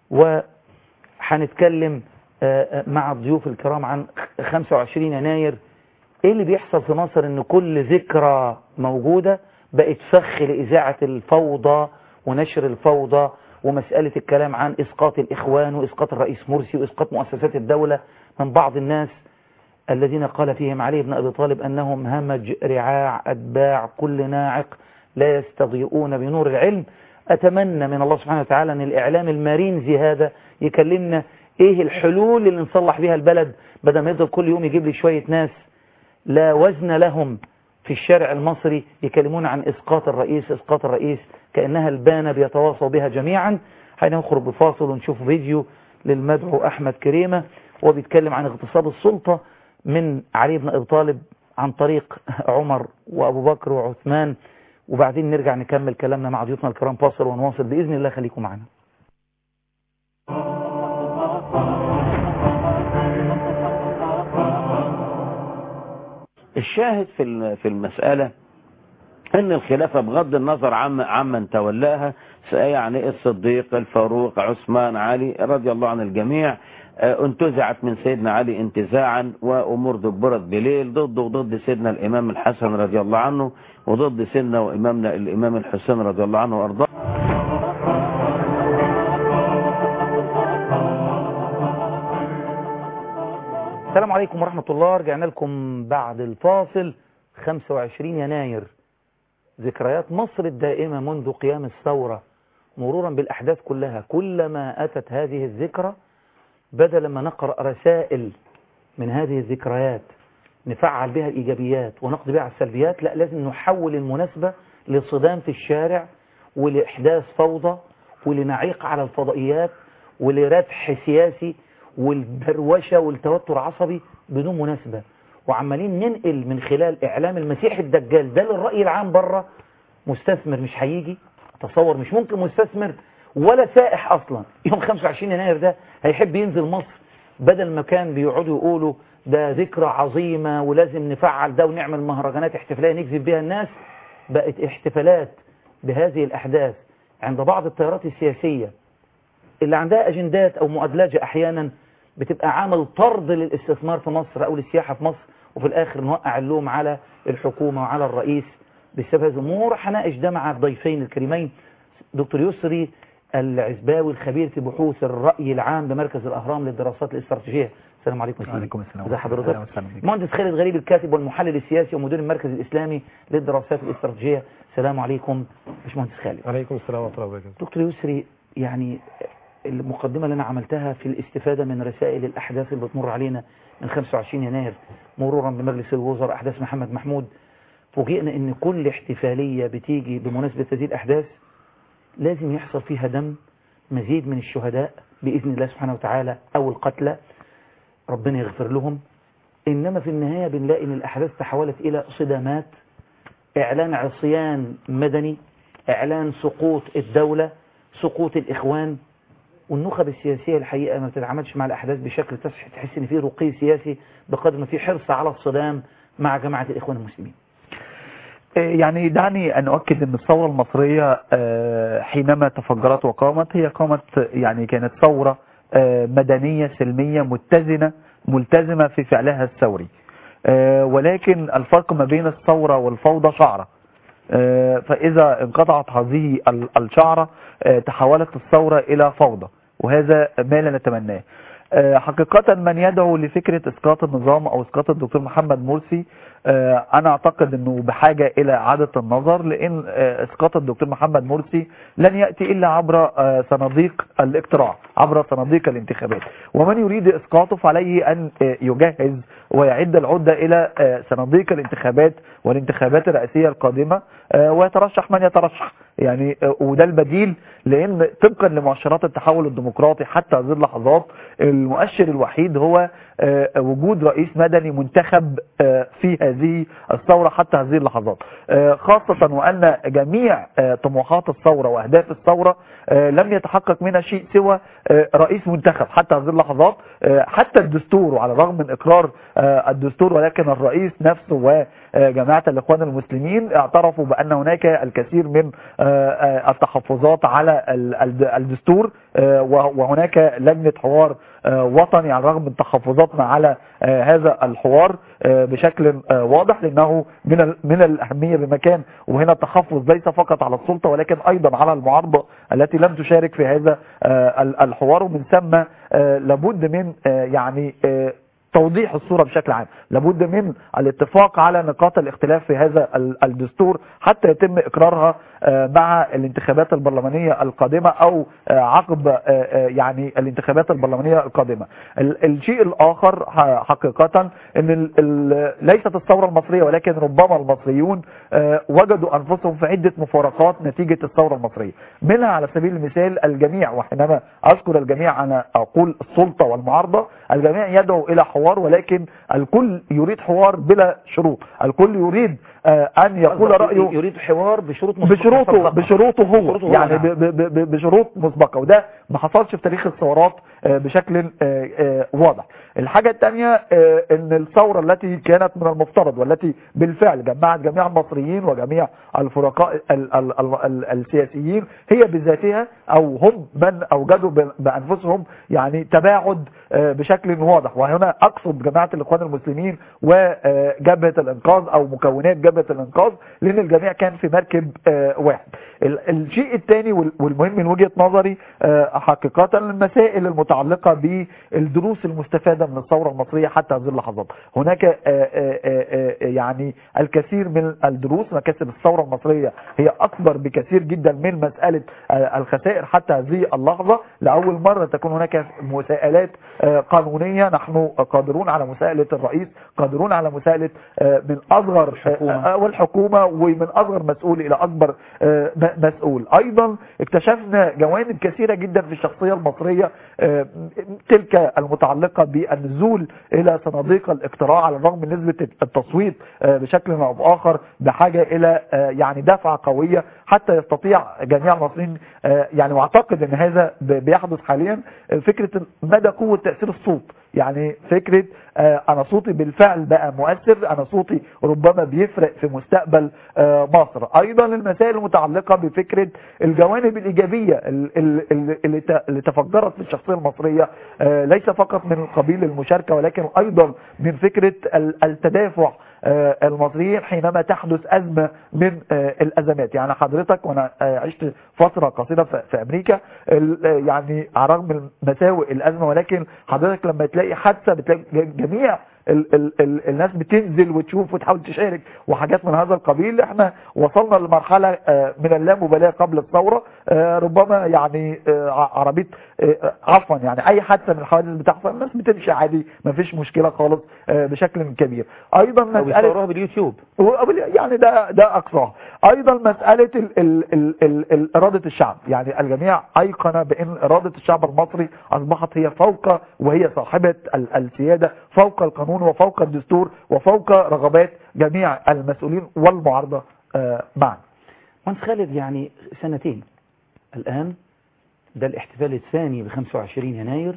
وهنتكلم مع الضيوف الكرام عن 25 يناير ايه اللي بيحصل في مصر ان كل ذكرى موجودة بقت فخ لإذاعة الفوضى ونشر الفوضى ومسألة الكلام عن إسقاط الإخوان وإسقاط الرئيس مرسي وإسقاط مؤسسات الدولة من بعض الناس الذين قال فيهم علي بن أبي طالب أنهم همج رعاع أتباع كل ناعق لا يستضيئون بنور العلم أتمنى من الله سبحانه وتعالى أن الإعلام المارينزي هذا يكلمنا إيه الحلول اللي نصلح بها البلد بدل ما يفضل كل يوم يجيب لي شوية ناس لا وزن لهم في الشارع المصري يكلمون عن إسقاط الرئيس إسقاط الرئيس كأنها البانة بيتواصوا بها جميعا هنخرج بفاصل ونشوف فيديو للمدعو أحمد كريمة وبيتكلم عن اغتصاب السلطة من علي بن أبي طالب عن طريق عمر وأبو بكر وعثمان وبعدين نرجع نكمل كلامنا مع ضيوفنا الكرام فاصل ونواصل بإذن الله خليكم معنا الشاهد في في المسألة ان الخلافة بغض النظر عم عمن تولاها يعني الصديق الفاروق عثمان علي رضي الله عن الجميع انتزعت من سيدنا علي انتزاعا وامور دبرت بليل ضده وضد سيدنا الامام الحسن رضي الله عنه وضد سيدنا وامامنا الامام الحسين رضي الله عنه وارضاه السلام عليكم ورحمة الله رجعنا لكم بعد الفاصل 25 يناير ذكريات مصر الدائمة منذ قيام الثورة مرورا بالأحداث كلها كلما أتت هذه الذكرى بدل ما نقرأ رسائل من هذه الذكريات نفعل بها الإيجابيات ونقضي بها على السلبيات لا لازم نحول المناسبة لصدام في الشارع ولإحداث فوضى ولنعيق على الفضائيات ولردح سياسي والبروشة والتوتر عصبي بدون مناسبة وعمالين ننقل من خلال إعلام المسيح الدجال ده للرأي العام بره مستثمر مش هيجي تصور مش ممكن مستثمر ولا سائح أصلا يوم 25 يناير ده هيحب ينزل مصر بدل ما كان بيقعدوا يقولوا ده ذكرى عظيمة ولازم نفعل ده ونعمل مهرجانات احتفالية نجذب بيها الناس بقت احتفالات بهذه الأحداث عند بعض التيارات السياسية اللي عندها أجندات أو مؤدلجة أحيانا بتبقى عامل طرد للاستثمار في مصر أو للسياحة في مصر وفي الآخر نوقع اللوم على الحكومة وعلى الرئيس بسبب هذه الأمور هناقش ده مع الضيفين الكريمين دكتور يسري العزباوي الخبير في بحوث الرأي العام بمركز الأهرام للدراسات الاستراتيجية السلام عليكم يا سيدي وعليكم السلام ازي ورحمة حضرتك الله وسهلا بك. مهندس خالد غريب الكاتب والمحلل السياسي ومدير المركز الاسلامي للدراسات الاستراتيجيه السلام عليكم باشمهندس خالد عليكم السلام ورحمه الله وبركاته دكتور يسري يعني المقدمة اللي أنا عملتها في الاستفادة من رسائل الأحداث اللي بتمر علينا من 25 يناير مرورا بمجلس الوزراء أحداث محمد محمود فوجئنا أن كل احتفالية بتيجي بمناسبة هذه الأحداث لازم يحصل فيها دم مزيد من الشهداء بإذن الله سبحانه وتعالى أو القتلى ربنا يغفر لهم إنما في النهاية بنلاقي أن الأحداث تحولت إلى صدامات إعلان عصيان مدني إعلان سقوط الدولة سقوط الإخوان والنخب السياسية الحقيقة ما بتتعاملش مع الأحداث بشكل تصح تحس إن في رقي سياسي بقدر ما في حرص على الصدام مع جماعة الإخوان المسلمين يعني دعني أن أؤكد أن الثورة المصرية آه، حينما تفجرت وقامت هي قامت يعني كانت ثورة آه، مدنية سلمية متزنة ملتزمة في فعلها الثوري آه، ولكن الفرق ما بين الثورة والفوضى شعرة آه، فإذا انقطعت هذه ال- الشعرة آه، تحولت الثورة إلى فوضى وهذا ما لا نتمناه آه، حقيقة من يدعو لفكرة إسقاط النظام أو إسقاط الدكتور محمد مرسي آه، أنا أعتقد أنه بحاجة إلى إعادة النظر لأن آه، إسقاط الدكتور محمد مرسي لن يأتي إلا عبر آه، صناديق الاقتراع عبر صناديق الانتخابات ومن يريد إسقاطه فعليه أن آه، يجهز ويعد العدة إلى آه، صناديق الانتخابات والانتخابات الرئاسية القادمة آه، ويترشح من يترشح يعني آه، وده البديل لأن طبقا لمؤشرات التحول الديمقراطي حتى هذه اللحظات المؤشر الوحيد هو آه، وجود رئيس مدني منتخب آه، في هذه الثورة حتى هذه اللحظات آه، خاصة وأن جميع آه، طموحات الثورة وأهداف الثورة آه، لم يتحقق منها شيء سوى آه، رئيس منتخب حتى هذه اللحظات آه، حتى الدستور وعلى الرغم من إقرار آه، الدستور ولكن الرئيس نفسه وجماعة الإخوان المسلمين اعترفوا بأن هناك الكثير من آه، آه، التحفظات على ال- ال- الدستور آه، وهناك لجنة حوار آه، وطني على الرغم من تحفظاتنا على آه، هذا الحوار آه، بشكل آه، واضح لأنه من ال- من الأهمية بمكان وهنا التحفظ ليس فقط على السلطة ولكن أيضا على المعارضة التي لم تشارك في هذا آه، ال- الحوار ومن ثم آه، لابد من آه، يعني آه، توضيح الصورة بشكل عام لابد من الاتفاق على نقاط الاختلاف في هذا ال- الدستور حتى يتم إقرارها آه، مع الانتخابات البرلمانية القادمة أو آه، عقب آه، آه، يعني الانتخابات البرلمانية القادمة ال- الشيء الآخر ح- حقيقة أن ال- ال- ليست الثورة المصرية ولكن ربما المصريون آه، وجدوا أنفسهم في عدة مفارقات نتيجة الثورة المصرية منها على سبيل المثال الجميع وحينما أذكر الجميع أنا أقول السلطة والمعارضة الجميع يدعو إلى حوار ولكن الكل يريد حوار بلا شروط الكل يريد آه، أن يقول رأيه يريد حوار بشروط مسبقة بشروطه مسبقة. بشروطه هو بشروطه هو، يعني نعم. ب- ب- ب- بشروط مسبقه وده ما حصلش في تاريخ الثورات آه، بشكل آه، آه، واضح الحاجه الثانيه ان الثوره التي كانت من المفترض والتي بالفعل جمعت جميع المصريين وجميع الفرقاء ال- ال- ال- ال- السياسيين هي بذاتها او هم من اوجدوا ب- بانفسهم يعني تباعد آه، بشكل واضح وهنا اقصد جماعه الاخوان المسلمين وجبهه الانقاذ او مكونات جبهه الانقاذ لان الجميع كان في مركب آه، واحد ال- الشيء الثاني وال- والمهم من وجهه نظري آه، حقيقه المسائل المتعلقه بالدروس المستفاده من الثوره المصريه حتى هذه اللحظات هناك آه، آه، آه، آه، يعني الكثير من الدروس مكاسب الثوره المصريه هي اكبر بكثير جدا من مساله آه، الخسائر حتى هذه اللحظه لاول مره تكون هناك مساءلات آه، قانونيه نحن قادرون على مساءله الرئيس قادرون على مساءله آه، من اصغر الحكومة. آه، والحكومه ومن اصغر مسؤول الى اكبر آه، م- مسؤول ايضا اكتشفنا جوانب كثيره جدا في الشخصيه المصريه آه، تلك المتعلقه بالنزول الى صناديق الاقتراع على الرغم من نسبه التصويت آه، بشكل او باخر بحاجه الى آه، يعني دفعه قويه حتى يستطيع جميع المصريين آه، يعني واعتقد ان هذا ب- بيحدث حاليا آه، فكره مدى قوه تاثير الصوت يعني فكرة آه، أنا صوتي بالفعل بقى مؤثر أنا صوتي ربما بيفرق في مستقبل آه، مصر أيضا المسائل المتعلقة بفكرة الجوانب الإيجابية ال- ال- ال- اللي ت- اللي تفجرت في الشخصية المصرية آه، ليس فقط من قبيل المشاركة ولكن أيضا من فكرة ال- التدافع آه، المصريين حينما تحدث أزمة من آه، الأزمات يعني حضرتك وأنا آه، عشت فترة قصيرة في في أمريكا ال- آه، يعني على رغم مساوئ الأزمة ولكن حضرتك لما تلاقي حادثة بتلاقي ج- جميع ال ال ال الناس بتنزل وتشوف وتحاول تشارك وحاجات من هذا القبيل احنا وصلنا لمرحلة آه، من اللامبالاة قبل الثورة آه، ربما يعني آه، ع- عربية آه، عفوا يعني اي حادثة من الحوادث بتحصل الناس بتمشي عادي ما فيش مشكلة خالص آه، بشكل كبير ايضا أو مسألة يصوروها باليوتيوب يعني ده ده اقصاه ايضا مساله ال ال ال ال ال اراده الشعب يعني الجميع ايقن بان اراده الشعب المصري اصبحت هي فوق وهي صاحبه ال- السياده فوق القانون وفوق الدستور وفوق رغبات جميع المسؤولين والمعارضه آه، معا مهندس خالد يعني سنتين الآن ده الاحتفال الثاني ب 25 يناير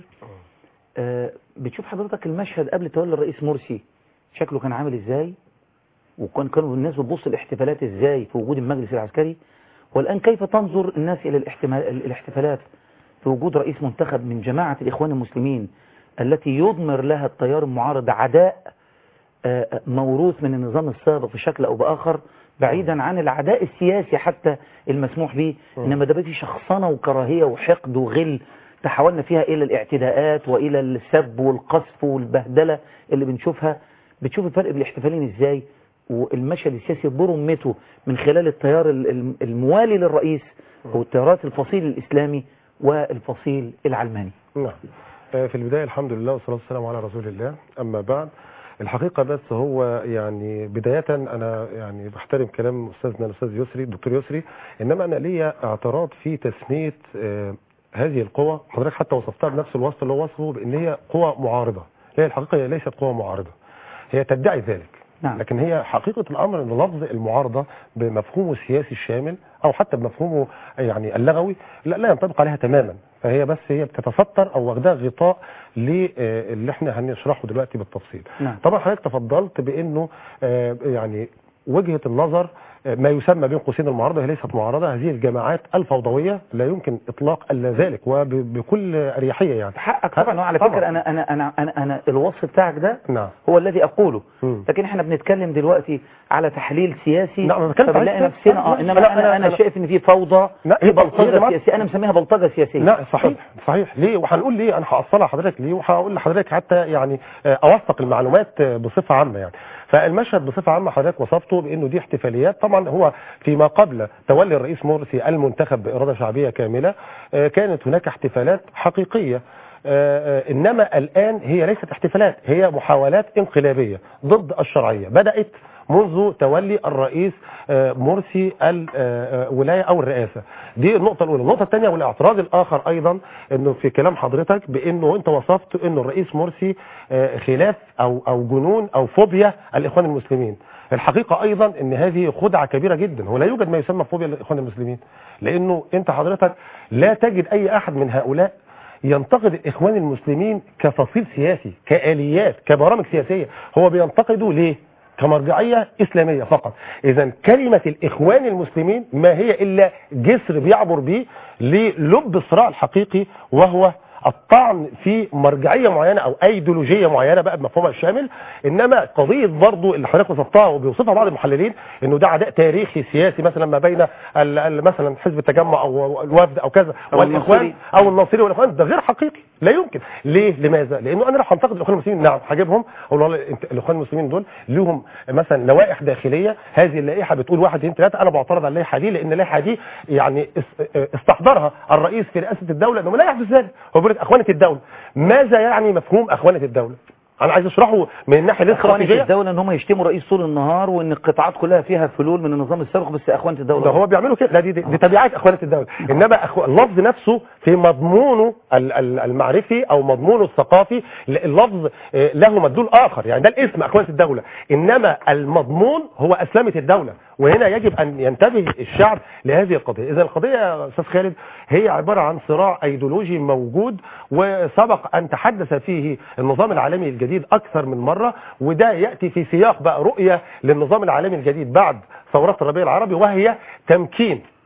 آه، بتشوف حضرتك المشهد قبل تولي الرئيس مرسي شكله كان عامل ازاي وكان كانوا الناس بتبص الاحتفالات ازاي في وجود المجلس العسكري والآن كيف تنظر الناس إلى الاحتمال- الاحتفالات في وجود رئيس منتخب من جماعة الإخوان المسلمين التي يضمر لها التيار المعارض عداء آه، آه، موروث من النظام السابق بشكل أو بآخر بعيدا عن العداء السياسي حتى المسموح به إنما ده بقى في شخصنة وكراهية وحقد وغل تحولنا فيها إلى الاعتداءات وإلى السب والقذف والبهدلة اللي بنشوفها بتشوف الفرق بين الاحتفالين إزاي والمشهد السياسي برمته من خلال التيار ال- الم- الموالي للرئيس أو التيارات الفصيل الإسلامي والفصيل العلماني نعم آه، في البداية الحمد لله والصلاة والسلام على رسول الله أما بعد الحقيقة بس هو يعني بداية أنا يعني بحترم كلام أستاذنا الأستاذ يسري الدكتور يسري إنما أنا ليا اعتراض في تسمية آه، هذه القوى حضرتك حتى وصفتها بنفس الوصف اللي هو وصفه بأن هي قوى معارضة هي الحقيقة هي ليست قوى معارضة هي تدعي ذلك نعم. لكن هي حقيقة الأمر أن لفظ المعارضة بمفهومه السياسي الشامل أو حتى بمفهومه يعني اللغوي لا, لا ينطبق عليها تماما فهي بس هي بتتستر أو واخداها غطاء للي احنا هنشرحه دلوقتي بالتفصيل نعم. طبعا حضرتك تفضلت بأنه آه، يعني وجهة النظر آه، ما يسمى بين قوسين المعارضة هي ليست معارضة هذه الجماعات الفوضوية لا يمكن إطلاق إلا ذلك وبكل أريحية يعني حقك طبعا وعلى فكرة أنا أنا أنا أنا, أنا الوصف بتاعك ده نعم هو الذي أقوله مم. لكن احنا بنتكلم دلوقتي على تحليل سياسي لا، أنا بتكلم فبنلاقي على- نفسنا اه انما لا، لا انا أنا- انا أنا- شايف ان في فوضى لا، في هي بلطجه جماعة- سياسيه انا مسميها بلطجه سياسيه لا صحيح صحيح ليه وهنقول ليه انا هأصلها حضرتك ليه وهقول لحضرتك حتى يعني آه، اوثق المعلومات آه، بصفه عامه يعني فالمشهد بصفه عامه حضرتك وصفته بانه دي احتفاليات طبعا هو فيما قبل تولي الرئيس مرسي المنتخب باراده شعبيه كامله آه، كانت هناك احتفالات حقيقيه آه، آه، انما الان هي ليست احتفالات هي محاولات انقلابيه ضد الشرعيه بدات منذ تولي الرئيس آه، مرسي الولايه او الرئاسه دي النقطه الاولى النقطه الثانيه والاعتراض الاخر ايضا انه في كلام حضرتك بانه انت وصفت انه الرئيس مرسي آه، خلاف او او جنون او فوبيا الاخوان المسلمين الحقيقه ايضا ان هذه خدعه كبيره جدا هو لا يوجد ما يسمى فوبيا الاخوان المسلمين لانه انت حضرتك لا تجد اي احد من هؤلاء ينتقد الاخوان المسلمين كفصيل سياسي كاليات كبرامج سياسيه هو بينتقده ليه كمرجعيه اسلاميه فقط اذا كلمه الاخوان المسلمين ما هي الا جسر بيعبر به للب الصراع الحقيقي وهو الطعن في مرجعيه معينه او ايديولوجيه معينه بقى بمفهومها الشامل انما قضيه برضو اللي حضرتك وصفتها وبيوصفها بعض المحللين انه ده عداء تاريخي سياسي مثلا ما بين ال- ال- مثلا حزب التجمع او الوفد او كذا أو والاخوان الناصري. او الناصري والاخوان ده غير حقيقي لا يمكن ليه لماذا لانه انا راح انتقد الاخوان المسلمين نعم هجيبهم اقول والله انت الاخوان المسلمين دول لهم مثلا لوائح داخليه هذه اللائحه بتقول واحد اثنين ثلاثه انا بعترض على اللائحه دي لان اللائحه دي يعني اس- استحضرها الرئيس في رئاسه الدوله انه لا يحدث ذلك هو بيقول لك اخوانه الدوله ماذا يعني مفهوم اخوانه الدوله انا عايز اشرحه من الناحيه اخوانة الاستراتيجيه الدولة ان هم يشتموا رئيس طول النهار وان القطاعات كلها فيها فلول من النظام السابق بس اخوانة الدولة ده هو بيعملوا كده لا دي دي, دي تبعات اخوانه الدوله انما أخو... اللفظ نفسه في مضمونه ال- ال- المعرفي او مضمونه الثقافي ل- اللفظ آه، له مدلول اخر يعني ده الاسم اخوانه الدوله انما المضمون هو اسلمه الدوله وهنا يجب ان ينتبه الشعب لهذه القضيه اذا القضيه يا استاذ خالد هي عباره عن صراع ايديولوجي موجود وسبق ان تحدث فيه النظام العالمي الجديد اكثر من مره وده ياتي في سياق بقى رؤيه للنظام العالمي الجديد بعد ثورات الربيع العربي وهي تمكين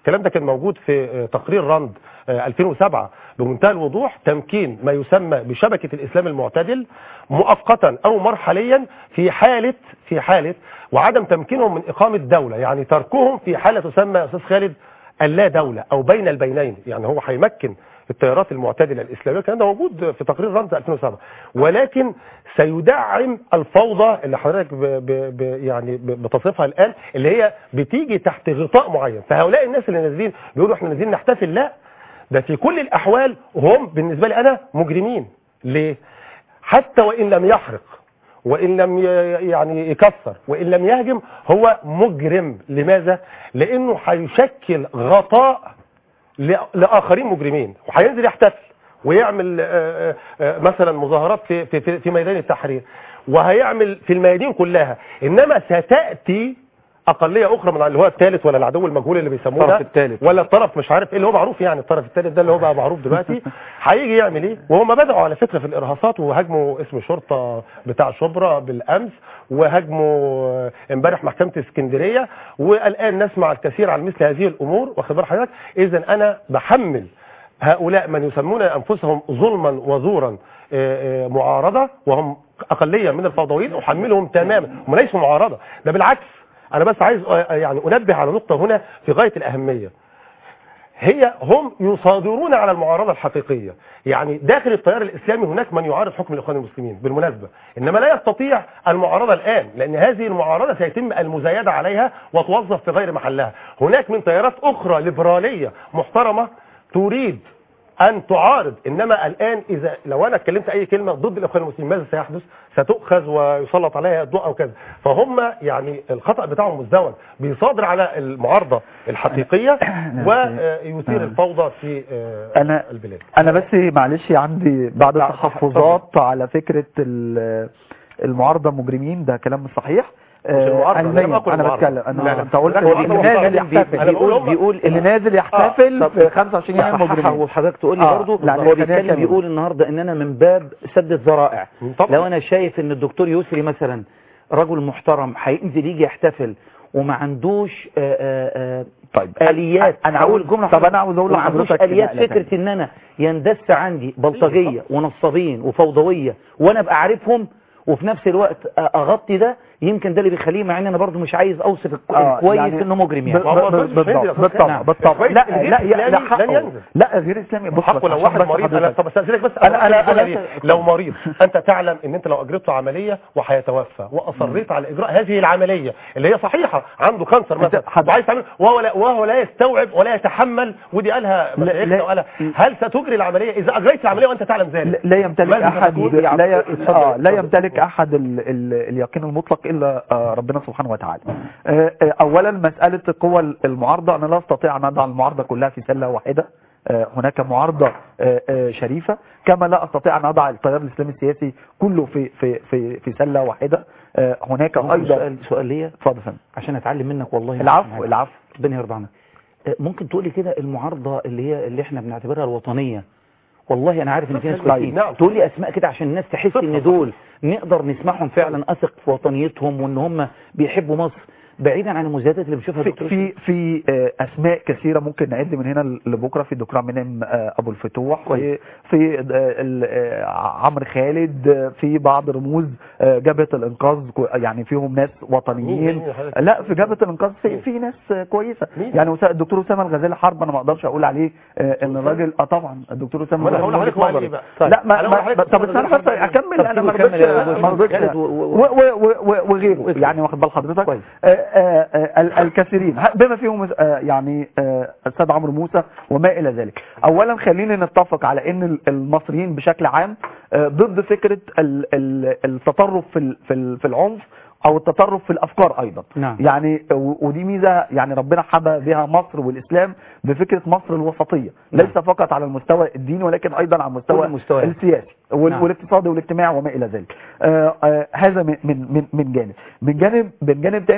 الكلام ده كان موجود في آه، تقرير رند آه، 2007 بمنتهى الوضوح تمكين ما يسمى بشبكة الإسلام المعتدل مؤقتا أو مرحليا في حالة في حالة وعدم تمكينهم من إقامة دولة يعني تركهم في حالة تسمى يا أستاذ خالد اللا دولة أو بين البينين يعني هو هيمكن التيارات المعتدلة الإسلامية الكلام ده موجود في تقرير رمز 2007 ولكن سيدعم الفوضى اللي حضرتك ب ب ب يعني ب- بتصفها الآن اللي هي بتيجي تحت غطاء معين فهؤلاء الناس اللي نازلين بيقولوا احنا نازلين نحتفل لا ده في كل الأحوال هم بالنسبة لي أنا مجرمين ليه؟ حتى وإن لم يحرق وإن لم ي- يعني يكسر وإن لم يهجم هو مجرم لماذا؟ لأنه هيشكل غطاء ل- لآخرين مجرمين وهينزل يحتفل ويعمل آه، آه، مثلا مظاهرات في, في, في, في ميدان التحرير وهيعمل في الميادين كلها إنما ستأتي أقلية أخرى من اللي هو الثالث ولا العدو المجهول اللي بيسموه الطرف ده، الثالث. ولا الطرف مش عارف ايه اللي هو معروف يعني الطرف الثالث ده اللي هو بقى معروف دلوقتي هيجي يعمل ايه وهم بدأوا على فكرة في الإرهاصات وهاجموا اسم شرطة بتاع شبرا بالأمس وهاجموا امبارح محكمة اسكندرية والآن نسمع الكثير عن مثل هذه الأمور واخد بال حضرتك إذا أنا بحمل هؤلاء من يسمون أنفسهم ظلما وزورا آه، آه، معارضة وهم أقلية من الفوضويين أحملهم تماما هم ليسوا معارضة ده بالعكس أنا بس عايز آه، يعني أنبه على نقطة هنا في غاية الأهمية هي هم يصادرون على المعارضة الحقيقية يعني داخل التيار الإسلامي هناك من يعارض حكم الإخوان المسلمين بالمناسبة إنما لا يستطيع المعارضة الآن لأن هذه المعارضة سيتم المزايدة عليها وتوظف في غير محلها هناك من تيارات أخرى ليبرالية محترمة تريد أن تعارض إنما الآن إذا لو أنا اتكلمت أي كلمة ضد الإخوان المسلمين ماذا سيحدث ستؤخذ ويسلط عليها الضوء أو كذا فهم يعني الخطأ بتاعهم مزدوج بيصادر على المعارضة الحقيقية ويثير الفوضى في آه، انا البلاد انا بس معلش عندي بعض التحفظات على فكرة ال- المعارضة مجرمين ده كلام مش صحيح مش المعارضة، أنا لم علميا أقل انا المعارضة. بتكلم لا، انا لا. انت قلت لا، هو اللي أصلاً نازل بيقول- يحتفل بيقول هم- بيقول اللي نازل يحتفل في 25 يناير مجرمين وحضرتك تقول لي آه، برضه لا، هو خلينا بيتكلم نكمل. بيقول النهارده ان انا من باب سد الذرائع طبعا. لو انا شايف ان الدكتور يسري مثلا رجل محترم هينزل يجي يحتفل وما عندوش آآ آآ طيب اليات أنا هقول عاوز- جمله طب أنا عاوز أقول وما عندوش لحضرتك اليات نقلة فكره ان انا يندس عندي بلطجيه ونصابين وفوضويه وانا ابقى عارفهم وفي نفس الوقت اغطي ده يمكن ده اللي بيخليه مع ان انا برضو مش عايز اوصف الكو- آه، الكويس يعني انه مجرم يعني ب- ب- ب- بالضبط بالطبع بالطبع لا لا لا لا حقه لا غير اسلامي بص حقه بس لو عشان واحد بس مريض انا حضرتك- طب استاذنك بس أنا- أنا- الجملة أنا- دي. لو مريض انت تعلم ان انت لو اجريت له عمليه وهيتوفى واصريت على اجراء هذه العمليه اللي هي صحيحه عنده كانسر مثلا وعايز تعمل وهو لا وهو لا يستوعب ولا يتحمل ودي قالها لا- مشايخنا لا- وقالها هل ستجري العمليه اذا اجريت العمليه وانت تعلم ذلك لا يمتلك ماذا احد ستكون؟ لا ي... اتفضل، آه لا اتفضل. يمتلك احد ال... ال... اليقين المطلق الا آه ربنا سبحانه وتعالى آه آه اولا مساله القوى المعارضه انا لا استطيع ان اضع المعارضه كلها في سله واحده آه هناك معارضه آه آه شريفه كما لا استطيع ان اضع التيار الاسلامي السياسي كله في في في في سله واحده آه هناك ممكن ايضا سؤال سؤال ليا اتفضل يا فندم عشان اتعلم منك والله العفو العفو ربنا يرضى عنك آه، ممكن تقولي كده المعارضه اللي هي اللي احنا بنعتبرها الوطنيه والله انا عارف ان في ناس طيب، كويسين نعم. تقول لي اسماء كده عشان الناس تحس ان دول نقدر نسمعهم فعلا اثق في وطنيتهم وان هم بيحبوا مصر بعيدا عن المزايدات اللي بنشوفها في دكتور في في آه، اسماء كثيره ممكن نعد من هنا لبكره في الدكتور منعم آه، ابو الفتوح في في آه، ال- آه، عمرو خالد آه، في بعض رموز آه، جبهه الانقاذ كو- يعني فيهم ناس وطنيين مين يا حضرتك؟ لا في جبهه الانقاذ في في ناس آه، كويسه يعني وس- الدكتور اسامه الغزالي حرب انا ما اقدرش اقول عليه آه، ان الراجل اه طبعا الدكتور اسامه ما أنا هقول الغزالي لحضرتك هو قال نظري. إيه بقى؟ لا ما أنا ما- هقول لحضرتك طب أسامة استنى بس الغزالي اكمل طب انا ما سيبه يكمل يا رضيتش أستاذ ما رضيتش خالد و- و- و- و- و- وغيره يعني واخد بال حضرتك آه، آه، آه، ال- الكثيرين ه- بما فيهم آه، يعني آه، الاستاذ عمرو موسى وما الى ذلك اولا خلينا نتفق على ان ال- المصريين بشكل عام آه، ضد فكره ال- ال- التطرف في ال- في ال- في العنف او التطرف في الافكار ايضا نعم. يعني و- ودي ميزه يعني ربنا حبى بها مصر والاسلام بفكره مصر الوسطيه نعم. ليس فقط على المستوى الديني ولكن ايضا على المستوى كل المستويات. السياسي وال- نعم. والاقتصادي والاجتماعي وما الى ذلك آه، آه، هذا من من من من جانب من جانب من جانب تاني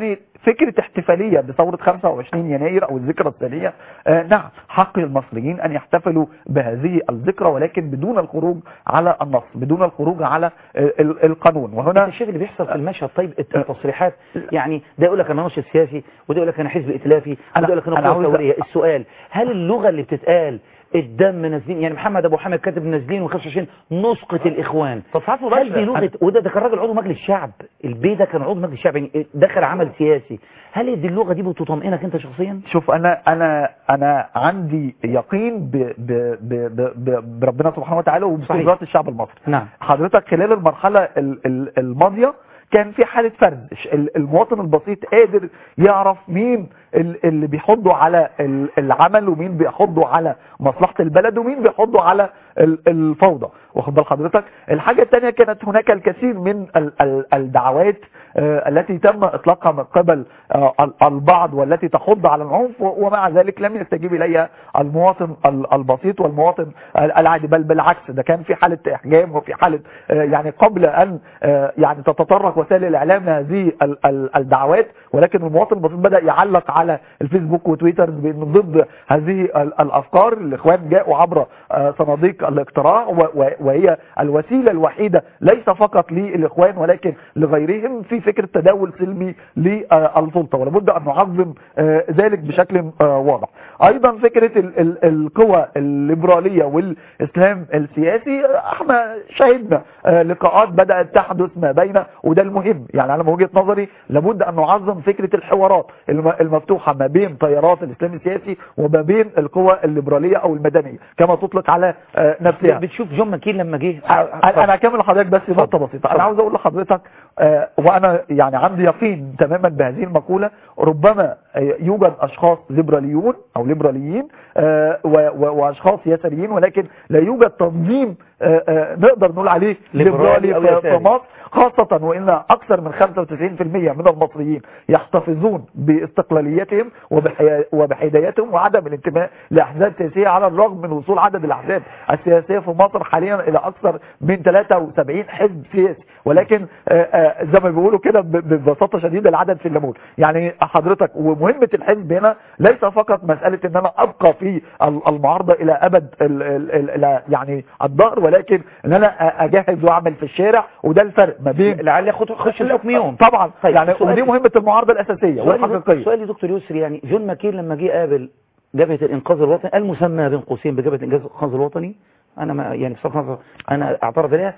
فكرة احتفالية بثورة 25 يناير او الذكرى الثانية آه، نعم حق المصريين ان يحتفلوا بهذه الذكرى ولكن بدون الخروج على النص بدون الخروج على ال- ال- القانون وهنا الشيء اللي بيحصل في المشهد طيب التصريحات يعني ده يقول لك انا ناشط سياسي وده يقول لك انا حزب ائتلافي وده يقول لك انا أنا قوه عاوز- ثوريه السؤال هل اللغه اللي بتتقال الدم نازلين يعني محمد ابو حامد كاتب نازلين و25 نسقط الاخوان تصريحات هل دي لغه وده ده كان راجل عضو مجلس الشعب البي ده كان عضو مجلس الشعب يعني دخل عمل سياسي هل دي اللغه دي بتطمئنك انت شخصيا شوف انا انا انا عندي يقين ب ب ب ب ب بربنا سبحانه وتعالى وبقدرات الشعب المصري نعم حضرتك خلال المرحله ال- ال- الماضيه كان في حاله فرد ال- المواطن البسيط قادر يعرف مين ال- اللي بيحضوا على ال- العمل ومين بيحضوا على مصلحه البلد ومين بيحضوا على ال- الفوضى واخد بال حضرتك الحاجه الثانيه كانت هناك الكثير من ال- ال- الدعوات آه، التي تم اطلاقها من قبل آه، ال- البعض والتي تحض على العنف و- ومع ذلك لم يستجيب اليها المواطن ال- البسيط والمواطن ال- العادي بل بالعكس ده كان في حاله احجام وفي حاله آه، يعني قبل ان آه، يعني تتطرق وسائل الاعلام لهذه ال- ال- الدعوات ولكن المواطن البسيط بدا يعلق على الفيسبوك وتويتر بانه ضد هذه ال- الافكار الاخوان جاءوا عبر آه، صناديق الاقتراع و- و- وهي الوسيله الوحيده ليس فقط للاخوان ولكن لغيرهم في فكره تداول سلمي للسلطه ولابد ان نعظم آه، ذلك بشكل آه، واضح ايضا فكره ال- ال- القوى الليبراليه والاسلام السياسي آه، احنا شهدنا آه، لقاءات بدات تحدث ما بين وده المهم يعني انا من وجهه نظري لابد ان نعظم فكره الحوارات الم- المفتوحه ما بين تيارات الاسلام السياسي وما بين القوى الليبراليه او المدنيه كما تطلق على آه، نفسها بتشوف جون ماكين لما جه انا انا هكمل لحضرتك بس نقطه بسيطه انا عاوز اقول لحضرتك آه، وانا يعني عندي يقين تماما بهذه المقوله ربما آه، يوجد اشخاص ليبراليون او ليبراليين آه، و- و- واشخاص يساريين ولكن لا يوجد تنظيم آه، آه، نقدر نقول عليه ليبرالي ليبرالي أو في- في يساري. مصر خاصة وإن أكثر من 95% من المصريين يحتفظون باستقلاليتهم وبحيا- وبحياديتهم وعدم الانتماء لأحزاب سياسية على الرغم من وصول عدد الأحزاب السياسية في مصر حاليا إلى أكثر من 73 حزب سياسي ولكن آه، آه، زي ما بيقولوا كده ب- ببساطة شديدة العدد في الليمون يعني حضرتك ومهمة الحزب هنا ليس فقط مسألة ان انا ابقى في ال- المعارضة الى ابد ال ال ال يعني الظهر ولكن ان انا أ- اجهز واعمل في الشارع وده الفرق ما بين لعل ياخد خش الحكم يوم طبعا طيب، يعني سؤال- ودي مهمة المعارضة الاساسية سؤالي والحقيقية سؤالي دكتور يسري يعني جون ماكين لما جه قابل جبهة الإنقاذ الوطني المسمى بين قوسين بجبهة الإنقاذ الوطني أنا ما يعني بصراحة نظر أنا أعترض عليها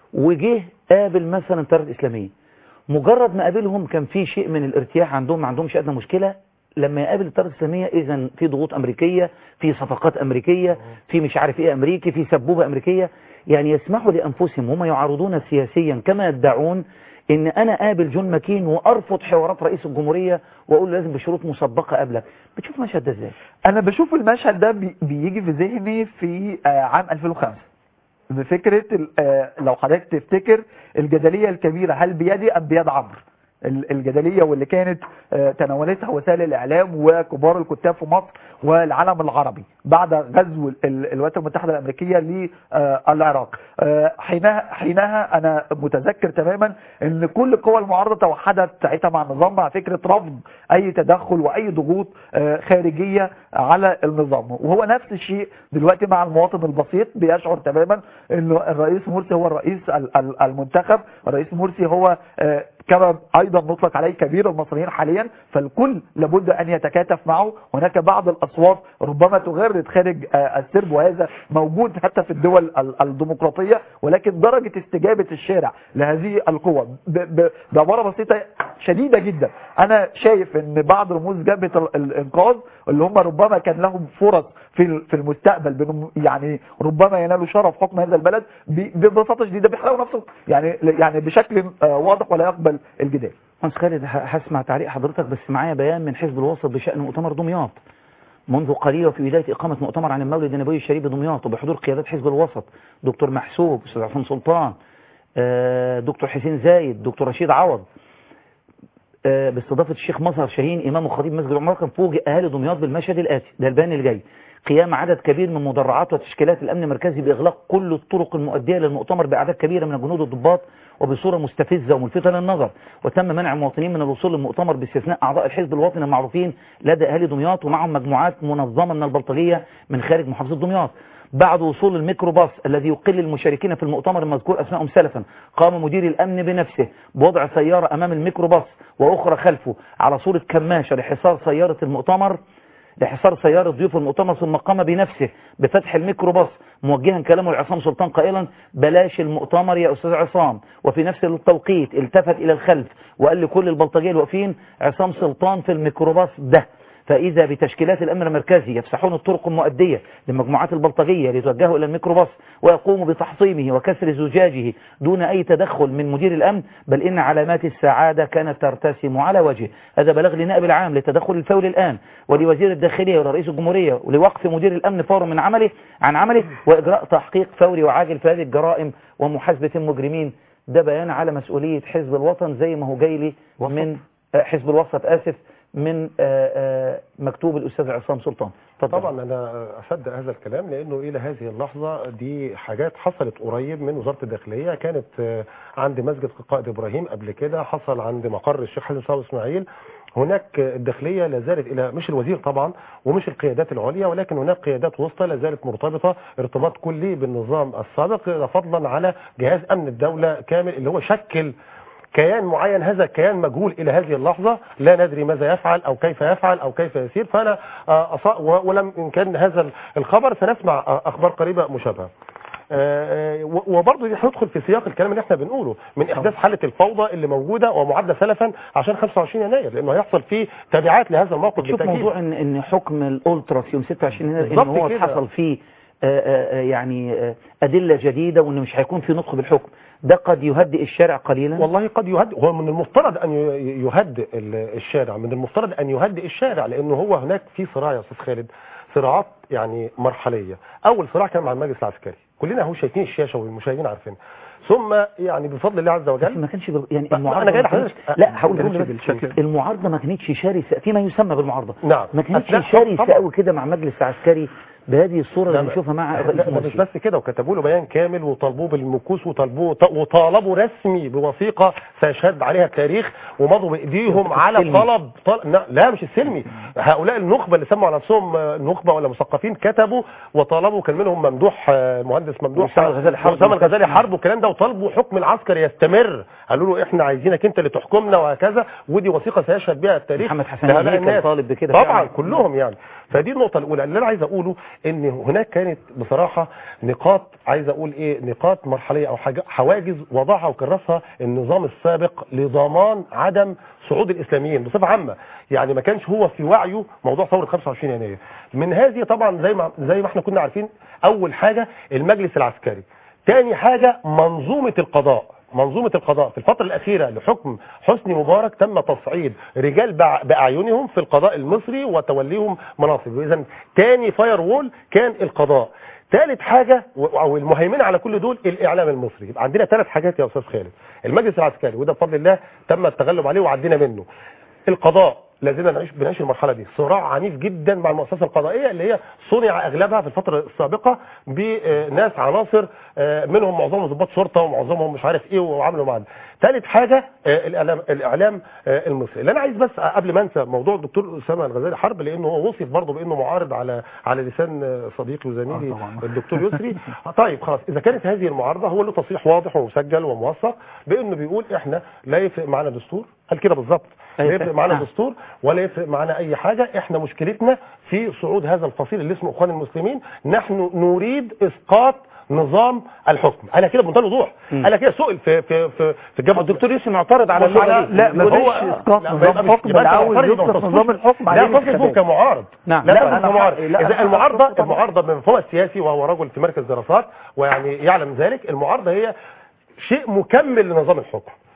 وجه قابل مثلا التيارات الإسلامية مجرد ما قابلهم كان في شيء من الارتياح عندهم ما عندهمش أدنى مشكلة لما يقابل التيارات الإسلامية إذا في ضغوط أمريكية في صفقات أمريكية في مش عارف إيه أمريكي في سبوبة أمريكية يعني يسمحوا لأنفسهم هم يعارضون سياسيا كما يدعون ان انا قابل جون ماكين وارفض حوارات رئيس الجمهورية واقول له لازم بشروط مسبقة قبلك بتشوف المشهد ده ازاي انا بشوف المشهد ده بي- بيجي في ذهني في آه، عام 2005 بفكرة ال- آه، لو حضرتك تفتكر الجدلية الكبيرة هل بيدي ام بيد عمرو ال- الجدلية واللي كانت آه، تناولتها وسائل الإعلام وكبار الكتاب في مصر والعالم العربي بعد غزو ال- ال- الولايات المتحدة الأمريكية للعراق آه، حينها حينها أنا متذكر تماما أن كل قوى المعارضة توحدت ساعتها مع النظام مع فكرة رفض أي تدخل وأي ضغوط آه، خارجية على النظام وهو نفس الشيء دلوقتي مع المواطن البسيط بيشعر تماما أن الرئيس مرسي هو الرئيس ال- ال- المنتخب الرئيس مرسي هو آه، كما ايضا نطلق عليه كبير المصريين حاليا فالكل لابد ان يتكاتف معه هناك بعض الاصوات ربما تغرد خارج آه، السرب وهذا موجود حتى في الدول ال- الديمقراطيه ولكن درجه استجابه الشارع لهذه القوى ب- ب- بعباره بسيطه شديده جدا انا شايف ان بعض رموز جبهه ال- الانقاذ اللي هم ربما كان لهم فرص في ال- في المستقبل بأنهم يعني ربما ينالوا شرف حكم هذا البلد ب- ببساطه شديده بيحرقوا نفسهم يعني يعني بشكل آه، واضح ولا يقبل الجدال مهندس خالد ه- هسمع تعليق حضرتك بس معايا بيان من حزب الوسط بشأن مؤتمر دمياط منذ قليل وفي بداية إقامة مؤتمر عن المولد النبوي الشريف بدمياط وبحضور قيادات حزب الوسط دكتور محسوب أستاذ عصام سلطان آه، دكتور حسين زايد دكتور رشيد عوض آه، باستضافة الشيخ مظهر شاهين إمام وخطيب مسجد العمر كان فوجئ أهالي دمياط بالمشهد الآتي ده البيان اللي جاي قيام عدد كبير من مدرعات وتشكيلات الأمن المركزي بإغلاق كل الطرق المؤدية للمؤتمر بأعداد كبيرة من الجنود الضباط وبصورة مستفزة وملفتة للنظر وتم منع المواطنين من الوصول للمؤتمر باستثناء أعضاء الحزب الوطني المعروفين لدى أهالي دمياط ومعهم مجموعات منظمة من البلطجية من خارج محافظة دمياط بعد وصول الميكروباص الذي يقل المشاركين في المؤتمر المذكور أسمائهم سلفا قام مدير الأمن بنفسه بوضع سيارة أمام الميكروباص وأخرى خلفه على صورة كماشة لحصار سيارة المؤتمر لحصار سيارة ضيوف المؤتمر ثم قام بنفسه بفتح الميكروباص موجها كلامه لعصام سلطان قائلا بلاش المؤتمر يا أستاذ عصام وفي نفس التوقيت التفت إلى الخلف وقال لكل البلطجية الواقفين عصام سلطان في الميكروباص ده فإذا بتشكيلات الأمن المركزي يفسحون الطرق المؤدية لمجموعات البلطجية ليتوجهوا إلى الميكروباص ويقوموا بتحطيمه وكسر زجاجه دون أي تدخل من مدير الأمن بل إن علامات السعادة كانت ترتسم على وجهه هذا بلغ لنائب العام للتدخل الفوري الآن ولوزير الداخلية ولرئيس الجمهورية ولوقف مدير الأمن فورا من عمله عن عمله وإجراء تحقيق فوري وعاجل في هذه الجرائم ومحاسبة المجرمين ده بيان على مسؤولية حزب الوطن زي ما هو جاي لي من آه، حزب الوسط آسف من آه، آه، مكتوب الأستاذ عصام سلطان اتفضل. طبعا انا اصدق هذا الكلام لانه الى هذه اللحظه دي حاجات حصلت قريب من وزاره الداخليه كانت آه، عند مسجد قائد ابراهيم قبل كده حصل عند مقر الشيخ حسن صاحب اسماعيل هناك آه، الداخليه لا زالت الى مش الوزير طبعا ومش القيادات العليا ولكن هناك قيادات وسطى لا زالت مرتبطه ارتباط كلي بالنظام السابق فضلا على جهاز امن الدوله كامل اللي هو شكل كيان معين هذا الكيان مجهول الى هذه اللحظه لا ندري ماذا يفعل او كيف يفعل او كيف يسير فانا آه، أص- و- ولم ان كان هذا الخبر سنسمع آه، اخبار قريبه مشابهه آه، و- وبرضه دي هندخل في سياق الكلام اللي احنا بنقوله من احداث حاله الفوضى اللي موجوده ومعده سلفا عشان 25 يناير لانه هيحصل فيه تبعات لهذا الموقف شوف بالتاكيد موضوع ان ان حكم الالتراس يوم 26 يناير ان بالظبط هو كده. حصل فيه آه، آه، آه، يعني آه، ادله جديده وان مش هيكون في نطق بالحكم ده قد يهدئ الشارع قليلا والله قد يهدئ هو من المفترض ان ي- يهدئ ال- الشارع من المفترض ان يهدئ الشارع لانه هو هناك في صراع يا استاذ خالد صراعات يعني مرحليه اول صراع كان مع المجلس العسكري كلنا اهو شايفين الشاشه والمشاهدين عارفين ثم يعني بفضل الله عز وجل ما كانش ب- يعني ما- المعارضه انا جاي ما كانتش- لحضرتك لا هقول ما جمله كانتش بس بالشكل ده. المعارضه ما كانتش شرسه فيما يسمى بالمعارضه نعم ما كانتش لا، شرسه طبعاً. قوي كده مع مجلس عسكري بهذه الصوره لا، اللي بنشوفها مع لا، الرئيس ده مش مرسي بس كده وكتبوا له بيان كامل وطالبوه بالمكوس وطالبوه وطالبوا رسمي بوثيقه سيشهد عليها التاريخ ومضوا بايديهم على السلمي. طلب طل... لا, لا مش السلمي هؤلاء النخبه اللي سموا على نفسهم آه، نخبه ولا مثقفين كتبوا وطالبوا كان منهم ممدوح آه، مهندس ممدوح وأسامة الغزالي حرب. وأسامة الغزالي حرب والكلام ده وطالبوا حكم العسكر يستمر قالوا له احنا عايزينك انت اللي تحكمنا وهكذا ودي وثيقه سيشهد بها التاريخ محمد حسن لهؤلاء نبيه كان الناس. طالب بكده طبعا فعلا. كلهم يعني فدي النقطة الأولى اللي أنا عايز أقوله إن هناك كانت بصراحة نقاط عايز أقول إيه نقاط مرحلية أو حاجة حواجز وضعها وكرسها النظام السابق لضمان عدم صعود الإسلاميين بصفة عامة يعني ما كانش هو في وعيه موضوع ثورة 25 يناير من هذه طبعا زي ما زي ما احنا كنا عارفين أول حاجة المجلس العسكري تاني حاجة منظومة القضاء منظومة القضاء في الفترة الأخيرة لحكم حسني مبارك تم تصعيد رجال بع- بأعينهم في القضاء المصري وتوليهم مناصب إذا تاني فاير وول كان القضاء ثالث حاجة و- أو المهيمنة على كل دول الإعلام المصري يبقى عندنا ثلاث حاجات يا أستاذ خالد المجلس العسكري وده بفضل الله تم التغلب عليه وعدينا منه القضاء لازلنا نعيش بنعيش المرحله دي صراع عنيف جدا مع المؤسسه القضائيه اللي هي صنع اغلبها في الفتره السابقه بناس عناصر آه، منهم معظمهم ضباط شرطه ومعظمهم مش عارف ايه وعملوا معانا ثالث حاجه آه، الاعلام الاعلام آه، المصري اللي انا عايز بس قبل ما انسى موضوع الدكتور اسامه الغزالي حرب لانه هو وصف برضه بانه معارض على على لسان آه، صديقي وزميلي الدكتور يسري طيب خلاص اذا كانت هذه المعارضه هو له تصريح واضح ومسجل وموثق بانه بيقول احنا لا يفرق معانا دستور قال كده بالظبط لا أيوة. يفرق معانا نعم. دستور ولا يفرق معانا اي حاجه احنا مشكلتنا في صعود هذا الفصيل اللي اسمه اخوان المسلمين نحن نريد اسقاط نظام الحكم انا كده بمنتهى الوضوح انا كده سئل في في في في الجامعه الدكتور يوسف معترض على اللغه دي لا، مفيش إسقاط نظام حكم، أنا عاوز يسقط نظام الحكم لا عليه تصفه الانتخابات. كمعارض نعم. لا لا، تصفه أنا كمعارض حقي- لا، اذا أنا المعارضه حقي طبعاً. المعارضه من فوق السياسي وهو رجل في مركز دراسات ويعني يعلم ذلك المعارضه هي شيء مكمل لنظام الحكم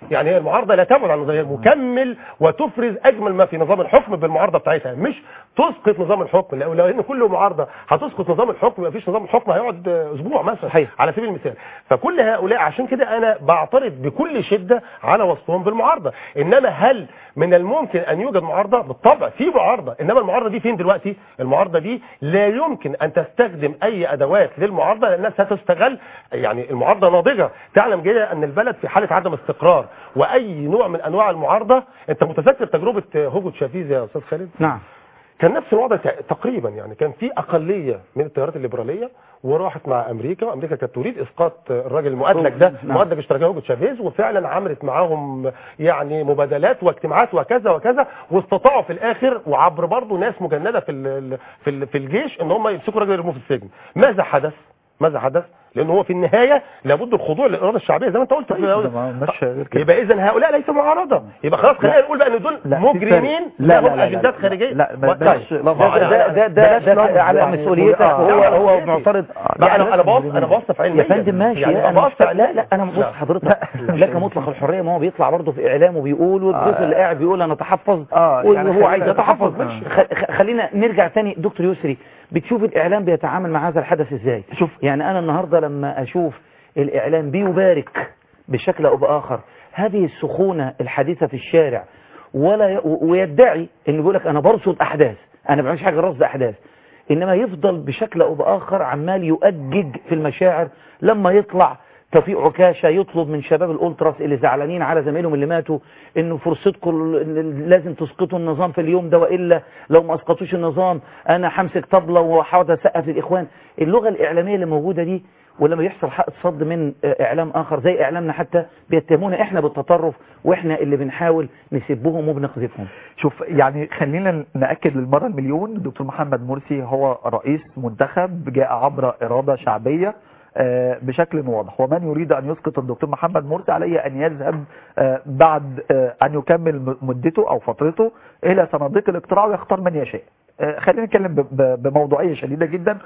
يعني هي المعارضه لا تبعد عن النظام هي مكمل وتفرز اجمل ما في نظام الحكم بالمعارضه بتاعتها مش تسقط نظام الحكم لو لو ان كل معارضه هتسقط نظام الحكم ما فيش نظام الحكم هيقعد آه، اسبوع مثلا صحيح. على سبيل المثال فكل هؤلاء عشان كده انا بعترض بكل شده على وصفهم بالمعارضه انما هل من الممكن ان يوجد معارضه بالطبع في معارضه انما المعارضه دي فين دلوقتي المعارضه دي لا يمكن ان تستخدم اي ادوات للمعارضه لانها ستستغل يعني المعارضه ناضجه تعلم جيدا ان البلد في حاله عدم استقرار واي نوع من انواع المعارضه انت متذكر تجربه هوجو تشافيز يا استاذ خالد نعم كان نفس الوضع تق- تقريبا يعني كان في اقليه من التيارات الليبراليه وراحت مع امريكا وامريكا كانت تريد اسقاط الراجل المؤدلج ده نعم. مؤدلج اشتراكيه هوجو تشافيز وفعلا عملت معاهم يعني مبادلات واجتماعات وكذا وكذا واستطاعوا في الاخر وعبر برضه ناس مجنده في ال- في ال- في الجيش ان هم يمسكوا الراجل يرموه في السجن ماذا حدث ماذا حدث لان هو في النهايه لابد الخضوع للاراده الشعبيه زي ما انت قلت في ده ما- مش غير كده. يبقى اذا هؤلاء ليسوا معارضه يبقى خلاص خلينا لا. نقول بقى ان دول لا، في مجرمين فرق. لا، لا، لهم لا، لا، اجندات لا، خارجيه لا، لا، و- بلاش طيب. لفظ. ما- ده ده ده ده, بلاش ده لفظ. على يعني مسؤوليتك آه، هو لا، هو لا، معترض لا انا انا بوصف انا بوصف علميا يا فندم ماشي يعني انا بوصف مش لا لا انا بص لا. حضرتك لك مطلق الحريه ما هو بيطلع برضه في اعلام وبيقول والضيف آه. اللي قاعد بيقول انا اتحفظ آه، يعني وهو عايز خلينا يتحفظ نتحفظ. ماشي. خ- خ- خلينا نرجع تاني دكتور يسري بتشوف الاعلام بيتعامل مع هذا الحدث ازاي شوف. يعني انا النهارده لما اشوف الاعلام بيبارك بشكل او باخر هذه السخونه الحديثه في الشارع ولا ي... و- ويدعي انه بيقول لك انا برصد احداث انا ما بعملش حاجه رصد احداث انما يفضل بشكل او باخر عمال يؤجج في المشاعر لما يطلع توفيق عكاشة يطلب من شباب الأولتراس اللي زعلانين على زمايلهم اللي ماتوا انه فرصتكم ال- لازم تسقطوا النظام في اليوم ده وإلا لو ما اسقطوش النظام انا همسك طبلة وهقعد اسقف للإخوان اللغة الإعلامية اللي موجودة دي ولما يحصل حق صد من آه، إعلام آخر زي إعلامنا حتى بيتهمونا إحنا بالتطرف وإحنا اللي بنحاول نسبهم وبنقذفهم شوف يعني خلينا نأكد للمرة المليون الدكتور محمد مرسي هو رئيس منتخب جاء عبر إرادة شعبية آه، بشكل واضح ومن يريد أن يسقط الدكتور محمد مرسي عليه أن يذهب آه، بعد آه، أن يكمل م- مدته أو فترته إلى صناديق الاقتراع ويختار من يشاء آه، خلينا نتكلم ب- ب- بموضوعية شديدة جدا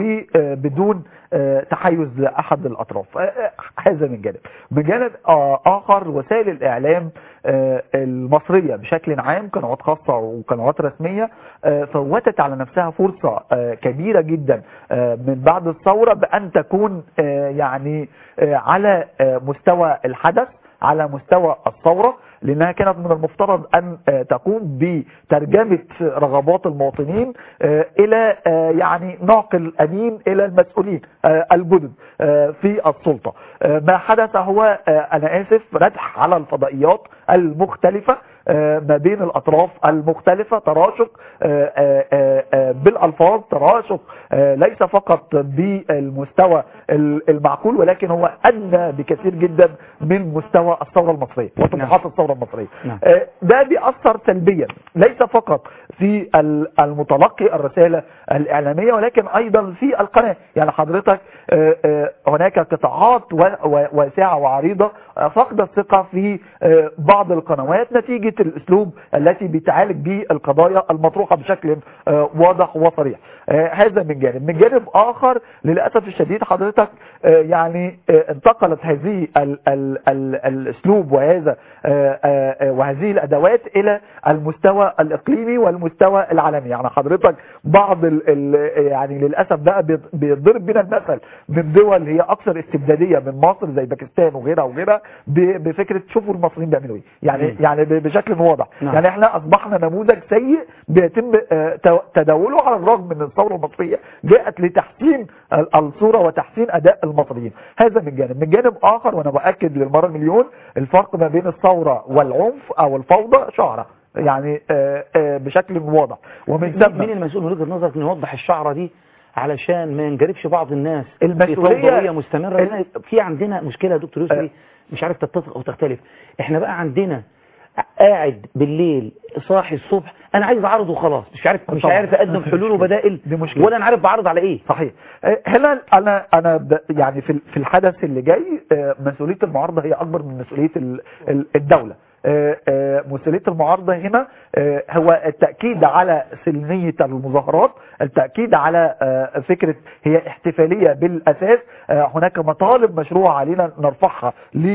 وبدون آه، تحيز لأحد الأطراف آه، آه، هذا من جانب من جانب آه، آخر وسائل الإعلام آه، المصرية بشكل عام قنوات خاصة وقنوات رسمية آه، فوتت على نفسها فرصة آه، كبيرة جدا آه، من بعد الثورة بأن تكون آه، يعني آه، على آه، مستوى الحدث على مستوى الثورة لأنها كانت من المفترض أن آه، تقوم بترجمة رغبات المواطنين آه، إلى آه، يعني ناقل أمين إلى المسؤولين آه، الجدد آه، في السلطة آه، ما حدث هو آه، أنا آسف ردح على الفضائيات المختلفة آه، ما بين الأطراف المختلفة تراشق آه، آه، آه، آه، بالألفاظ تراشق آه، ليس فقط بالمستوى ال- المعقول ولكن هو أدنى بكثير جدا من مستوى الثورة المصرية وطموحات الثورة المصرية نعم. آه، ده بيأثر سلبيا ليس فقط في ال- المتلقي الرسالة الإعلامية ولكن أيضا في القناة يعني حضرتك آه، آه، هناك قطاعات و- و- واسعة وعريضة آه، فقد الثقة في آه، بعض القنوات نتيجة الأسلوب التي بتعالج به القضايا المطروحة بشكل آه، واضح وصريح آه، هذا من جانب من جانب آخر للأسف الشديد حضرتك آه، يعني آه، انتقلت هذه ال ال ال الأسلوب وهذا آه، آه، آه، وهذه الأدوات إلى المستوى الإقليمي والمستوى العالمي يعني حضرتك بعض ال ال يعني للأسف بقى بيض- بيضرب بنا المثل من دول هي أكثر استبدادية من مصر زي باكستان وغيرها وغيرها ب- بفكرة شوفوا المصريين بيعملوا إيه يعني مم. يعني ب- بشكل واضح نعم. يعني احنا أصبحنا نموذج سيء بيتم آه، تو- تداوله على الرغم من الثورة المصرية جاءت لتحسين ال- الصورة وتحسين أداء المصريين هذا من جانب من جانب آخر وأنا بأكد للمرة مليون الفرق ما بين الثورة والعنف أو الفوضى شعرة يعني آه، آه، بشكل واضح ومن مين ثم مين المسؤول من وجهة نظرك انه يوضح الشعرة دي علشان ما ينجرفش بعض الناس في المسؤولية- فوضوية مستمرة ال- لأن في عندنا مشكلة يا دكتور يسري مش عارف تتفق او تختلف احنا بقى عندنا قاعد بالليل صاحي الصبح انا عايز اعرض وخلاص مش عارف مش طبعا. عارف اقدم حلول وبدائل دي مشكلة. ولا انا عارف بعرض على ايه صحيح آه، هنا انا انا ب- يعني في في الحدث اللي جاي آه، مسؤوليه المعارضه هي اكبر من مسؤوليه ال- ال- الدوله آه، آه، مسؤوليه المعارضه هنا آه، هو التاكيد على سلميه المظاهرات التاكيد على آه، فكره هي احتفاليه بالاساس آه، هناك مطالب مشروعه علينا نرفعها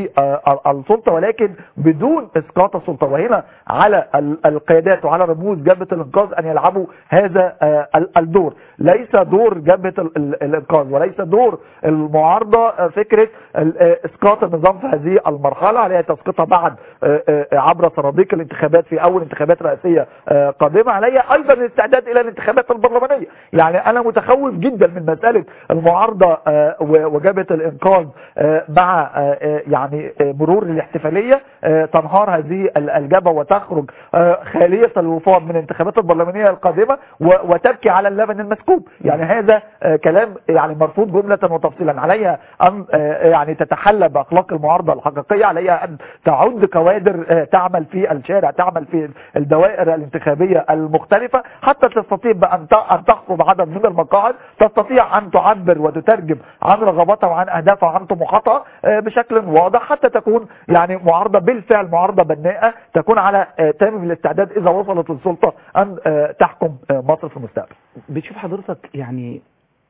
للسلطه ولكن بدون اسقاط السلطه وهنا على ال- القيادات وعلى رموز جبهه الانقاذ ان يلعبوا هذا آه، ال- الدور ليس دور جبهه ال- ال- الانقاذ وليس دور المعارضه آه، فكره ال- آه، اسقاط النظام في هذه المرحله عليها تسقيطها بعد آه، آه، عبر صناديق الانتخابات في اول انتخابات رئاسيه آه، قادمه عليها ايضا الاستعداد الى الانتخابات البرلمانيه يعني انا متخوف جدا من مساله المعارضه آه، و- وجبهه الانقاذ آه، مع آه، آه، يعني آه، مرور الاحتفاليه آه، تنهار هذه ال- الجبهه وتخرج آه، خاليه الوفاض من الانتخابات البرلمانيه القادمه و- وتبكي على اللبن المسكوب يعني هذا آه، كلام يعني مرفوض جمله وتفصيلا عليها ان آه، يعني تتحلى باخلاق المعارضه الحقيقيه عليها ان تعد كوادر آه، تعمل في الشارع تعمل في الدوائر الانتخابيه المختلفه حتى تستطيع بان ت- ان تحفظ عدد من المقاعد تستطيع ان تعبر وتترجم عن رغباتها وعن اهدافها وعن طموحاتها آه، بشكل واضح حتى تكون يعني معارضه بالفعل معارضه بناءه تكون على آه، تام الاستعداد اذا وصلت للسلطه ان آه، تحكم آه، مصر في المستقبل بتشوف حضرتك يعني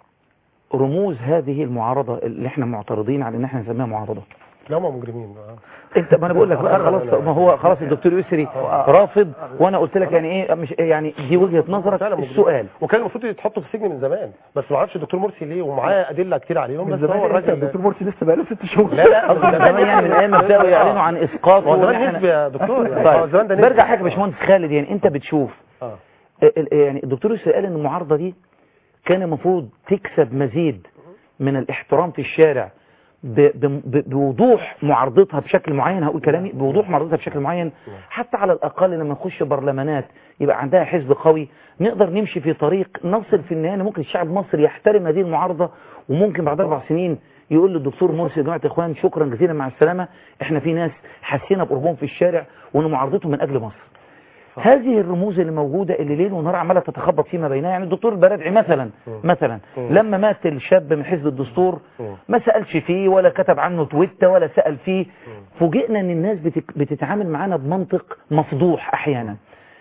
رموز هذه المعارضة اللي احنا معترضين على ان احنا نسميها معارضة لا هم مجرمين انت ما انا بقول لك بقى خلاص ما هو خلاص الدكتور يسري رافض وانا قلت لك يعني ايه مش يعني دي وجهة نظرك السؤال وكان المفروض يتحطوا في السجن من زمان بس ما اعرفش الدكتور مرسي ليه ومعاه ادله كتير عليهم من بس زمان هو إيه؟ الراجل الدكتور مرسي لسه بقاله ست شهور لا لا قصدي من زمان يعني من ايام ما بداوا يعلنوا عن اسقاط هو زمان وإن إحنا- نسبي يا دكتور يعني هو زمان ده طيب نسبي. برجع حاجه يا باشمهندس خالد يعني انت بتشوف آه. ال- ال- يعني الدكتور يسري قال ان المعارضه دي كان المفروض تكسب مزيد من الاحترام في الشارع ب- ب- ب- بوضوح معارضتها بشكل معين هقول كلامي بوضوح معارضتها بشكل معين حتى على الاقل لما نخش برلمانات يبقى عندها حزب قوي نقدر نمشي في طريق نصل في النهايه إن ممكن الشعب المصري يحترم هذه المعارضه وممكن بعد اربع سنين يقول للدكتور مرسي يا جماعه اخوان شكرا جزيلا مع السلامه احنا في ناس حسينا بقربهم في الشارع وان معارضتهم من اجل مصر هذه الرموز اللي موجودة اللي ليل ونهار عمالة تتخبط فيما بينها يعني الدكتور البرادعي مثلا مثلا لما مات الشاب من حزب الدستور ما سألش فيه ولا كتب عنه تويتة ولا سأل فيه فوجئنا ان الناس بتك- بتتعامل معانا بمنطق مفضوح احيانا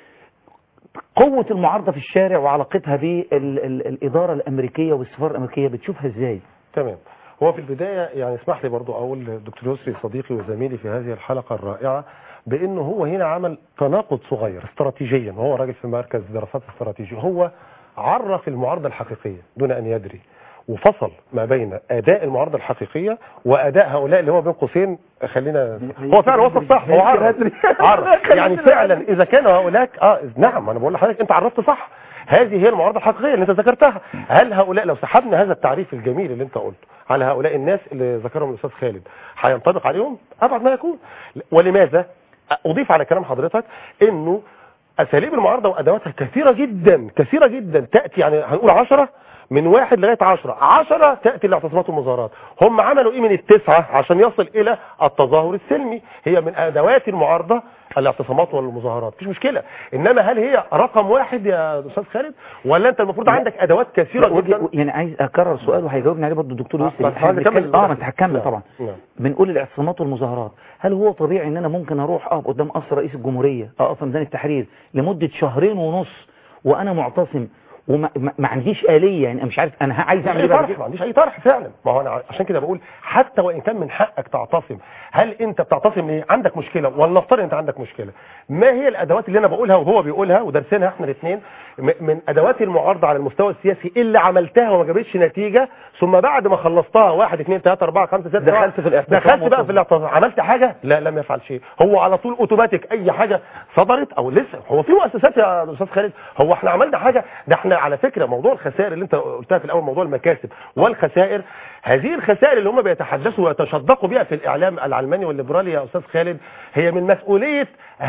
قوة المعارضة في الشارع وعلاقتها بالإدارة الأمريكية والسفارة الأمريكية بتشوفها ازاي تمام هو في البداية يعني اسمح لي برضو أقول للدكتور يسري صديقي وزميلي في هذه الحلقة الرائعة بأنه هو هنا عمل تناقض صغير استراتيجيا وهو راجل في مركز دراسات استراتيجية هو عرف المعارضة الحقيقية دون أن يدري وفصل ما بين أداء المعارضة الحقيقية وأداء هؤلاء اللي هو بين قوسين خلينا هو فعلا وصف صح هو عرف عرف يعني فعلا إذا كانوا هؤلاء اه نعم أنا بقول لحضرتك أنت عرفت صح هذه هي المعارضة الحقيقية اللي انت ذكرتها هل هؤلاء لو سحبنا هذا التعريف الجميل اللي انت قلته على هؤلاء الناس اللي ذكرهم الاستاذ خالد هينطبق عليهم ابعد ما يكون ولماذا اضيف على كلام حضرتك انه اساليب المعارضة وادواتها كثيرة جدا كثيرة جدا تأتي يعني هنقول عشرة من واحد لغاية عشرة عشرة تأتي الاعتصامات والمظاهرات هم عملوا ايه من التسعة عشان يصل الى التظاهر السلمي هي من ادوات المعارضة الاعتصامات والمظاهرات مفيش مشكلة انما هل هي رقم واحد يا استاذ خالد ولا انت المفروض عندك ادوات كثيرة لا، جدا وجه- يعني عايز اكرر سؤال وهيجاوبني عليه برضه الدكتور آه، يوسف بس عايز أكمل اه ما انت هتكمل نعم، طبعا نعم. بنقول الاعتصامات والمظاهرات هل هو طبيعي ان انا ممكن اروح اقف قدام قصر رئيس الجمهوريه اقف في ميدان التحرير لمده شهرين ونص وانا معتصم وما ما ما عنديش آلية يعني أنا مش عارف انا عايز اعمل اي ايه بعد طرح كده ما عنديش اي طرح فعلا ما هو انا عشان كده بقول حتى وان كان من حقك تعتصم هل انت بتعتصم ليه عندك مشكله ولا نفترض انت عندك مشكله ما هي الادوات اللي انا بقولها وهو بيقولها ودرسناها احنا الاثنين من ادوات المعارضه على المستوى السياسي اللي عملتها وما جابتش نتيجه ثم بعد ما خلصتها واحد اثنين ثلاثه اربعه خمسه سته دخلت سبعة، في الاعتصام دخلت بقى وصلت. في الاعتصام عملت حاجه لا لم يفعل شيء هو على طول اوتوماتيك اي حاجه صدرت او لسه هو في مؤسسات يا استاذ خالد هو احنا عملنا حاجه ده احنا على فكره موضوع الخسائر اللي انت قلتها في الاول موضوع المكاسب والخسائر هذه الخسائر اللي هم بيتحدثوا ويتشدقوا بها في الاعلام العلماني والليبرالي يا استاذ خالد هي من مسؤوليه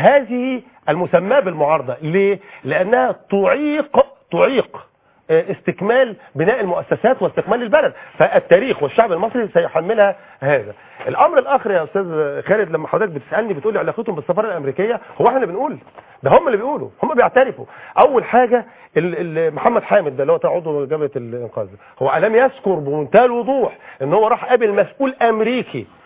هذه المسماه بالمعارضه ليه لانها تعيق تعيق استكمال بناء المؤسسات واستكمال البلد فالتاريخ والشعب المصري سيحملها هذا الامر الاخر يا استاذ خالد لما حضرتك بتسالني بتقول لي علاقتهم بالسفاره الامريكيه هو احنا اللي بنقول ده هم اللي بيقولوا هم بيعترفوا اول حاجه ال- ال- محمد حامد ده اللي هو بتاع عضو جبهه الانقاذ هو الم يذكر بمنتهى الوضوح ان هو راح قابل مسؤول امريكي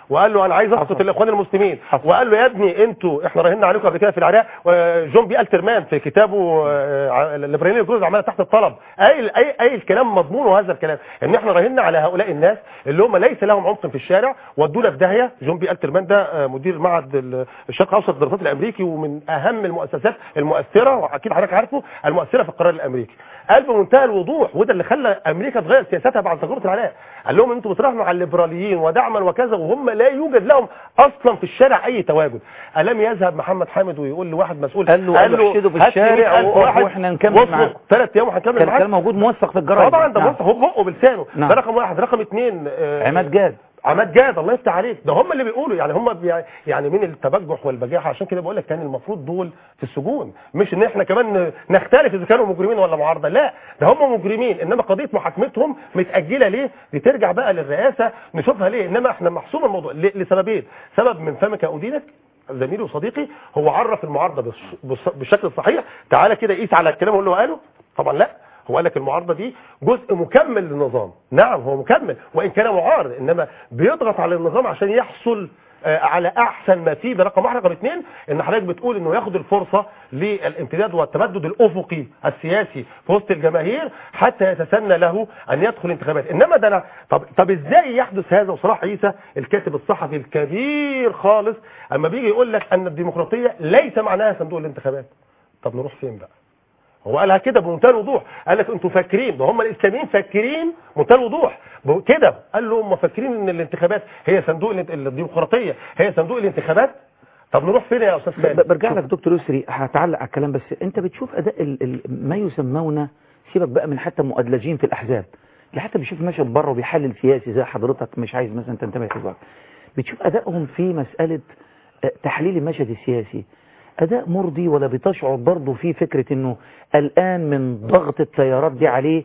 وقال له انا عايز اسقط الاخوان المسلمين وقال له يا ابني انتوا احنا راهنا عليكم قبل كده في العراق وجون بي الترمان في كتابه آه، الليبراليه الجزء عماله تحت الطلب قايل اي اي الكلام مضمون هذا الكلام ان احنا راهنا على هؤلاء الناس اللي هم ليس لهم عمق في الشارع ودونا في داهيه جون بي الترمان ده آه، مدير معهد ال- الشرق الاوسط للدراسات الامريكي ومن اهم المؤسسات المؤثره واكيد حضرتك عارفه المؤثره في القرار الامريكي قال بمنتهى الوضوح وده اللي خلى امريكا تغير سياستها بعد تجربه العراق قال لهم انتوا بتراهنوا على الليبراليين ودعما وكذا وهم لا يوجد لهم اصلا في الشارع اي تواجد الم يذهب محمد حامد ويقول لواحد مسؤول قال له قال له احشدوا في هات لي الشارع 100,000 واحد واحنا نكمل واصبر معاكم ثلاث ايام وهنكمل كان معاك كان موجود موثق في الجرايد طبعا ده نعم. بص هو بقه بلسانه نعم. ده رقم واحد رقم اثنين آه، عماد جاد عماد جاد الله يفتح عليك ده هم اللي بيقولوا يعني هم بي يعني من التبجح والبجاحه عشان كده بقول لك كان المفروض دول في السجون مش ان احنا كمان نختلف اذا كانوا مجرمين ولا معارضه لا ده هم مجرمين انما قضيه محاكمتهم متاجله ليه دي ترجع بقى للرئاسه نشوفها ليه انما احنا محسوم الموضوع ل- لسببين سبب من فمك ادينك زميلي وصديقي هو عرف المعارضه بالش- بالص- بالشكل الصحيح تعالى كده قيس على الكلام اللي هو قاله طبعا لا هو قال لك المعارضه دي جزء مكمل للنظام نعم هو مكمل وان كان معارض انما بيضغط على النظام عشان يحصل آه، على احسن ما فيه ده رقم واحد رقم اثنين ان حضرتك بتقول انه ياخد الفرصه للامتداد والتمدد الافقي السياسي في وسط الجماهير حتى يتسنى له ان يدخل انتخابات انما ده أنا طب طب ازاي يحدث هذا وصلاح عيسى الكاتب الصحفي الكبير خالص اما بيجي يقول لك ان الديمقراطيه ليس معناها صندوق الانتخابات طب نروح فين بقى هو قالها كده بمنتهى الوضوح قال لك انتوا فاكرين ده هم الاسلاميين فاكرين بمنتهى الوضوح ب- كده قال له هم فاكرين ان الانتخابات هي صندوق الانت- الديمقراطيه هي صندوق الانتخابات طب نروح فين يا استاذ خالد ب- برجع لك دكتور يسري هتعلق على الكلام بس انت بتشوف اداء ال ال ما يسمون سيبك بقى من حتى المؤدلجين في الاحزاب اللي حتى بيشوف مشهد بره وبيحلل سياسي زي حضرتك مش عايز مثلا تنتمي لحزبك بتشوف ادائهم في مساله آه، تحليل المشهد السياسي اداء مرضي ولا بتشعر برضه في فكره انه الان من ضغط التيارات دي عليه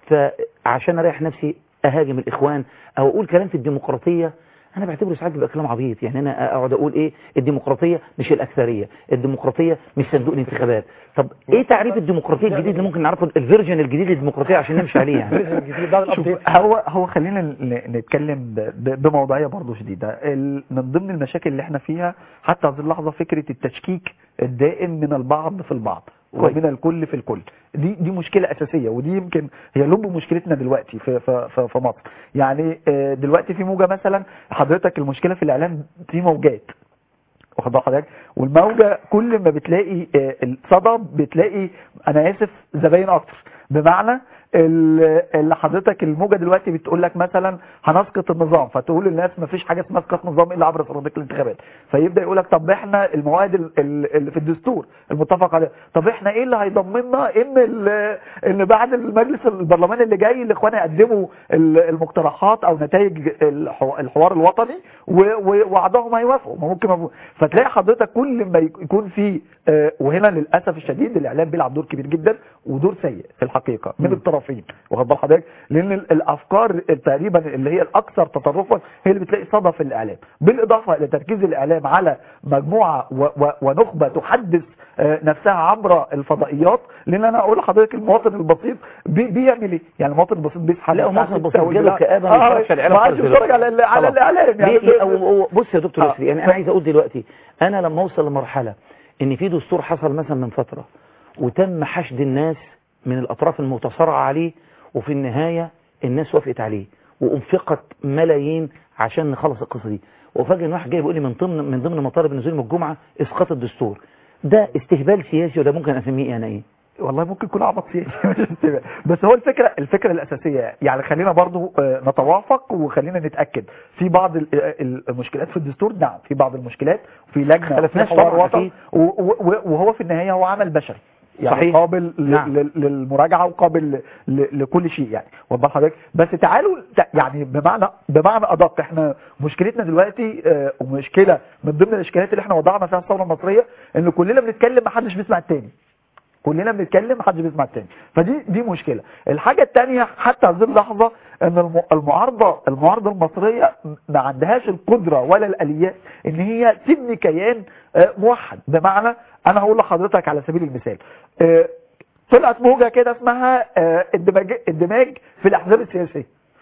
فعشان اريح نفسي اهاجم الاخوان او اقول كلام في الديمقراطيه انا بعتبره ساعات بيبقى كلام عبيط يعني انا اقعد اقول ايه الديمقراطيه مش الاكثريه الديمقراطيه مش صندوق الانتخابات طب ايه تعريف الديمقراطيه الجديد اللي ممكن نعرفه الفيرجن الجديد للديمقراطيه عشان نمشي عليه يعني شوف هو هو خلينا ن- نتكلم ب- ب- بموضوعيه برضه شديده ال- من ضمن المشاكل اللي احنا فيها حتى هذه اللحظه فكره التشكيك الدائم من البعض في البعض ومن الكل في الكل دي دي مشكله اساسيه ودي يمكن هي لب مشكلتنا دلوقتي في في في, في مصر يعني آه، دلوقتي في موجه مثلا حضرتك المشكله في الاعلام في موجات واخد بال حضرتك والموجه كل ما بتلاقي آه، الصدى بتلاقي انا اسف زباين اكتر بمعنى ال- اللي حضرتك الموجه دلوقتي بتقول لك مثلا هنسقط النظام فتقول للناس ما فيش حاجه اسمها اسقاط نظام الا عبر صناديق الانتخابات فيبدا يقول لك طب احنا المواد ال- ال- اللي في الدستور المتفق عليه طب احنا ايه اللي هيضمننا ان ال- ان بعد المجلس البرلماني اللي جاي الاخوان يقدموا ال- المقترحات او نتائج الحو- الحوار الوطني و- و- وبعضهم هيوافقوا ما ممكن ما فتلاقي حضرتك كل ما يك- يكون في آه، وهنا للاسف الشديد الاعلام بيلعب دور كبير جدا ودور سيء في الحقيقه من الطرفين واخد بال حضرتك لان ال- الافكار تقريبا اللي هي الاكثر تطرفا هي اللي بتلاقي صدى في الاعلام بالاضافه الى تركيز الاعلام على مجموعه و و ونخبه تحدث آه، نفسها عبر الفضائيات لان انا اقول لحضرتك المواطن البسيط بي بيعمل ايه يعني المواطن البسيط بيصحى لا الساعة المواطن 6 البسيط جاله والبتاع. كآبة ما آه، يتفرجش على الإعلام ما عادش خالص يتفرج على ال- على خلاص. الاعلام يعني ليه ليه أو أو بص يا دكتور آه. يسري يعني انا عايز اقول دلوقتي انا لما اوصل لمرحله ان في دستور حصل مثلا من فتره وتم حشد الناس من الاطراف المتصارعه عليه وفي النهايه الناس وافقت عليه وانفقت ملايين عشان نخلص القصه دي وفجاه ان واحد جاي بيقول لي من ضمن من ضمن مطالب نزول يوم الجمعه اسقاط الدستور ده استهبال سياسي وده ممكن اسميه انا ايه والله ممكن يكون عبط سياسي مش استبعاد. بس هو الفكره الفكره الاساسيه يعني خلينا برضو آه، نتوافق وخلينا نتاكد في بعض ال- ال- المشكلات في الدستور نعم في بعض المشكلات وفي لجنه اختلفناش في حوار طبعاً وطن أكيد. و- و- وهو في النهايه هو عمل بشري يعني صحيح. قابل ل- نعم. ل- للمراجعه وقابل ل- لكل شيء يعني واخد بال حضرتك بس تعالوا تع- يعني بمعنى بمعنى ادق احنا مشكلتنا دلوقتي آه، ومشكله من ضمن الاشكالات اللي احنا وضعنا فيها الثوره المصريه ان كلنا بنتكلم ما حدش بيسمع التاني كلنا بنتكلم محدش بيسمع التاني فدي دي مشكله الحاجه الثانيه حتى هذه اللحظه ان الم- المعارضه المعارضه المصريه ما عندهاش القدره ولا الاليات ان هي تبني كيان آه، موحد بمعنى انا هقول لحضرتك على سبيل المثال آه، طلعت موجه كده اسمها آه، الدماج الدماج في الاحزاب السياسيه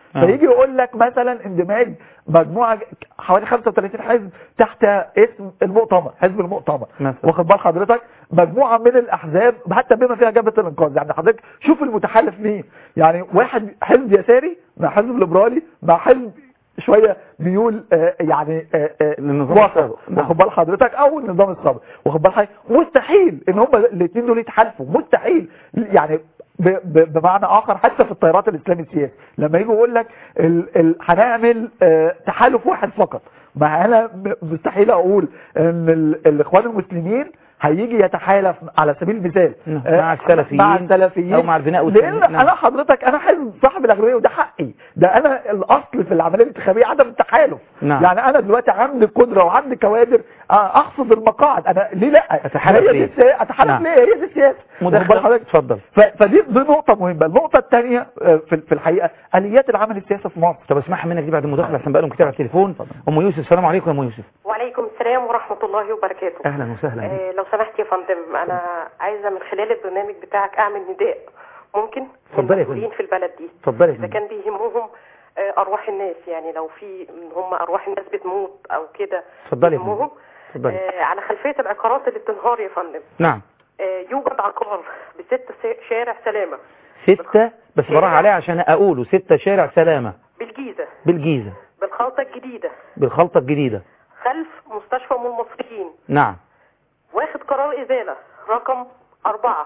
آه. فيجي يقول لك مثلا اندماج مجموعه حوالي 35 حزب تحت اسم المؤتمر حزب المؤتمر مثلا. واخد بال حضرتك مجموعه من الاحزاب حتى بما فيها جبهه الانقاذ يعني حضرتك شوف المتحالف مين يعني واحد حزب يساري مع حزب ليبرالي مع حزب شويه ميول آه يعني آه آه للنظام وسط. السابق. نعم. واخد بال حضرتك او النظام السابق واخد بال حضرتك مستحيل ان هم الاثنين دول يتحالفوا مستحيل يعني ب- ب- بمعنى اخر حتى في التيارات الاسلامي السياسي لما يجي يقول لك ال- ال- هنعمل آه، تحالف واحد فقط ما انا م- مستحيل اقول ان ال- الاخوان المسلمين هيجي يتحالف على سبيل المثال نعم. آه، مع السلفيين مع السلفيين أو مع البناء لان والتنمية. نعم. انا حضرتك انا حزب صاحب الاغلبيه وده حقي ده انا الاصل في العمليه الانتخابيه عدم التحالف نعم. يعني انا دلوقتي عندي قدره وعندي كوادر آه، اخفض المقاعد انا ليه لا أتحالف هي دي ليه؟ السياسة- اتحالف نعم. ليه هي دي السياسه مداخلة. واخد بال حضرتك؟ اتفضل ف- فدي دي نقطة مهمة، النقطة الثانية آه، في في الحقيقة آليات العمل السياسي في مصر. طب اسمعها منك دي بعد المداخله عشان بقى لهم كتير على التليفون ام يوسف السلام عليكم يا ام يوسف وعليكم السلام ورحمة الله وبركاته اهلا وسهلا بك. آه لو سمحت يا فندم أنا عايزة من خلال البرنامج بتاعك أعمل نداء ممكن اتفضلي يا المسؤولين في البلد دي اتفضلي يا إذا فندم. كان بيهمهم آه أرواح الناس يعني لو في إن هم أرواح الناس بتموت أو كده اتفضلي يا يهمهم فندم اتفضلي آه على خلفية العقارات اللي بتنهار يا فندم نعم آه يوجد عقار بست س- شارع سلامة ستة بس براح عليها عشان اقوله ستة شارع سلامة بالجيزة بالجيزة بالخلطة الجديدة بالخلطة الجديدة خلف مستشفى أم المصريين نعم واخد قرار إزالة رقم أربعة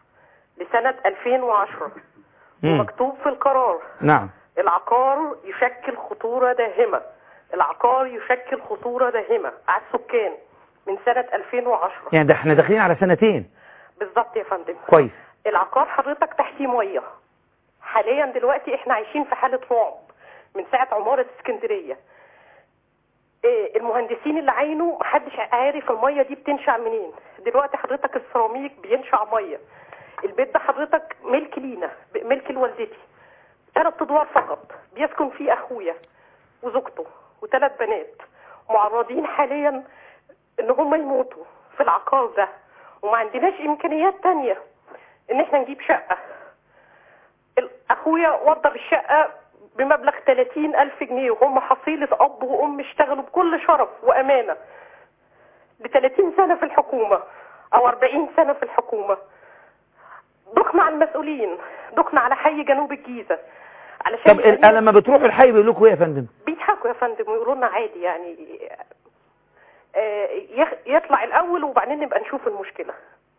لسنة 2010 مم. مكتوب في القرار نعم العقار يشكل خطورة داهمة العقار يشكل خطورة داهمة على السكان من سنة 2010 يعني ده احنا داخلين على سنتين بالظبط يا فندم كويس العقار حضرتك تحتيه مية حاليا دلوقتي احنا عايشين في حالة رعب من ساعة عمارة اسكندرية إيه المهندسين اللي عينوا محدش عارف المية دي بتنشع منين دلوقتي حضرتك السيراميك بينشع مية البيت ده حضرتك ملك لينا ملك لوالدتي ثلاث ادوار فقط بيسكن فيه اخويا وزوجته وثلاث بنات معرضين حاليا ان هم يموتوا في العقار ده وما عندناش امكانيات تانية ان احنا نجيب شقة ال- اخويا وضب الشقة بمبلغ 30 الف جنيه وهم حصيلة اب وام اشتغلوا بكل شرف وامانة ل 30 سنة في الحكومة او 40 سنة في الحكومة دخنا على المسؤولين دخنا على حي جنوب الجيزة علشان طب ال- لما بتروحوا الحي بيقول لكم ايه يا فندم بيضحكوا يا فندم ويقولوا لنا عادي يعني آه، يخ- يطلع الاول وبعدين نبقى نشوف المشكله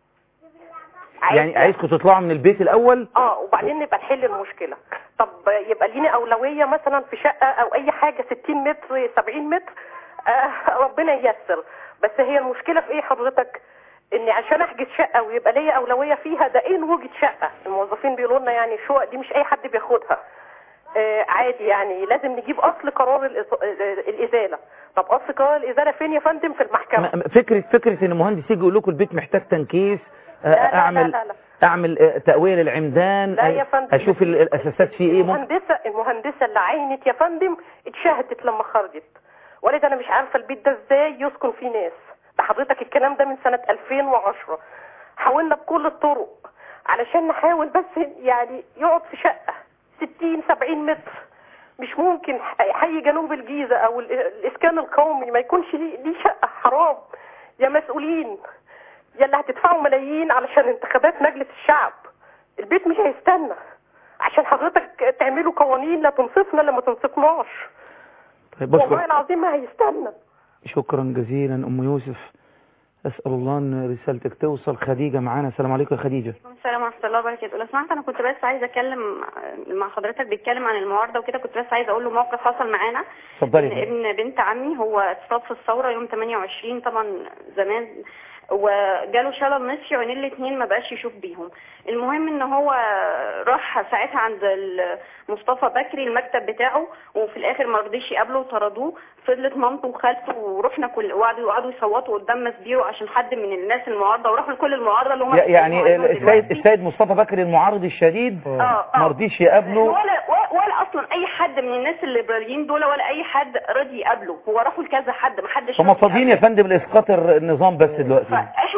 يعني عايزكم تطلعوا من البيت الاول اه وبعدين نبقى نحل المشكله طب يبقى لينا اولويه مثلا في شقه او اي حاجه 60 متر 70 متر آه ربنا ييسر بس هي المشكله في ايه حضرتك ان عشان احجز شقه ويبقى ليا اولويه فيها ده ايه وجد شقه الموظفين بيقولوا لنا يعني الشقق دي مش اي حد بياخدها آه عادي يعني لازم نجيب اصل قرار الإز- آه، الازاله طب اصل قرار الازاله فين يا فندم في المحكمه م- فكرة فكرة ان مهندس يجي يقول لكم البيت محتاج تنكيس آه، لا، لا، اعمل لا، لا. اعمل آه، تقوية للعمدان لا يا آه، فندم. اشوف ال- الاساسات فيه ايه ممكن المهندسه المهندسه اللي عينت يا فندم اتشهدت لما خرجت ولد انا مش عارفه البيت ده ازاي يسكن فيه ناس ده حضرتك الكلام ده من سنه 2010 حاولنا بكل الطرق علشان نحاول بس يعني يقعد في شقه 60 70 متر مش ممكن حي جنوب الجيزه او ال- الاسكان القومي ما يكونش ليه ليه شقه حرام يا مسؤولين يا اللي هتدفعوا ملايين علشان انتخابات مجلس الشعب البيت مش هيستنى عشان حضرتك تعملوا قوانين لا تنصفنا لا ما تنصفناش طيب والله بشكر العظيم ما هيستنى شكرا جزيلا ام يوسف اسال الله ان رسالتك توصل خديجة معانا السلام عليكم يا خديجة السلام ورحمه الله وبركاته لو سمحت انا كنت بس عايزه اتكلم مع حضرتك بيتكلم عن المعارضه وكده كنت بس عايزه اقول له موقف حصل معانا اتفضلي إن يا فندم. ابن بنت عمي هو اتصاب في الثوره يوم 28 طبعا زمان وجاله شلل نصفي وعينين الاثنين ما بقاش يشوف بيهم المهم ان هو راح ساعتها عند ال- مصطفى بكري المكتب بتاعه وفي الاخر ما رضيش يقابله وطردوه فضلت مامته وخالته ورحنا كل وقعدوا قعدوا يصوتوا قدام مسبيرو عشان حد من الناس المعارضه وراحوا لكل المعارضه اللي هم ي- يعني بيتكلموا عنهم السيد دلوقتي. السيد مصطفى بكري المعارض الشديد اه ما رضيش يقابله ولا ولا- ولا اصلا اي حد من الناس الليبراليين دول ولا اي حد راضي يقابله هو راحوا لكذا حد ما حدش هم راضي فاضيين يا فندم لاسقاط الر- النظام بس دلوقتي احنا اصلا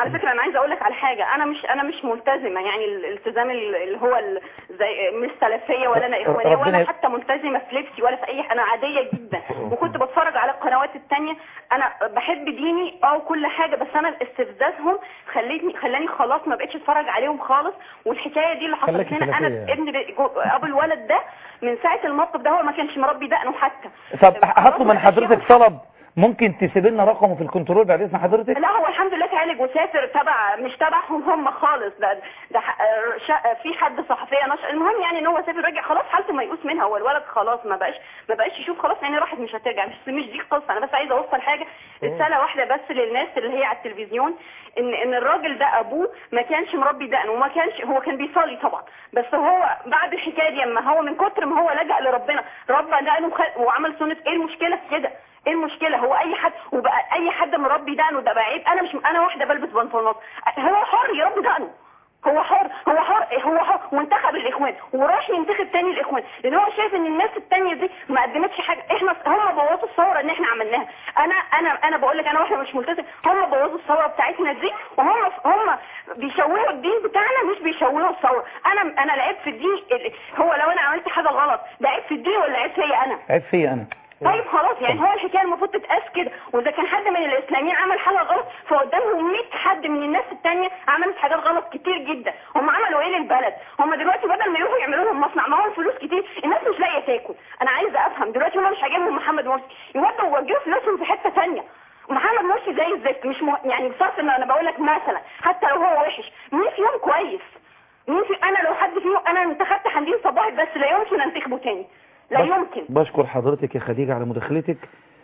على فكره انا عايزه اقول لك على حاجه انا مش انا مش ملتزمه يعني الالتزام اللي هو ال- زي مش سلفيه ولا انا اخوانيه ربنا ولا يب- حتى ملتزمه في لبسي ولا في اي انا عاديه جدا وكنت بتفرج على القنوات التانية انا بحب ديني اه وكل حاجه بس انا استفزازهم خلتني خلاني خلاص ما بقتش اتفرج عليهم خالص والحكايه دي اللي حصلت خلاكي هنا انا سلفية. ابن ب- جو- ابو الولد ده من ساعه الموقف ده هو ما كانش مربي دقنه حتى طب هطلب من حضرتك طلب ممكن تسيب لنا رقمه في الكنترول بعد اذن حضرتك لا هو الحمد لله اتعالج وسافر تبع مش تبعهم هم خالص ده ده ح- شا- في حد صحفيه نشر المهم يعني ان هو سافر رجع خلاص حالته ميؤوس منها هو الولد خلاص ما بقاش ما بقاش يشوف خلاص يعني راحت مش هترجع مش مش دي القصه انا بس عايزه اوصل حاجه رساله واحده بس للناس اللي هي على التلفزيون ان ان الراجل ده ابوه ما كانش مربي دقن وما كانش هو كان بيصلي طبعا بس هو بعد الحكايه دي اما هو من كتر ما هو لجأ لربنا ربى دقنه وخ- وعمل سنه ايه المشكله في كده ايه المشكله هو اي حد وبقى اي حد مربي دقنه ده بقى عيب انا مش انا واحده بلبس بنطلونات هو حر يربي دقنه هو حر هو حر هو حر وانتخب الاخوان وراح ينتخب تاني الاخوان لان هو شايف ان الناس التانية دي ما قدمتش حاجه احنا هم بوظوا الثوره ان احنا عملناها انا انا انا بقول لك انا واحده مش ملتزم هم بوظوا الثوره بتاعتنا دي وهم هم بيشوهوا الدين بتاعنا مش بيشوهوا الثوره انا انا العيب في الدين ال- هو لو انا عملت حاجه غلط ده عيب في الدين ولا عيب فيا انا عيب فيا انا طيب خلاص يعني هو الحكايه المفروض تتقاس كده واذا كان حد من الاسلاميين عمل حاجه غلط فقدامهم 100 حد من الناس التانية عملت حاجات غلط كتير جدا هم عملوا ايه للبلد هم دلوقتي بدل ما يروحوا يعملوا لهم مصنع معاهم فلوس كتير الناس مش لاقيه تاكل انا عايزه افهم دلوقتي هم مش عاجبهم محمد مرسي يودوا ويوجهوا فلوسهم في حته ثانيه محمد مرسي زي الزفت مش مه... يعني بصرف ان انا بقول لك مثلا حتى لو هو وحش مين فيهم كويس مين في انا لو حد فيهم انا انتخبت حمدين صباحي بس لا يمكن انتخبه تاني لا بش- يمكن بشكر حضرتك يا خديجة على مداخلتك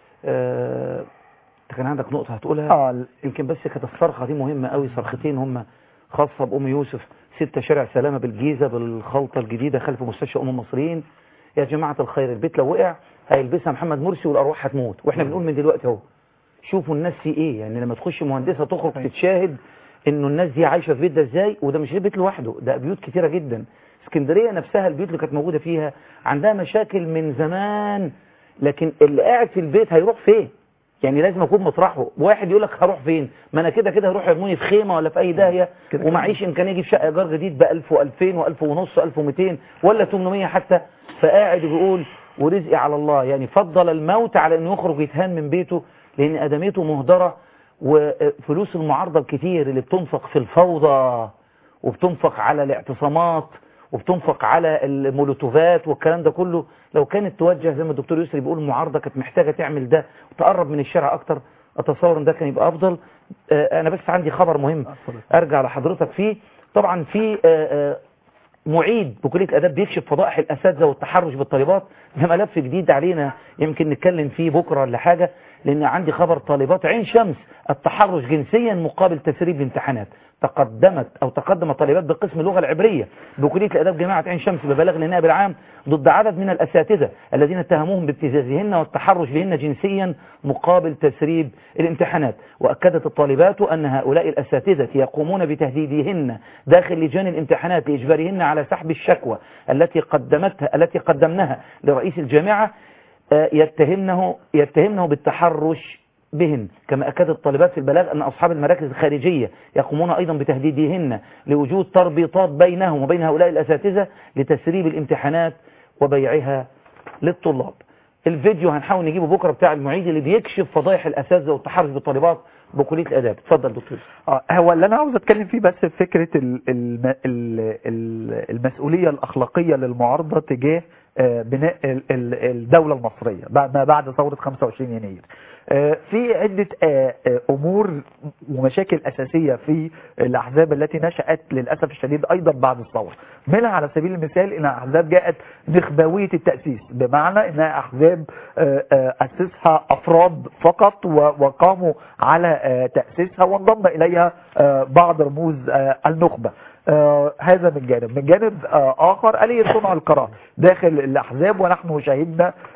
آه، انت كان عندك نقطة هتقولها اه يمكن بس كانت الصرخة دي مهمة قوي صرختين هم خاصة بأم يوسف ستة شارع سلامة بالجيزة بالخلطة الجديدة خلف مستشفى أم المصريين يا جماعة الخير البيت لو وقع هيلبسها محمد مرسي والأرواح هتموت واحنا بنقول من دلوقتي اهو شوفوا الناس في ايه يعني لما تخش مهندسة تخرج تتشاهد انه الناس دي عايشة في بيت ده ازاي وده مش بيت لوحده ده بيوت كتيرة جدا اسكندرية نفسها البيوت اللي كانت موجودة فيها عندها مشاكل من زمان لكن اللي قاعد في البيت هيروح فين يعني لازم اكون مطرحه واحد يقول لك هروح فين ما انا كده كده هروح يرموني في خيمه ولا في اي داهيه ومعيش امكانيه اجيب شقه ايجار جديد ب 1000 و2000 و1000 ونص 1200 ولا 800 حتى فقاعد بيقول ورزقي على الله يعني فضل الموت على انه يخرج يتهان من بيته لان ادميته مهدره وفلوس المعارضه الكتير اللي بتنفق في الفوضى وبتنفق على الاعتصامات وبتنفق على المولوتوفات والكلام ده كله لو كانت توجه زي ما الدكتور يسري بيقول المعارضه كانت محتاجه تعمل ده وتقرب من الشارع اكتر اتصور ان ده كان يبقى افضل آه، انا بس عندي خبر مهم ارجع لحضرتك فيه طبعا في آه، آه، معيد بكليه الاداب بيكشف فضائح الاساتذه والتحرش بالطالبات ده ملف جديد علينا يمكن نتكلم فيه بكره ولا حاجه لان عندي خبر طالبات عين شمس التحرش جنسيا مقابل تسريب الامتحانات تقدمت او تقدم طالبات بقسم اللغه العبريه بكليه الاداب جامعه عين شمس ببلاغ للنائب العام ضد عدد من الاساتذه الذين اتهموهم بابتزازهن والتحرش بهن جنسيا مقابل تسريب الامتحانات واكدت الطالبات ان هؤلاء الاساتذه يقومون بتهديدهن داخل لجان الامتحانات لاجبارهن على سحب الشكوى التي قدمتها التي قدمناها لرئيس الجامعه آه، يتهمنه يتهمنه بالتحرش بهن كما أكدت الطالبات في البلاغ أن أصحاب المراكز الخارجية يقومون أيضا بتهديدهن لوجود تربيطات بينهم وبين هؤلاء الأساتذة لتسريب الامتحانات وبيعها للطلاب الفيديو هنحاول نجيبه بكرة بتاع المعيد اللي بيكشف فضائح الأساتذة والتحرش بالطالبات بكلية الآداب اتفضل دكتور اه هو اللي انا عاوز اتكلم فيه بس فكره ال- الم- ال- ال- المسؤوليه الاخلاقيه للمعارضه تجاه آه، بناء ال- ال- الدوله المصريه بعد ما بعد ثوره 25 يناير آه، في عده آه، آه، امور ومشاكل اساسيه في الاحزاب التي نشات للاسف الشديد ايضا بعد الثوره منها على سبيل المثال انها احزاب جاءت نخبويه التاسيس بمعنى انها احزاب آه، آه، اسسها افراد فقط و- وقاموا على آه، تاسيسها وانضم اليها آه، بعض رموز آه، النخبه آه، هذا من جانب من جانب آه، آخر آلية صنع القرار داخل الأحزاب ونحن شهدنا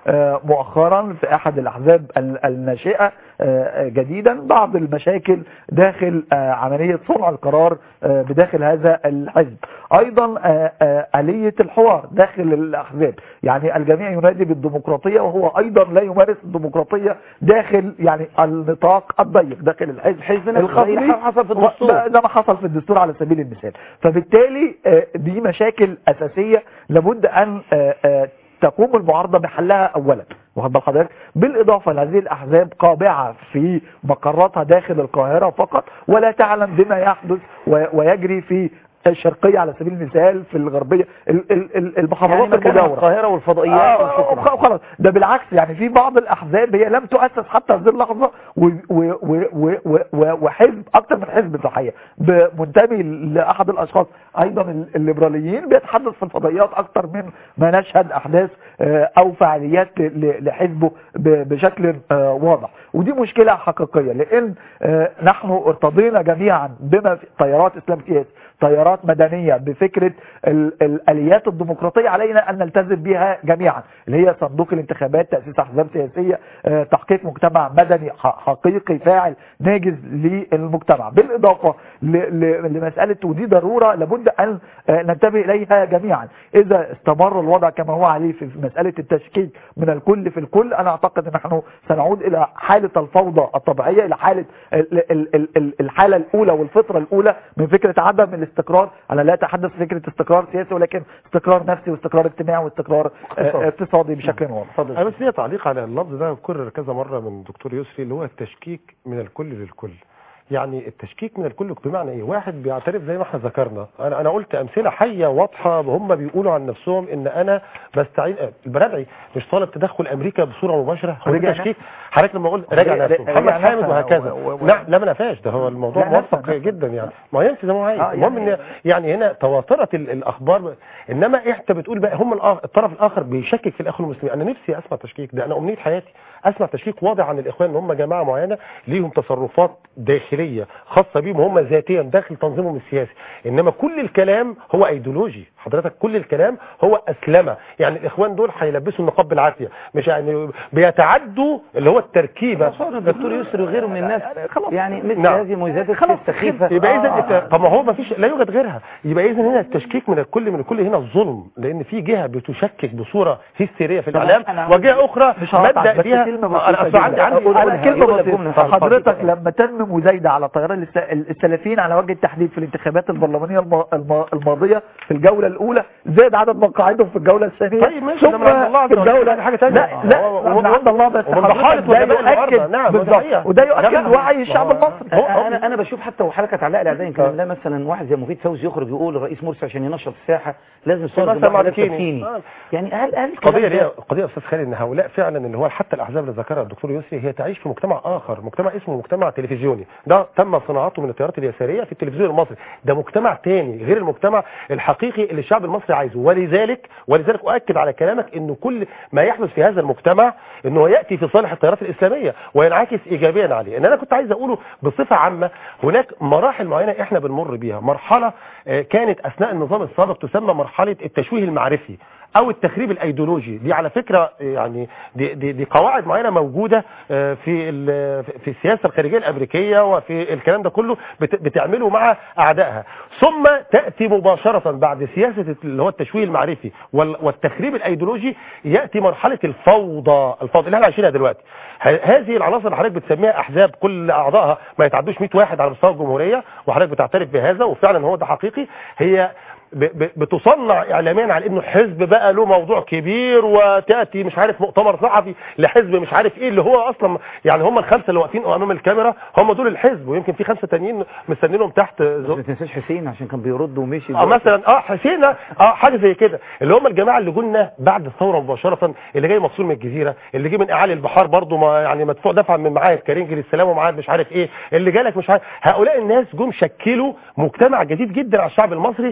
آه، مؤخرا في احد الاحزاب ال- الناشئه آه، جديدا بعض المشاكل داخل آه، عمليه صنع القرار آه، بداخل هذا الحزب ايضا آه، آه، اليه الحوار داخل الاحزاب يعني الجميع ينادي بالديمقراطيه وهو ايضا لا يمارس الديمقراطيه داخل يعني النطاق الضيق داخل الحزب حزبنا الخصمي زي ما حصل في الدستور. ده- ده ما حصل في الدستور على سبيل المثال فبالتالي آه، دي مشاكل اساسيه لابد ان آه، آه، تقوم المعارضه بحلها اولا واخد بال حضرتك بالاضافه لهذه الاحزاب قابعه في مقراتها داخل القاهره فقط ولا تعلم بما يحدث و- ويجري في الشرقيه على سبيل المثال في الغربيه ال- ال- ال- المحافظات يعني مكانها المجاوره القاهرة والفضائيات آه، وشكرا. وخ- خلاص ده بالعكس يعني في بعض الاحزاب هي لم تؤسس حتى هذه اللحظه و- و- و- و- و- و- وحزب اكثر من حزب في الحقيقه منتمي لاحد الاشخاص ايضا ال- الليبراليين بيتحدث في الفضائيات اكثر من ما نشهد احداث آه، او فعاليات ل- ل- لحزبه ب- بشكل آه، واضح ودي مشكله حقيقيه لان آه، نحن ارتضينا جميعا بما في تيارات اسلام سياسي تيارات مدنيه بفكره ال- الاليات الديمقراطيه علينا ان نلتزم بها جميعا اللي هي صندوق الانتخابات تاسيس احزاب سياسيه آه، تحقيق مجتمع مدني ح- حقيقي فاعل ناجز للمجتمع بالاضافه ل- ل- لمساله ودي ضروره لابد ان آه، ننتبه اليها جميعا اذا استمر الوضع كما هو عليه في في مساله التشكيك من الكل في الكل انا اعتقد ان نحن سنعود الى حاله الفوضى الطبيعيه الى حاله ال- ال- ال- ال- الحاله الاولى والفطره الاولى من فكره عدم الاستقرار انا لا اتحدث فكره استقرار سياسي ولكن استقرار نفسي واستقرار اجتماعي واستقرار آه، اقتصادي. اقتصادي بشكل واضح انا بس ليا تعليق على اللفظ ده كرر كذا مره من دكتور يسري اللي هو التشكيك من الكل للكل يعني التشكيك من الكل بمعنى ايه واحد بيعترف زي ما احنا ذكرنا انا انا قلت امثله حيه واضحه هم بيقولوا عن نفسهم ان انا بستعين البرادعي مش طالب تدخل امريكا بصوره مباشره هو ده رجع تشكيك حضرتك لما قلت راجع رجع- نفسه رجع محمد نفسه حامد وهكذا و- و- لا لا ما نفاش ده هو الموضوع لا، نفسه- موثق جدا يعني ما ينفي زي ما هو عايز آه، المهم يعني- ان يعني هنا تواترت ال- الاخبار انما انت بتقول بقى هم الآ- الطرف الاخر بيشكك في الاخوان المسلمين انا نفسي اسمع تشكيك ده انا امنيه حياتي اسمع تشكيك واضح عن الاخوان ان هم جماعه معينه ليهم تصرفات داخليه خاصه بيهم هم ذاتيا داخل تنظيمهم السياسي انما كل الكلام هو ايديولوجي حضرتك كل الكلام هو اسلمه يعني الاخوان دول هيلبسوا النقاب بالعافيه مش يعني بيتعدوا اللي هو التركيبه الدكتور يسري وغيره من الناس يعني مثل نعم. هذه المميزات السخيفه يبقى اذا آه. انت طب ما هو ما فيش لا يوجد غيرها يبقى اذا هنا التشكيك من الكل من الكل هنا الظلم لان في جهه بتشكك بصوره هستيريه في طب الاعلام أنا وجهه اخرى مش هقطع مبدا بس فيها كلمة انا بسيطة اصل عندي جدا. عندي أقول- أقول كلمة أقول لك بسيطة. جملة اتفضل. حضرتك لما تم مزايدة على طيران الس- السلفيين على وجه التحديد في الانتخابات البرلمانية الم- الم- الماضية في الجولة الأولى زاد عدد مقاعدهم في الجولة الثانية طيب ماشي، ده ثم من عند الله في عز وجل، الجولة دي حاجة تانية. لا لا هو- من عند الله بس ومن حضرتك ضحايا ده وجباء المعارضة. يؤكد نعم، ده بالظبط حقيقة. وده أنا يؤكد فاهم. وعي الشعب المصري انا انا بشوف حتى وحركه علاء الاعداء يمكن نلاقي مثلا واحد زي مفيد فوزي يخرج يقول الرئيس مرسي عشان ينشط الساحه لازم صور مثلا مع جمهورية بكيني. تبكيني. آه. يعني هل هل القضيه الكلام دي ده- القضيه يا استاذ خالد ان هؤلاء فعلا اللي هو حتى الاحزاب اللي ذكرها الدكتور يسري هي تعيش في مجتمع اخر مجتمع اسمه مجتمع تلفزيوني ده تم صناعته من التيارات اليساريه في التلفزيون المصري ده مجتمع تاني غير المجتمع الحقيقي اللي الشعب المصري عايزه ولذلك ولذلك اؤكد على كلامك انه كل ما يحدث في هذا المجتمع انه ياتي في صالح التيارات الاسلاميه وينعكس ايجابيا عليه ان انا كنت عايز اقوله بصفه عامه هناك مراحل معينه احنا بنمر بيها مرحله آه، كانت اثناء النظام السابق تسمى مرحله التشويه المعرفي او التخريب الايديولوجي دي على فكره يعني دي دي, دي قواعد معينه موجوده آه، في ال- في السياسه الخارجيه الامريكيه وفي الكلام ده كله بت- بتعمله مع اعدائها ثم تاتي مباشره بعد سياسه اللي هو التشويه المعرفي وال- والتخريب الايديولوجي ياتي مرحله الفوضى الفوضى اللي احنا عايشينها دلوقتي ه- هذه العناصر اللي حضرتك بتسميها احزاب كل اعضائها ما يتعدوش 100 واحد على مستوى الجمهوريه وحضرتك بتعترف بهذا وفعلا هو ده حقيقي هي ب- ب- بتصنع اعلاميا على انه حزب بقى له موضوع كبير وتاتي مش عارف مؤتمر صحفي لحزب مش عارف ايه اللي هو اصلا يعني هم الخمسه اللي واقفين امام الكاميرا هم دول الحزب ويمكن في خمسه تانيين مستنينهم تحت بس ما تنساش حسين عشان كان بيرد ومشي اه مثلا اه حسين اه حاجه زي كده اللي هم الجماعه اللي جولنا بعد الثوره مباشره اللي جاي مفصول من الجزيره اللي جه من اعالي البحار برضو ما يعني مدفوع دفعا من معاهد كريم جري السلام ومعاهد مش عارف ايه اللي جالك مش عارف هؤلاء الناس جم شكلوا مجتمع جديد جدا على الشعب المصري و-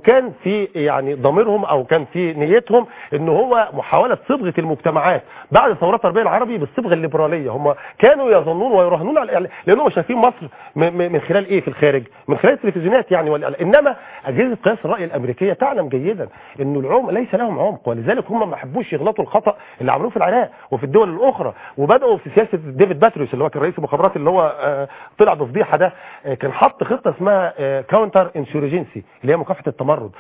وكان في يعني ضميرهم او كان في نيتهم ان هو محاوله صبغه المجتمعات بعد ثورات الربيع العربي بالصبغه الليبراليه هم كانوا يظنون ويراهنون على الإعلام، لانهم شايفين مصر م- م- من خلال ايه في الخارج من خلال التلفزيونات يعني والإعلام. انما اجهزه قياس الراي الامريكيه تعلم جيدا انه العمق ليس لهم عمق ولذلك هم ما حبوش يغلطوا الخطا اللي عملوه في العراق وفي الدول الاخرى وبداوا في سياسه ديفيد باتريوس اللي هو كان رئيس المخابرات اللي هو آه، طلع بفضيحه ده آه، كان حط خطه اسمها كاونتر انسورجنسي اللي هي مكافحه التمرد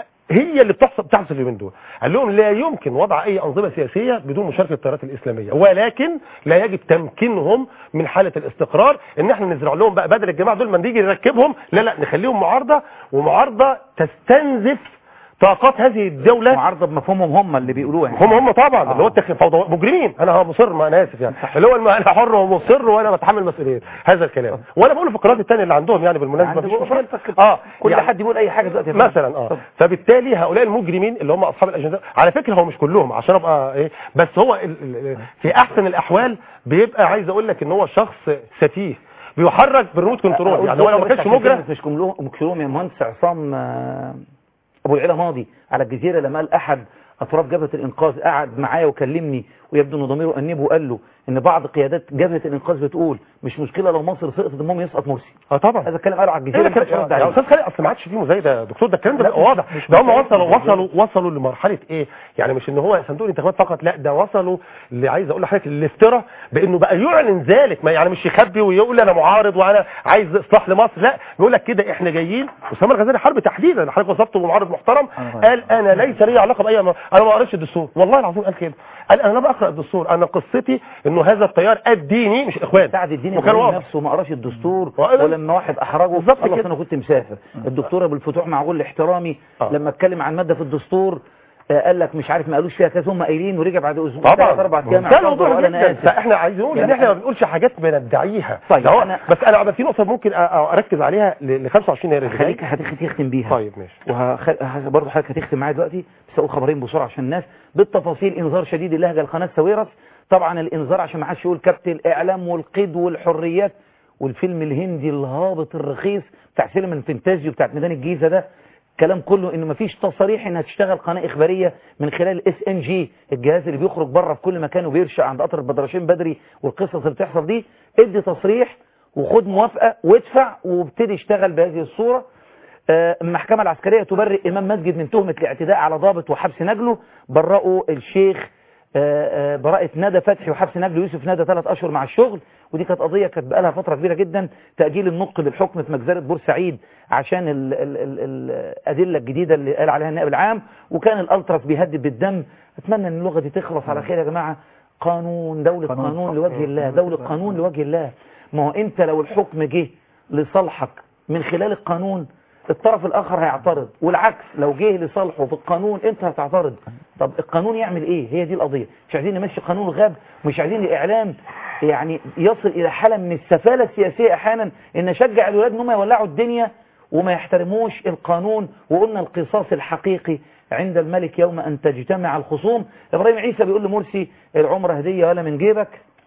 هي اللي بتحصل بتحصل اليومين دول قال لهم لا يمكن وضع اي انظمه سياسيه بدون مشاركه التيارات الاسلاميه ولكن لا يجب تمكينهم من حاله الاستقرار ان احنا نزرع لهم بقى بدل الجماعه دول ما نيجي نركبهم لا لا نخليهم معارضه ومعارضه تستنزف طاقات هذه الدوله معارضه بمفهومهم هم اللي بيقولوها يعني. هم هم طبعا اللي هو التخ... فوضى مجرمين انا مصر ما انا اسف يعني اللي هو الم- انا حر ومصر وانا بتحمل مسؤوليه هذا الكلام وانا بقوله في القنوات الثانيه اللي عندهم يعني بالمناسبه عند مفيش جوجل مشكله فك- اه كل يعني حد يقول اي حاجه دلوقتي يا فندم. مثلا اه فبالتالي هؤلاء المجرمين اللي هم اصحاب الاجندات على فكره هو مش كلهم عشان ابقى ايه بس هو ال... ال... في احسن الاحوال بيبقى عايز اقول لك ان هو شخص سفيه بيحرك بالريموت كنترول يعني هو لو ما كانش مجرم مش كلهم مش كلهم يا مهندس عصام آه، ابو العلا ماضي على الجزيره لما قال احد اطراف جبهه الانقاذ قعد معايا وكلمني ويبدو ان ضميره انبه وقال له ان بعض قيادات جبهه الانقاذ بتقول مش مشكله لو مصر سقطت المهم يسقط مرسي اه طبعا هذا الكلام قاله على الجزيره ايه ما حدش كده رد يا عليه استاذ خالد اصل ما عادش فيه مزايده يا دكتور ده الكلام ده لا، بقى مش- واضح مش ده هم مزايدة. وصلوا وصلوا وصلوا لمرحله ايه يعني مش ان هو صندوق الانتخابات فقط لا ده وصلوا اللي عايز اقول لحضرتك الافتراء بانه بقى يعلن ذلك ما يعني مش يخبي ويقول انا معارض وانا عايز اصلاح لمصر لا بيقول لك كده احنا جايين اسامه الغزالي حرب تحديدا حضرتك وصفته بمعارض محترم قال انا ليس لي علاقه باي م- انا ما قريتش الدستور والله العظيم قال كده قال انا لا بقرا الدستور انا قصتي انه هذا التيار الديني مش الاخوان سعد الدين وكان ابراهيم واضح نفسه ما قراش الدستور وقال- ولما واحد احرجه بالظبط خلاص كده. انا كنت مسافر الدكتور ابو الفتوح مع كل احترامي لما اتكلم عن ماده في الدستور آه، قال لك مش عارف ما قالوش فيها كذا هم قايلين ورجع بعد اسبوع طبعا ثلاث اربع ايام ده اعتذر موضوع وقال انا جدا اسف فاحنا عايزين نقول ان يعني احنا ما بنقولش حاجات بندعيها طيب، ده هو- أنا- بس انا في نقطه ممكن أ- أ- اركز عليها ل 25 يناير الجاي. خليك هتخ- تختم بيها طيب ماشي وهخ... برضه حضرتك هتختم معايا دلوقتي بس اقول خبرين بسرعه عشان الناس بالتفاصيل انذار شديد اللهجه لقناه ساويرس طبعا الانذار عشان ما حدش يقول كبت الاعلام والقيد والحريات والفيلم الهندي الهابط الرخيص بتاع سينما الفانتازيو بتاعت ميدان الجيزه ده كلام كله انه مفيش تصاريح انها تشتغل قناه اخباريه من خلال الاس ان جي الجهاز اللي بيخرج بره في كل مكان وبيرشق عند قطر البدرشين بدري والقصص اللي بتحصل دي ادي تصريح وخد موافقه وادفع وابتدي اشتغل بهذه الصوره آه، المحكمة العسكرية تبرئ إمام مسجد من تهمة الاعتداء على ضابط وحبس نجله برأوا الشيخ آه، آه، براءة ندى فتحي وحبس نجله يوسف ندى ثلاث أشهر مع الشغل ودي كانت قضية كانت بقالها فترة كبيرة جدا تأجيل النطق بالحكم في مجزرة بورسعيد عشان ال ال ال الأدلة الجديدة اللي قال عليها النائب العام وكان الألتراس بيهدد بالدم أتمنى أن اللغة دي تخلص على خير يا جماعة قانون دولة قانون قانون, صح. لوجه الله دولة قانون لوجه الله ما هو أنت لو الحكم جه لصالحك من خلال القانون الطرف الآخر هيعترض والعكس لو جه لصالحه في القانون أنت هتعترض طب القانون يعمل إيه هي دي القضية مش عايزين نمشي قانون الغاب مش عايزين الإعلام يعني يصل إلى حالة من السفالة السياسية أحيانا إن نشجع الولاد إن هم يولعوا الدنيا وما يحترموش القانون وقلنا القصاص الحقيقي عند الملك يوم أن تجتمع الخصوم إبراهيم عيسى بيقول لمرسي العمرة هدية ولا من جيبك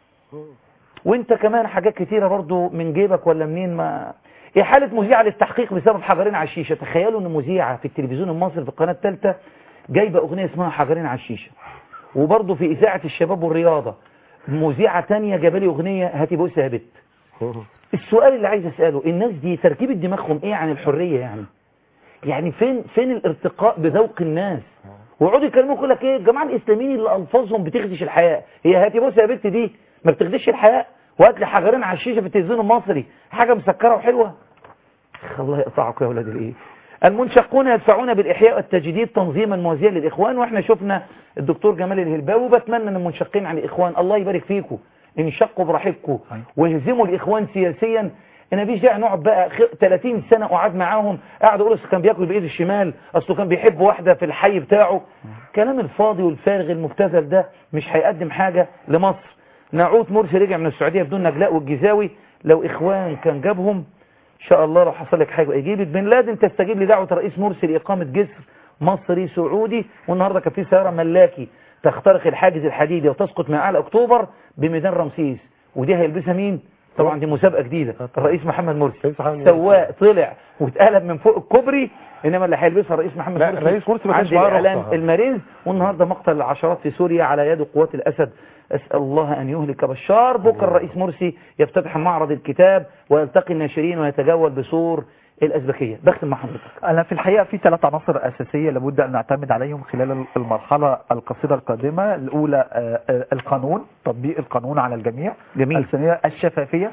وانت كمان حاجات كتيرة برضو من جيبك ولا منين ما ايه حالة مذيعة للتحقيق بسبب حجرين على الشيشة تخيلوا ان مذيعة في التلفزيون المصري في القناة الثالثة جايبة اغنية اسمها حجرين على الشيشة وبرضو في اذاعة الشباب والرياضة مذيعة تانية جايبه لي اغنية هاتي بوسة يا بت السؤال اللي عايز اسأله الناس دي تركيبة دماغهم ايه عن الحرية يعني يعني فين فين الارتقاء بذوق الناس ويقعدوا يكلموا يقول لك ايه الجماعه الاسلاميين اللي الفاظهم بتخدش الحياه هي هاتي بص يا بنت دي ما بتخدش الحياه وهات لي حجرين على الشيشه في التلفزيون المصري حاجه مسكره وحلوه الله يقطعكم يا ولاد الايه المنشقون يدفعون بالاحياء والتجديد تنظيما موازيا للاخوان واحنا شفنا الدكتور جمال الهلباوي وبتمنى ان المنشقين عن الاخوان الله يبارك فيكم انشقوا براحتكم واهزموا الاخوان سياسيا انا مفيش داعي نقعد بقى خ- 30 سنه قعد معاهم قاعد اقول اصل كان بياكل بايد الشمال اصله كان بيحب واحده في الحي بتاعه كلام الفاضي والفارغ المبتذل ده مش هيقدم حاجه لمصر نعود مرسي رجع من السعوديه بدون نجلاء والجزاوي لو اخوان كان جابهم ان شاء الله لو حصل لك حاجه يجيبك بن لادن تستجيب لدعوه رئيس مرسي لاقامه جسر مصري سعودي والنهارده كان في سياره ملاكي تخترق الحاجز الحديدي وتسقط من اعلى اكتوبر بميدان رمسيس ودي هيلبسها مين طبعا دي مسابقه جديده الرئيس محمد مرسي محمد سواق طلع واتقلب من فوق الكوبري انما اللي هيلبسها الرئيس محمد لا، مرسي الرئيس مرسي ما كانش عند معاه الاعلام رخصة. المارينز والنهارده مقتل العشرات في سوريا على يد قوات الاسد اسال الله ان يهلك بشار بكره الرئيس مرسي يفتتح معرض الكتاب ويلتقي الناشرين ويتجول بسور الازبكيه بختم مع حضرتك أنا في الحقيقة في ثلاث عناصر أساسية لابد أن نعتمد عليهم خلال المرحلة القصيرة القادمة الأولى آه، آه، القانون تطبيق القانون على الجميع جميل. الثانية الشفافية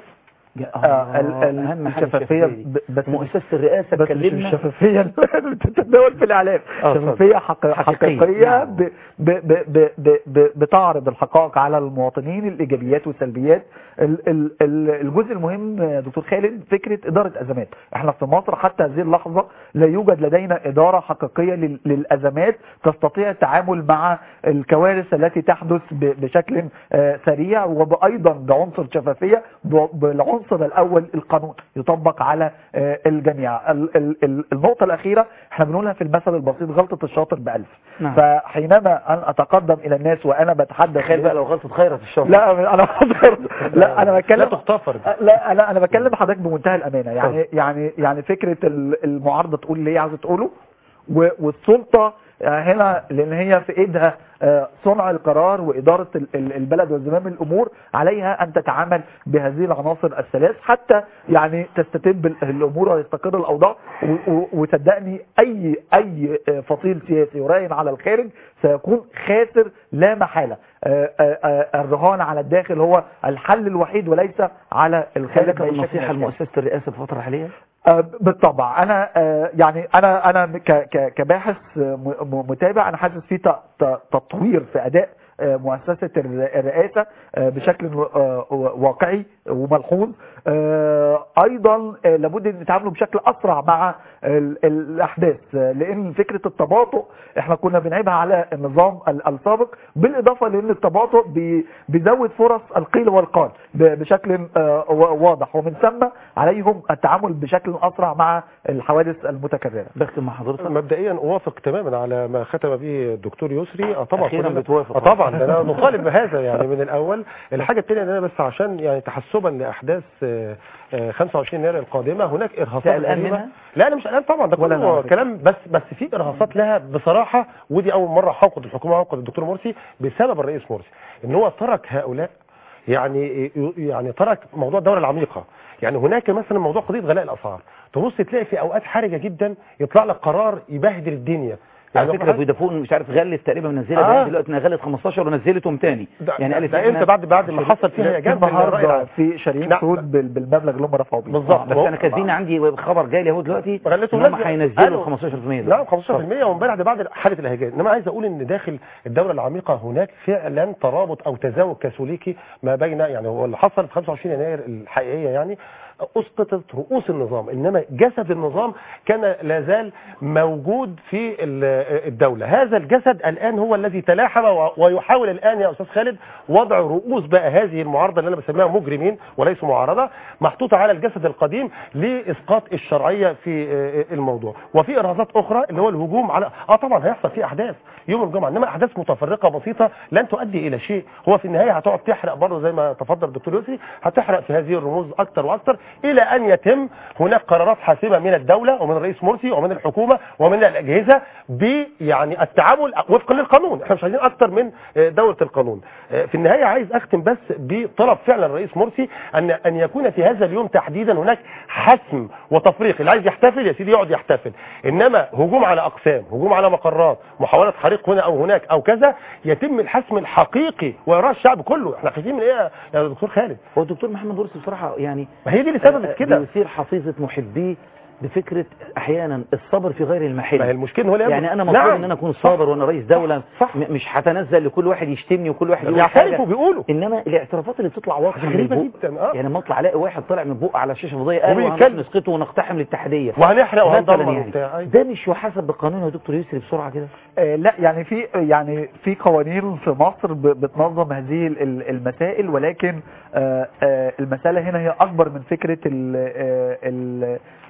آه، ال- ال- أهم حاجة الشفافية الشفافية ب- بس مؤسسة الرئاسة بس مش اتكلمنا الشفافية اللي بتتداول في الإعلام آه، شفافية اتفضل. حق- حقيقية. حقيقية نعم. ب- ب- ب- ب- ب- ب- بتعرض الحقائق على المواطنين الإيجابيات والسلبيات ال- ال- ال- الجزء المهم يا دكتور خالد فكرة إدارة أزمات احنا في مصر حتى هذه اللحظة لا يوجد لدينا إدارة حقيقية لل- للأزمات تستطيع التعامل مع الكوارث التي تحدث ب- بشكل آه، سريع وأيضا بعنصر شفافية ب- بالعنصر الأول القانون يطبق على آه، الجميع ال- ال- ال- النقطة الأخيرة احنا بنقولها في المثل البسيط غلطة الشاطر بألف نعم. فحينما أن أتقدم إلى الناس وأنا بتحدث تخيل بقى لو غلطة خيرت الشر لا انا لا انا بتكلم لا تغتفر لا انا انا بكلم حضرتك بمنتهى الامانه يعني يعني يعني فكره ال- المعارضه تقول اللي هي عايزه تقوله و- والسلطه آه، هنا لان هي في ايدها آه، صنع القرار واداره ال- ال- البلد وزمام الامور عليها ان تتعامل بهذه العناصر الثلاث حتى يعني تستتب ال- الامور ويستقر الاوضاع و- و- وصدقني اي اي آه، فصيل سياسي يراهن على الخارج سيكون خاسر لا محاله آه، آه، آه، الرهان على الداخل هو الحل الوحيد وليس على الخارج لك بأي شكل من النصيحة الأشكال. لمؤسسة الرئاسة في الفترة الحالية آه، بالطبع انا آه، يعني انا انا ك- ك- كباحث آه، م- م- متابع انا حاسس في ت- ت- تطوير في اداء آه، مؤسسة الر- الرئاسة آه، بشكل آه، واقعي وملحوظ آه، ايضا آه، لابد ان نتعاملوا بشكل اسرع مع ال- الاحداث آه، لان فكرة التباطؤ احنا كنا بنعيبها على النظام ال- السابق بالاضافة لان التباطؤ بي- بيزود فرص القيل والقال ب- بشكل آه، وا- واضح ومن ثم عليهم التعامل بشكل اسرع مع الحوادث المتكررة بختم مع حضرتك مبدئيا اوافق تماما على ما ختم به الدكتور يسري اه طبعا أخيراً كلنا- بتوافق. اه طبعا ده انا نطالب بهذا يعني من الاول الحاجه الثانيه ان انا بس عشان يعني تحسبا لاحداث آه، آه، 25 يناير القادمه هناك ارهاصات قلقان غريبة. منها؟ لا انا مش قلقان طبعا ده ولا أنا كله على فكرة. كلام بس بس في ارهاصات لها بصراحه ودي اول مره حوقد الحكومه حوقد الدكتور مرسي بسبب الرئيس مرسي ان هو ترك هؤلاء يعني يعني ترك موضوع الدوله العميقه يعني هناك مثلا موضوع قضيه غلاء الاسعار تبص تلاقي في اوقات حرجه جدا يطلع لك قرار يبهدل الدنيا على فكرة فودافون مش عارف غلت تقريبا منزلة آه. آه. دلوقتي انها غلت 15 ونزلتهم تاني ده- يعني قالت ده إحنا امتى بعد بعد ما حصل فيها في جنب الرأي النهارده العام. في شاريين نعم. سود بال- بالمبلغ اللي هم رفعوا بيه بالظبط. بس انا كاتبين عندي خبر جاي لي اهو دلوقتي غلته ان هم نزل. هينزلوا قالوا- 15% لا 15% وامبارح ده بعد حاله الهجان انما عايز اقول ان داخل الدوله العميقه هناك فعلا ترابط او تزاوج كاثوليكي ما بين يعني هو اللي حصل في 25 يناير الحقيقيه يعني اسقطت رؤوس النظام انما جسد النظام كان لا زال موجود في ال- الدوله هذا الجسد الان هو الذي تلاحم و- ويحاول الان يا استاذ خالد وضع رؤوس بقى هذه المعارضه اللي انا بسميها مجرمين وليسوا معارضه محطوطه على الجسد القديم لاسقاط الشرعيه في آه، الموضوع وفي ارهاصات اخرى اللي هو الهجوم على اه طبعا هيحصل في احداث يوم الجمعه انما احداث متفرقه بسيطه لن تؤدي الى شيء هو في النهايه هتقعد تحرق برضه زي ما تفضل الدكتور يسري هتحرق في هذه الرموز اكتر واكتر الى ان يتم هناك قرارات حاسمه من الدوله ومن الرئيس مرسي ومن الحكومه ومن الاجهزه ب يعني التعامل وفقا للقانون احنا مش عايزين اكتر من آه، دوله القانون آه، في النهايه عايز اختم بس بطلب فعلا الرئيس مرسي ان ان يكون في هذا اليوم تحديدا هناك حسم وتفريق اللي عايز يحتفل يا سيدي يقعد يحتفل انما هجوم على اقسام هجوم على مقرات محاوله حريق هنا او هناك او كذا يتم الحسم الحقيقي ويراه الشعب كله احنا خايفين من ايه يا دكتور خالد هو الدكتور محمد مرسي بصراحة يعني ما هي دي اللي سببت آه، كده. بيثير حفيظة محبيه بفكرة احيانا الصبر في غير المحل ما هي المشكله إن هو اللي يعمل- يعني انا مطلوب نعم. ان انا اكون صابر وانا رئيس دولة صح. مش هتنزل لكل واحد يشتمني وكل واحد يقول بيعترفوا حاجة بيقولوا انما الاعترافات اللي بتطلع واضحه من غريبة البق جدا، آه. يعني لما اطلع الاقي واحد طالع من بق على الشاشه فضائيه قال وبيتكلم. وهنروح نسقطه ونقتحم الاتحاديه وهنحرق مثلاً وهندمر يعني وبتاع، أيوة. ده مش يحاسب بالقانون يا دكتور يسري بسرعه كده آه، لا يعني في يعني في قوانين في مصر ب- بتنظم هذه ال- ال- المسائل ولكن آه، آه، المسألة هنا هي أكبر من فكرة ال- آه، ال-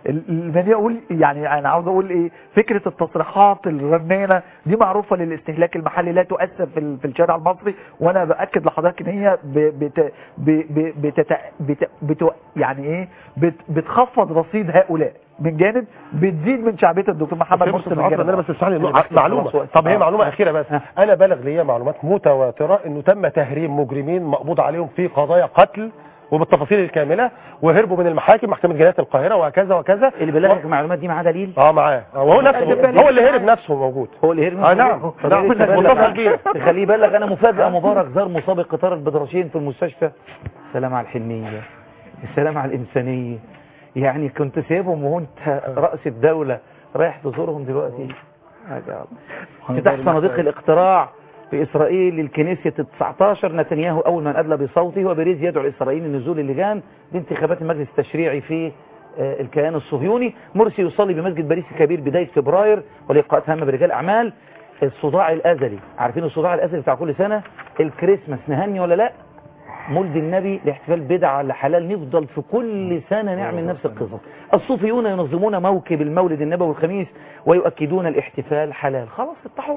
لما اجي اقول يعني انا عاوز اقول ايه فكره التصريحات الرنانه دي معروفه للاستهلاك المحلي لا تؤثر في ال- في الشارع المصري وانا باكد لحضرتك ان هي ب- بت ب- ب- بتت بت بت يعني ايه بت بتخفض رصيد هؤلاء من جانب بتزيد من شعبيه الدكتور محمد بس مرسي من انا جانب بس اسمعني اللي له بحث معلومه خلاص وقت. طب هي آه. معلومه آه. اخيره بس انا بلغ لي معلومات متواتره انه تم تهريم مجرمين مقبوض عليهم في قضايا قتل وبالتفاصيل الكامله وهربوا من المحاكم محكمه جنايات القاهره وهكذا وكذا اللي بلغك المعلومات دي معاه دليل اه معاه وهو نفسه هو اللي هرب نفسه موجود هو اللي هرب اه نعم نعم متصل بينا خليه يبلغ انا مفاجاه مبارك زار مصاب قطار البدرشين في المستشفى سلام على الحنيه السلام على الانسانيه يعني كنت سايبهم وانت راس الدوله رايح تزورهم دلوقتي حاجه افتتاح صناديق الاقتراع في اسرائيل للكنيسة ال 19 نتنياهو اول من ادلى بصوته وبريز يدعو الاسرائيلي لنزول اللجان لانتخابات المجلس التشريعي في آه، الكيان الصهيوني مرسي يصلي بمسجد باريس الكبير بداية فبراير ولقاءات هامة برجال اعمال الصداع الازلي عارفين الصداع الازلي بتاع كل سنة الكريسماس نهني ولا لا مولد النبي لاحتفال بدعة ولا حلال نفضل في كل سنة نعمل نفس القصص الصوفيون ينظمون موكب المولد النبوي الخميس ويؤكدون الاحتفال حلال خلاص انت حر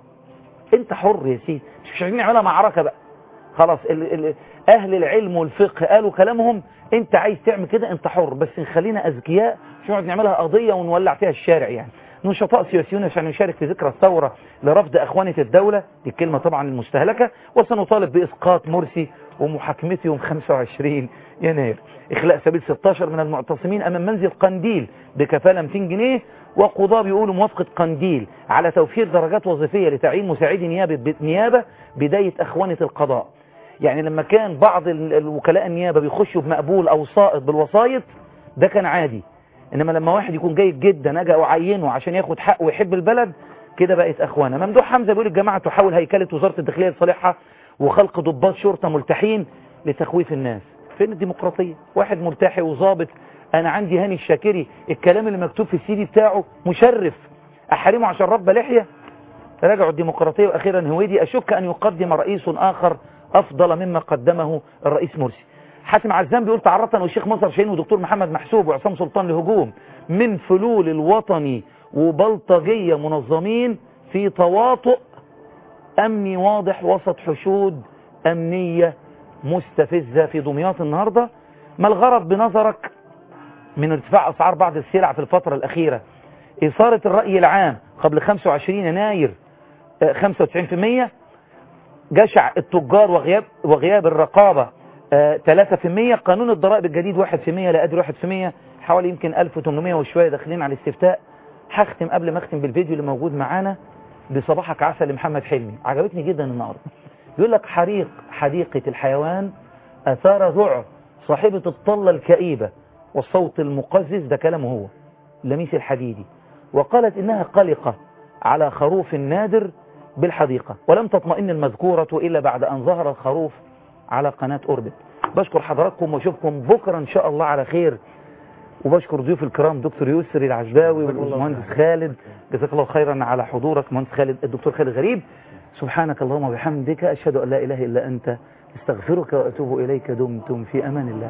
انت حر يا سيدي مش مش عايزين نعملها معركة بقى خلاص ال ال اهل العلم والفقه قالوا كلامهم انت عايز تعمل كده انت حر بس نخلينا اذكياء مش نقعد نعملها قضية ونولع فيها الشارع يعني نشطاء سياسيون عشان نشارك في ذكرى الثورة لرفض أخوانة الدولة دي الكلمة طبعا المستهلكة وسنطالب بإسقاط مرسي ومحاكمته يوم 25 يناير إخلاء سبيل 16 من المعتصمين أمام منزل قنديل بكفالة 200 جنيه وقضاة بيقولوا موافقة قنديل على توفير درجات وظيفية لتعيين مساعدي نيابة نيابة بداية أخوانة القضاء يعني لما كان بعض ال- الوكلاء النيابة بيخشوا بمقبول أو سائط بالوسايط ده كان عادي انما لما واحد يكون جيد جدا اجي اعينه عشان ياخد حقه ويحب البلد كده بقت اخوانا ممدوح حمزه بيقول الجماعه تحاول هيكله وزاره الداخليه لصالحها وخلق ضباط شرطه ملتحين لتخويف الناس فين الديمقراطيه واحد ملتحي وظابط انا عندي هاني الشاكري الكلام اللي مكتوب في السي دي بتاعه مشرف احرمه عشان رب لحيه راجعوا الديمقراطيه واخيرا هويدي اشك ان يقدم رئيس اخر افضل مما قدمه الرئيس مرسي حاتم عزام بيقول تعرضنا والشيخ مصر شاهين ودكتور محمد محسوب وعصام سلطان لهجوم من فلول الوطني وبلطجية منظمين في تواطؤ أمني واضح وسط حشود أمنية مستفزة في دمياط النهاردة ما الغرض بنظرك من ارتفاع أسعار بعض السلع في الفترة الأخيرة إثارة الرأي العام قبل 25 يناير آه، 95% جشع التجار وغياب وغياب الرقابة آه، 3% قانون الضرائب الجديد 1% لا أدري 1% حوالي يمكن 1800 وشوية داخلين على الاستفتاء هختم قبل ما اختم بالفيديو اللي موجود معانا بصباحك عسل لمحمد حلمي عجبتني جدا النهارده بيقول لك حريق حديقة الحيوان أثار ذعر صاحبة الطلة الكئيبة والصوت المقزز ده كلامه هو لميس الحديدي وقالت إنها قلقة على خروف نادر بالحديقة ولم تطمئن المذكورة إلا بعد أن ظهر الخروف على قناة أوربت بشكر حضراتكم واشوفكم بكرة إن شاء الله على خير وبشكر ضيوف الكرام دكتور يسري العجباوي والمهندس خالد جزاك الله خيرا على حضورك مهندس خالد الدكتور خالد غريب سبحانك اللهم وبحمدك أشهد أن لا إله إلا أنت استغفرك وأتوب إليك دمتم في أمان الله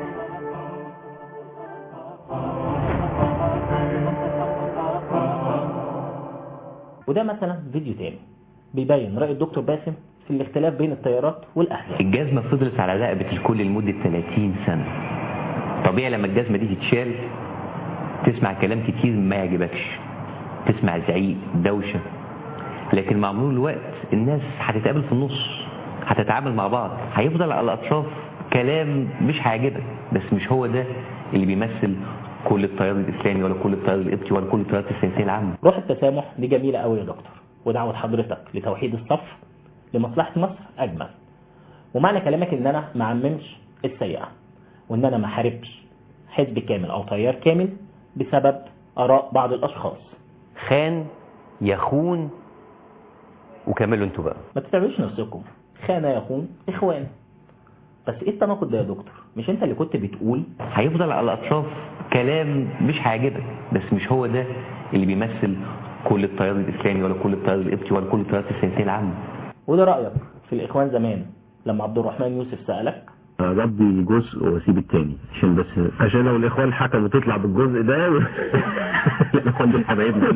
وده مثلا فيديو تاني بيبين رأي الدكتور باسم في الاختلاف بين التيارات والأحزاب الجزمة فضلت على رقبة الكل لمدة 30 سنة طبيعي لما الجزمة دي تتشال تسمع كلام كتير ما يعجبكش تسمع زعيق دوشة لكن مع مرور الوقت الناس هتتقابل في النص هتتعامل مع بعض هيفضل على الأطراف كلام مش هيعجبك بس مش هو ده اللي بيمثل كل التيار الإسلامي ولا كل التيار القبطي ولا كل التيارات السياسية العامة روح التسامح دي جميلة قوي يا دكتور ودعوة حضرتك لتوحيد الصف لمصلحة مصر أجمل ومعنى كلامك إن أنا ما عممش السيئة وإن أنا ما حاربش حزب كامل أو تيار كامل بسبب آراء بعض الأشخاص خان يخون وكملوا انتوا بقى ما تتعبوش نفسكم خان يخون إخوان بس إيه التناقض ده يا دكتور مش أنت اللي كنت بتقول هيفضل على الأطراف كلام مش هيعجبك بس مش هو ده اللي بيمثل كل التيار الإسلامي ولا كل التيار القبطي ولا كل التيارات السياسية العامة وده رأيك في الإخوان زمان لما عبد الرحمن يوسف سألك اربي جزء واسيب التاني عشان بس عشان لو الاخوان حكموا تطلع بالجزء ده الاخوان دول حبايبنا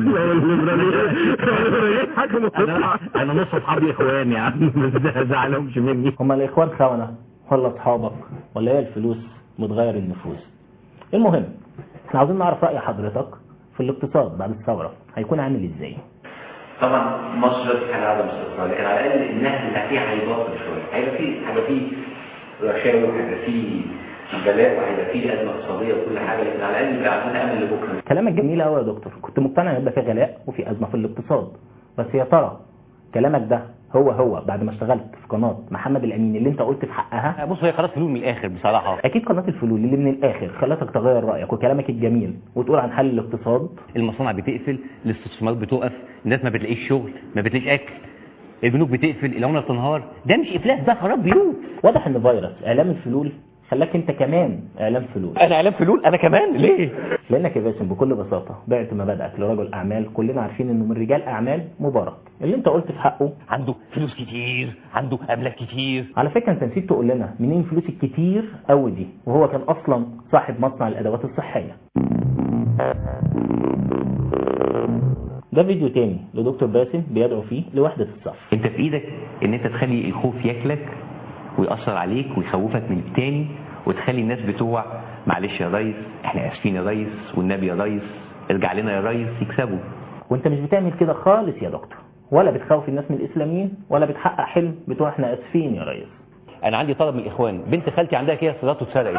حكموا تطلع انا نص اصحابي اخوان يا عم بس ده زعلهمش مني هما الاخوان خونه ولا اصحابك ولا هي الفلوس بتغير النفوس المهم احنا عاوزين نعرف راي حضرتك في الاقتصاد بعد الثوره هيكون عامل ازاي طبعا مصر دلوقتي كان عدم استقرار لكن على الاقل النهج اللي فيها هيبطل شويه هيبقى في هيبقى في رشاوي وهيبقى في بلاء وهيبقى في ازمه اقتصاديه وكل حاجه لكن على الاقل يبقى عندنا امل لبكره كلامك جميل قوي يا دكتور كنت مقتنع ان يبقى في غلاء وفي ازمه في الاقتصاد بس يا ترى كلامك ده هو هو بعد ما اشتغلت في قناه محمد الامين اللي انت قلت في حقها بص هي قناه فلول من الاخر بصراحه اكيد قناه الفلول اللي من الاخر خلتك تغير رايك وكلامك الجميل وتقول عن حل الاقتصاد المصانع بتقفل الاستثمارات بتوقف الناس ما بتلاقيش شغل ما بتلاقيش اكل البنوك بتقفل العمله بتنهار ده مش افلاس ده خراب بيوت واضح ان فيروس اعلام الفلول خلاك انت كمان اعلام فلول انا اعلام فلول انا كمان ليه لانك يا باسم بكل بساطه بعت مبادئك لرجل اعمال كلنا عارفين انه من رجال اعمال مبارك اللي انت قلت في حقه عنده فلوس كتير عنده املاك كتير على فكره انت نسيت تقول لنا منين فلوس الكتير قوي دي وهو كان اصلا صاحب مصنع الادوات الصحيه ده فيديو تاني لدكتور باسم بيدعو فيه لوحده الصف انت في ايدك ان انت تخلي الخوف ياكلك ويأثر عليك ويخوفك من التاني وتخلي الناس بتوع معلش يا ريس احنا اسفين يا ريس والنبي يا ريس ارجع لنا يا ريس يكسبوا وانت مش بتعمل كده خالص يا دكتور ولا بتخوف الناس من الاسلاميين ولا بتحقق حلم بتوع احنا اسفين يا ريس انا عندي طلب من الاخوان بنت خالتي عندها كده صدات واتسرقت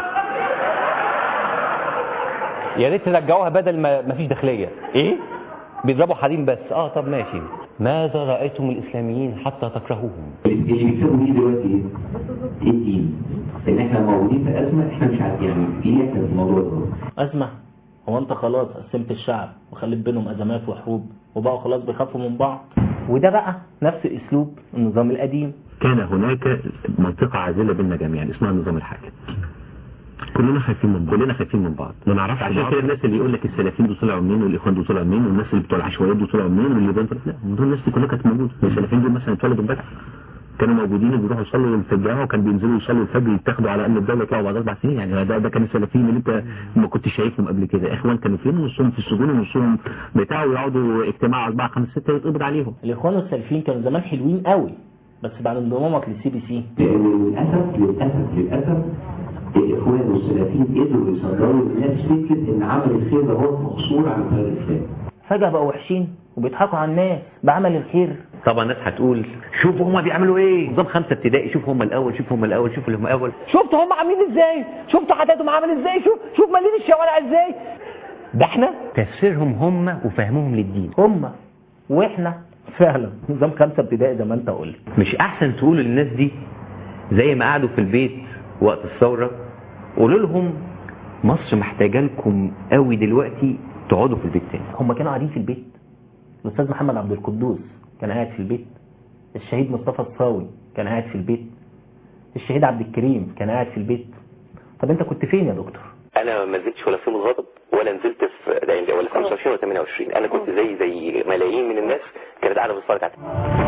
يا ريت ترجعوها بدل ما ما فيش داخليه ايه بيضربوا حريم بس اه طب ماشي ماذا رايتم الاسلاميين حتى تكرهوهم اللي بيكسبوا دي دلوقتي ايه؟ ايه الدين؟ لان احنا موجودين في ازمه احنا مش عارفين يعني ايه احنا في الموضوع ده ازمه هو انت خلاص قسمت الشعب وخليت بينهم ازمات وحروب وبقوا خلاص بيخافوا من بعض وده بقى نفس اسلوب النظام القديم كان هناك منطقة عازلة بيننا جميعا اسمها النظام الحاكم كلنا خايفين من كلنا خايفين من بعض ما نعرفش عشان كده الناس اللي يقول لك السلفيين دول طلعوا منين والاخوان دول طلعوا منين والناس اللي بتوع العشوائيات دول طلعوا منين واللي دول لا دول الناس دي كلها كانت موجوده السلفيين دول مثلا اتولدوا امبارح كانوا موجودين وبيروحوا يصلوا في الجامعه وكان بينزلوا يصلوا الفجر يتاخدوا على ان الدوله يطلعوا بعد اربع سنين يعني ده ده كان السلفيين اللي انت ما كنتش شايفهم قبل كده اخوان كانوا فين نصهم في السجون ونصهم بتاعوا يقعدوا اجتماع اربعه خمسه سته يتقبض عليهم الاخوان والسلفيين كانوا زمان حلوين قوي بس بعد انضمامك للسي بي سي للاسف للاسف للاسف الاخوان والسلفيين قدروا يصدروا للناس فكره ان عمل الخير ده هو مقصور على التيار الاسلامي فجاه بقوا وحشين وبيضحكوا على الناس بعمل الخير طبعا الناس هتقول شوفوا هم بيعملوا ايه نظام خمسه ابتدائي شوف هم الاول شوف هم الاول شوف اللي هم الاول شفتوا هم عاملين ازاي شفتوا حدادهم عامل ازاي شوف شوف مالين الشوارع ازاي ده احنا تفسيرهم هم وفهمهم للدين هم واحنا فعلا نظام خمسه ابتدائي زي ما انت قلت مش احسن تقولوا للناس دي زي ما قعدوا في البيت وقت الثوره قولوا لهم مصر محتاجه لكم قوي دلوقتي تقعدوا في البيت تاني هم كانوا قاعدين في البيت الاستاذ محمد عبد القدوس كان قاعد في البيت الشهيد مصطفى الصاوي كان قاعد في البيت الشهيد عبد الكريم كان قاعد في البيت طب انت كنت فين يا دكتور انا ما نزلتش ولا في يوم الغضب ولا نزلت في ده ولا 25 ولا 28 انا كنت زي زي ملايين من الناس كانت قاعده بتتفرج على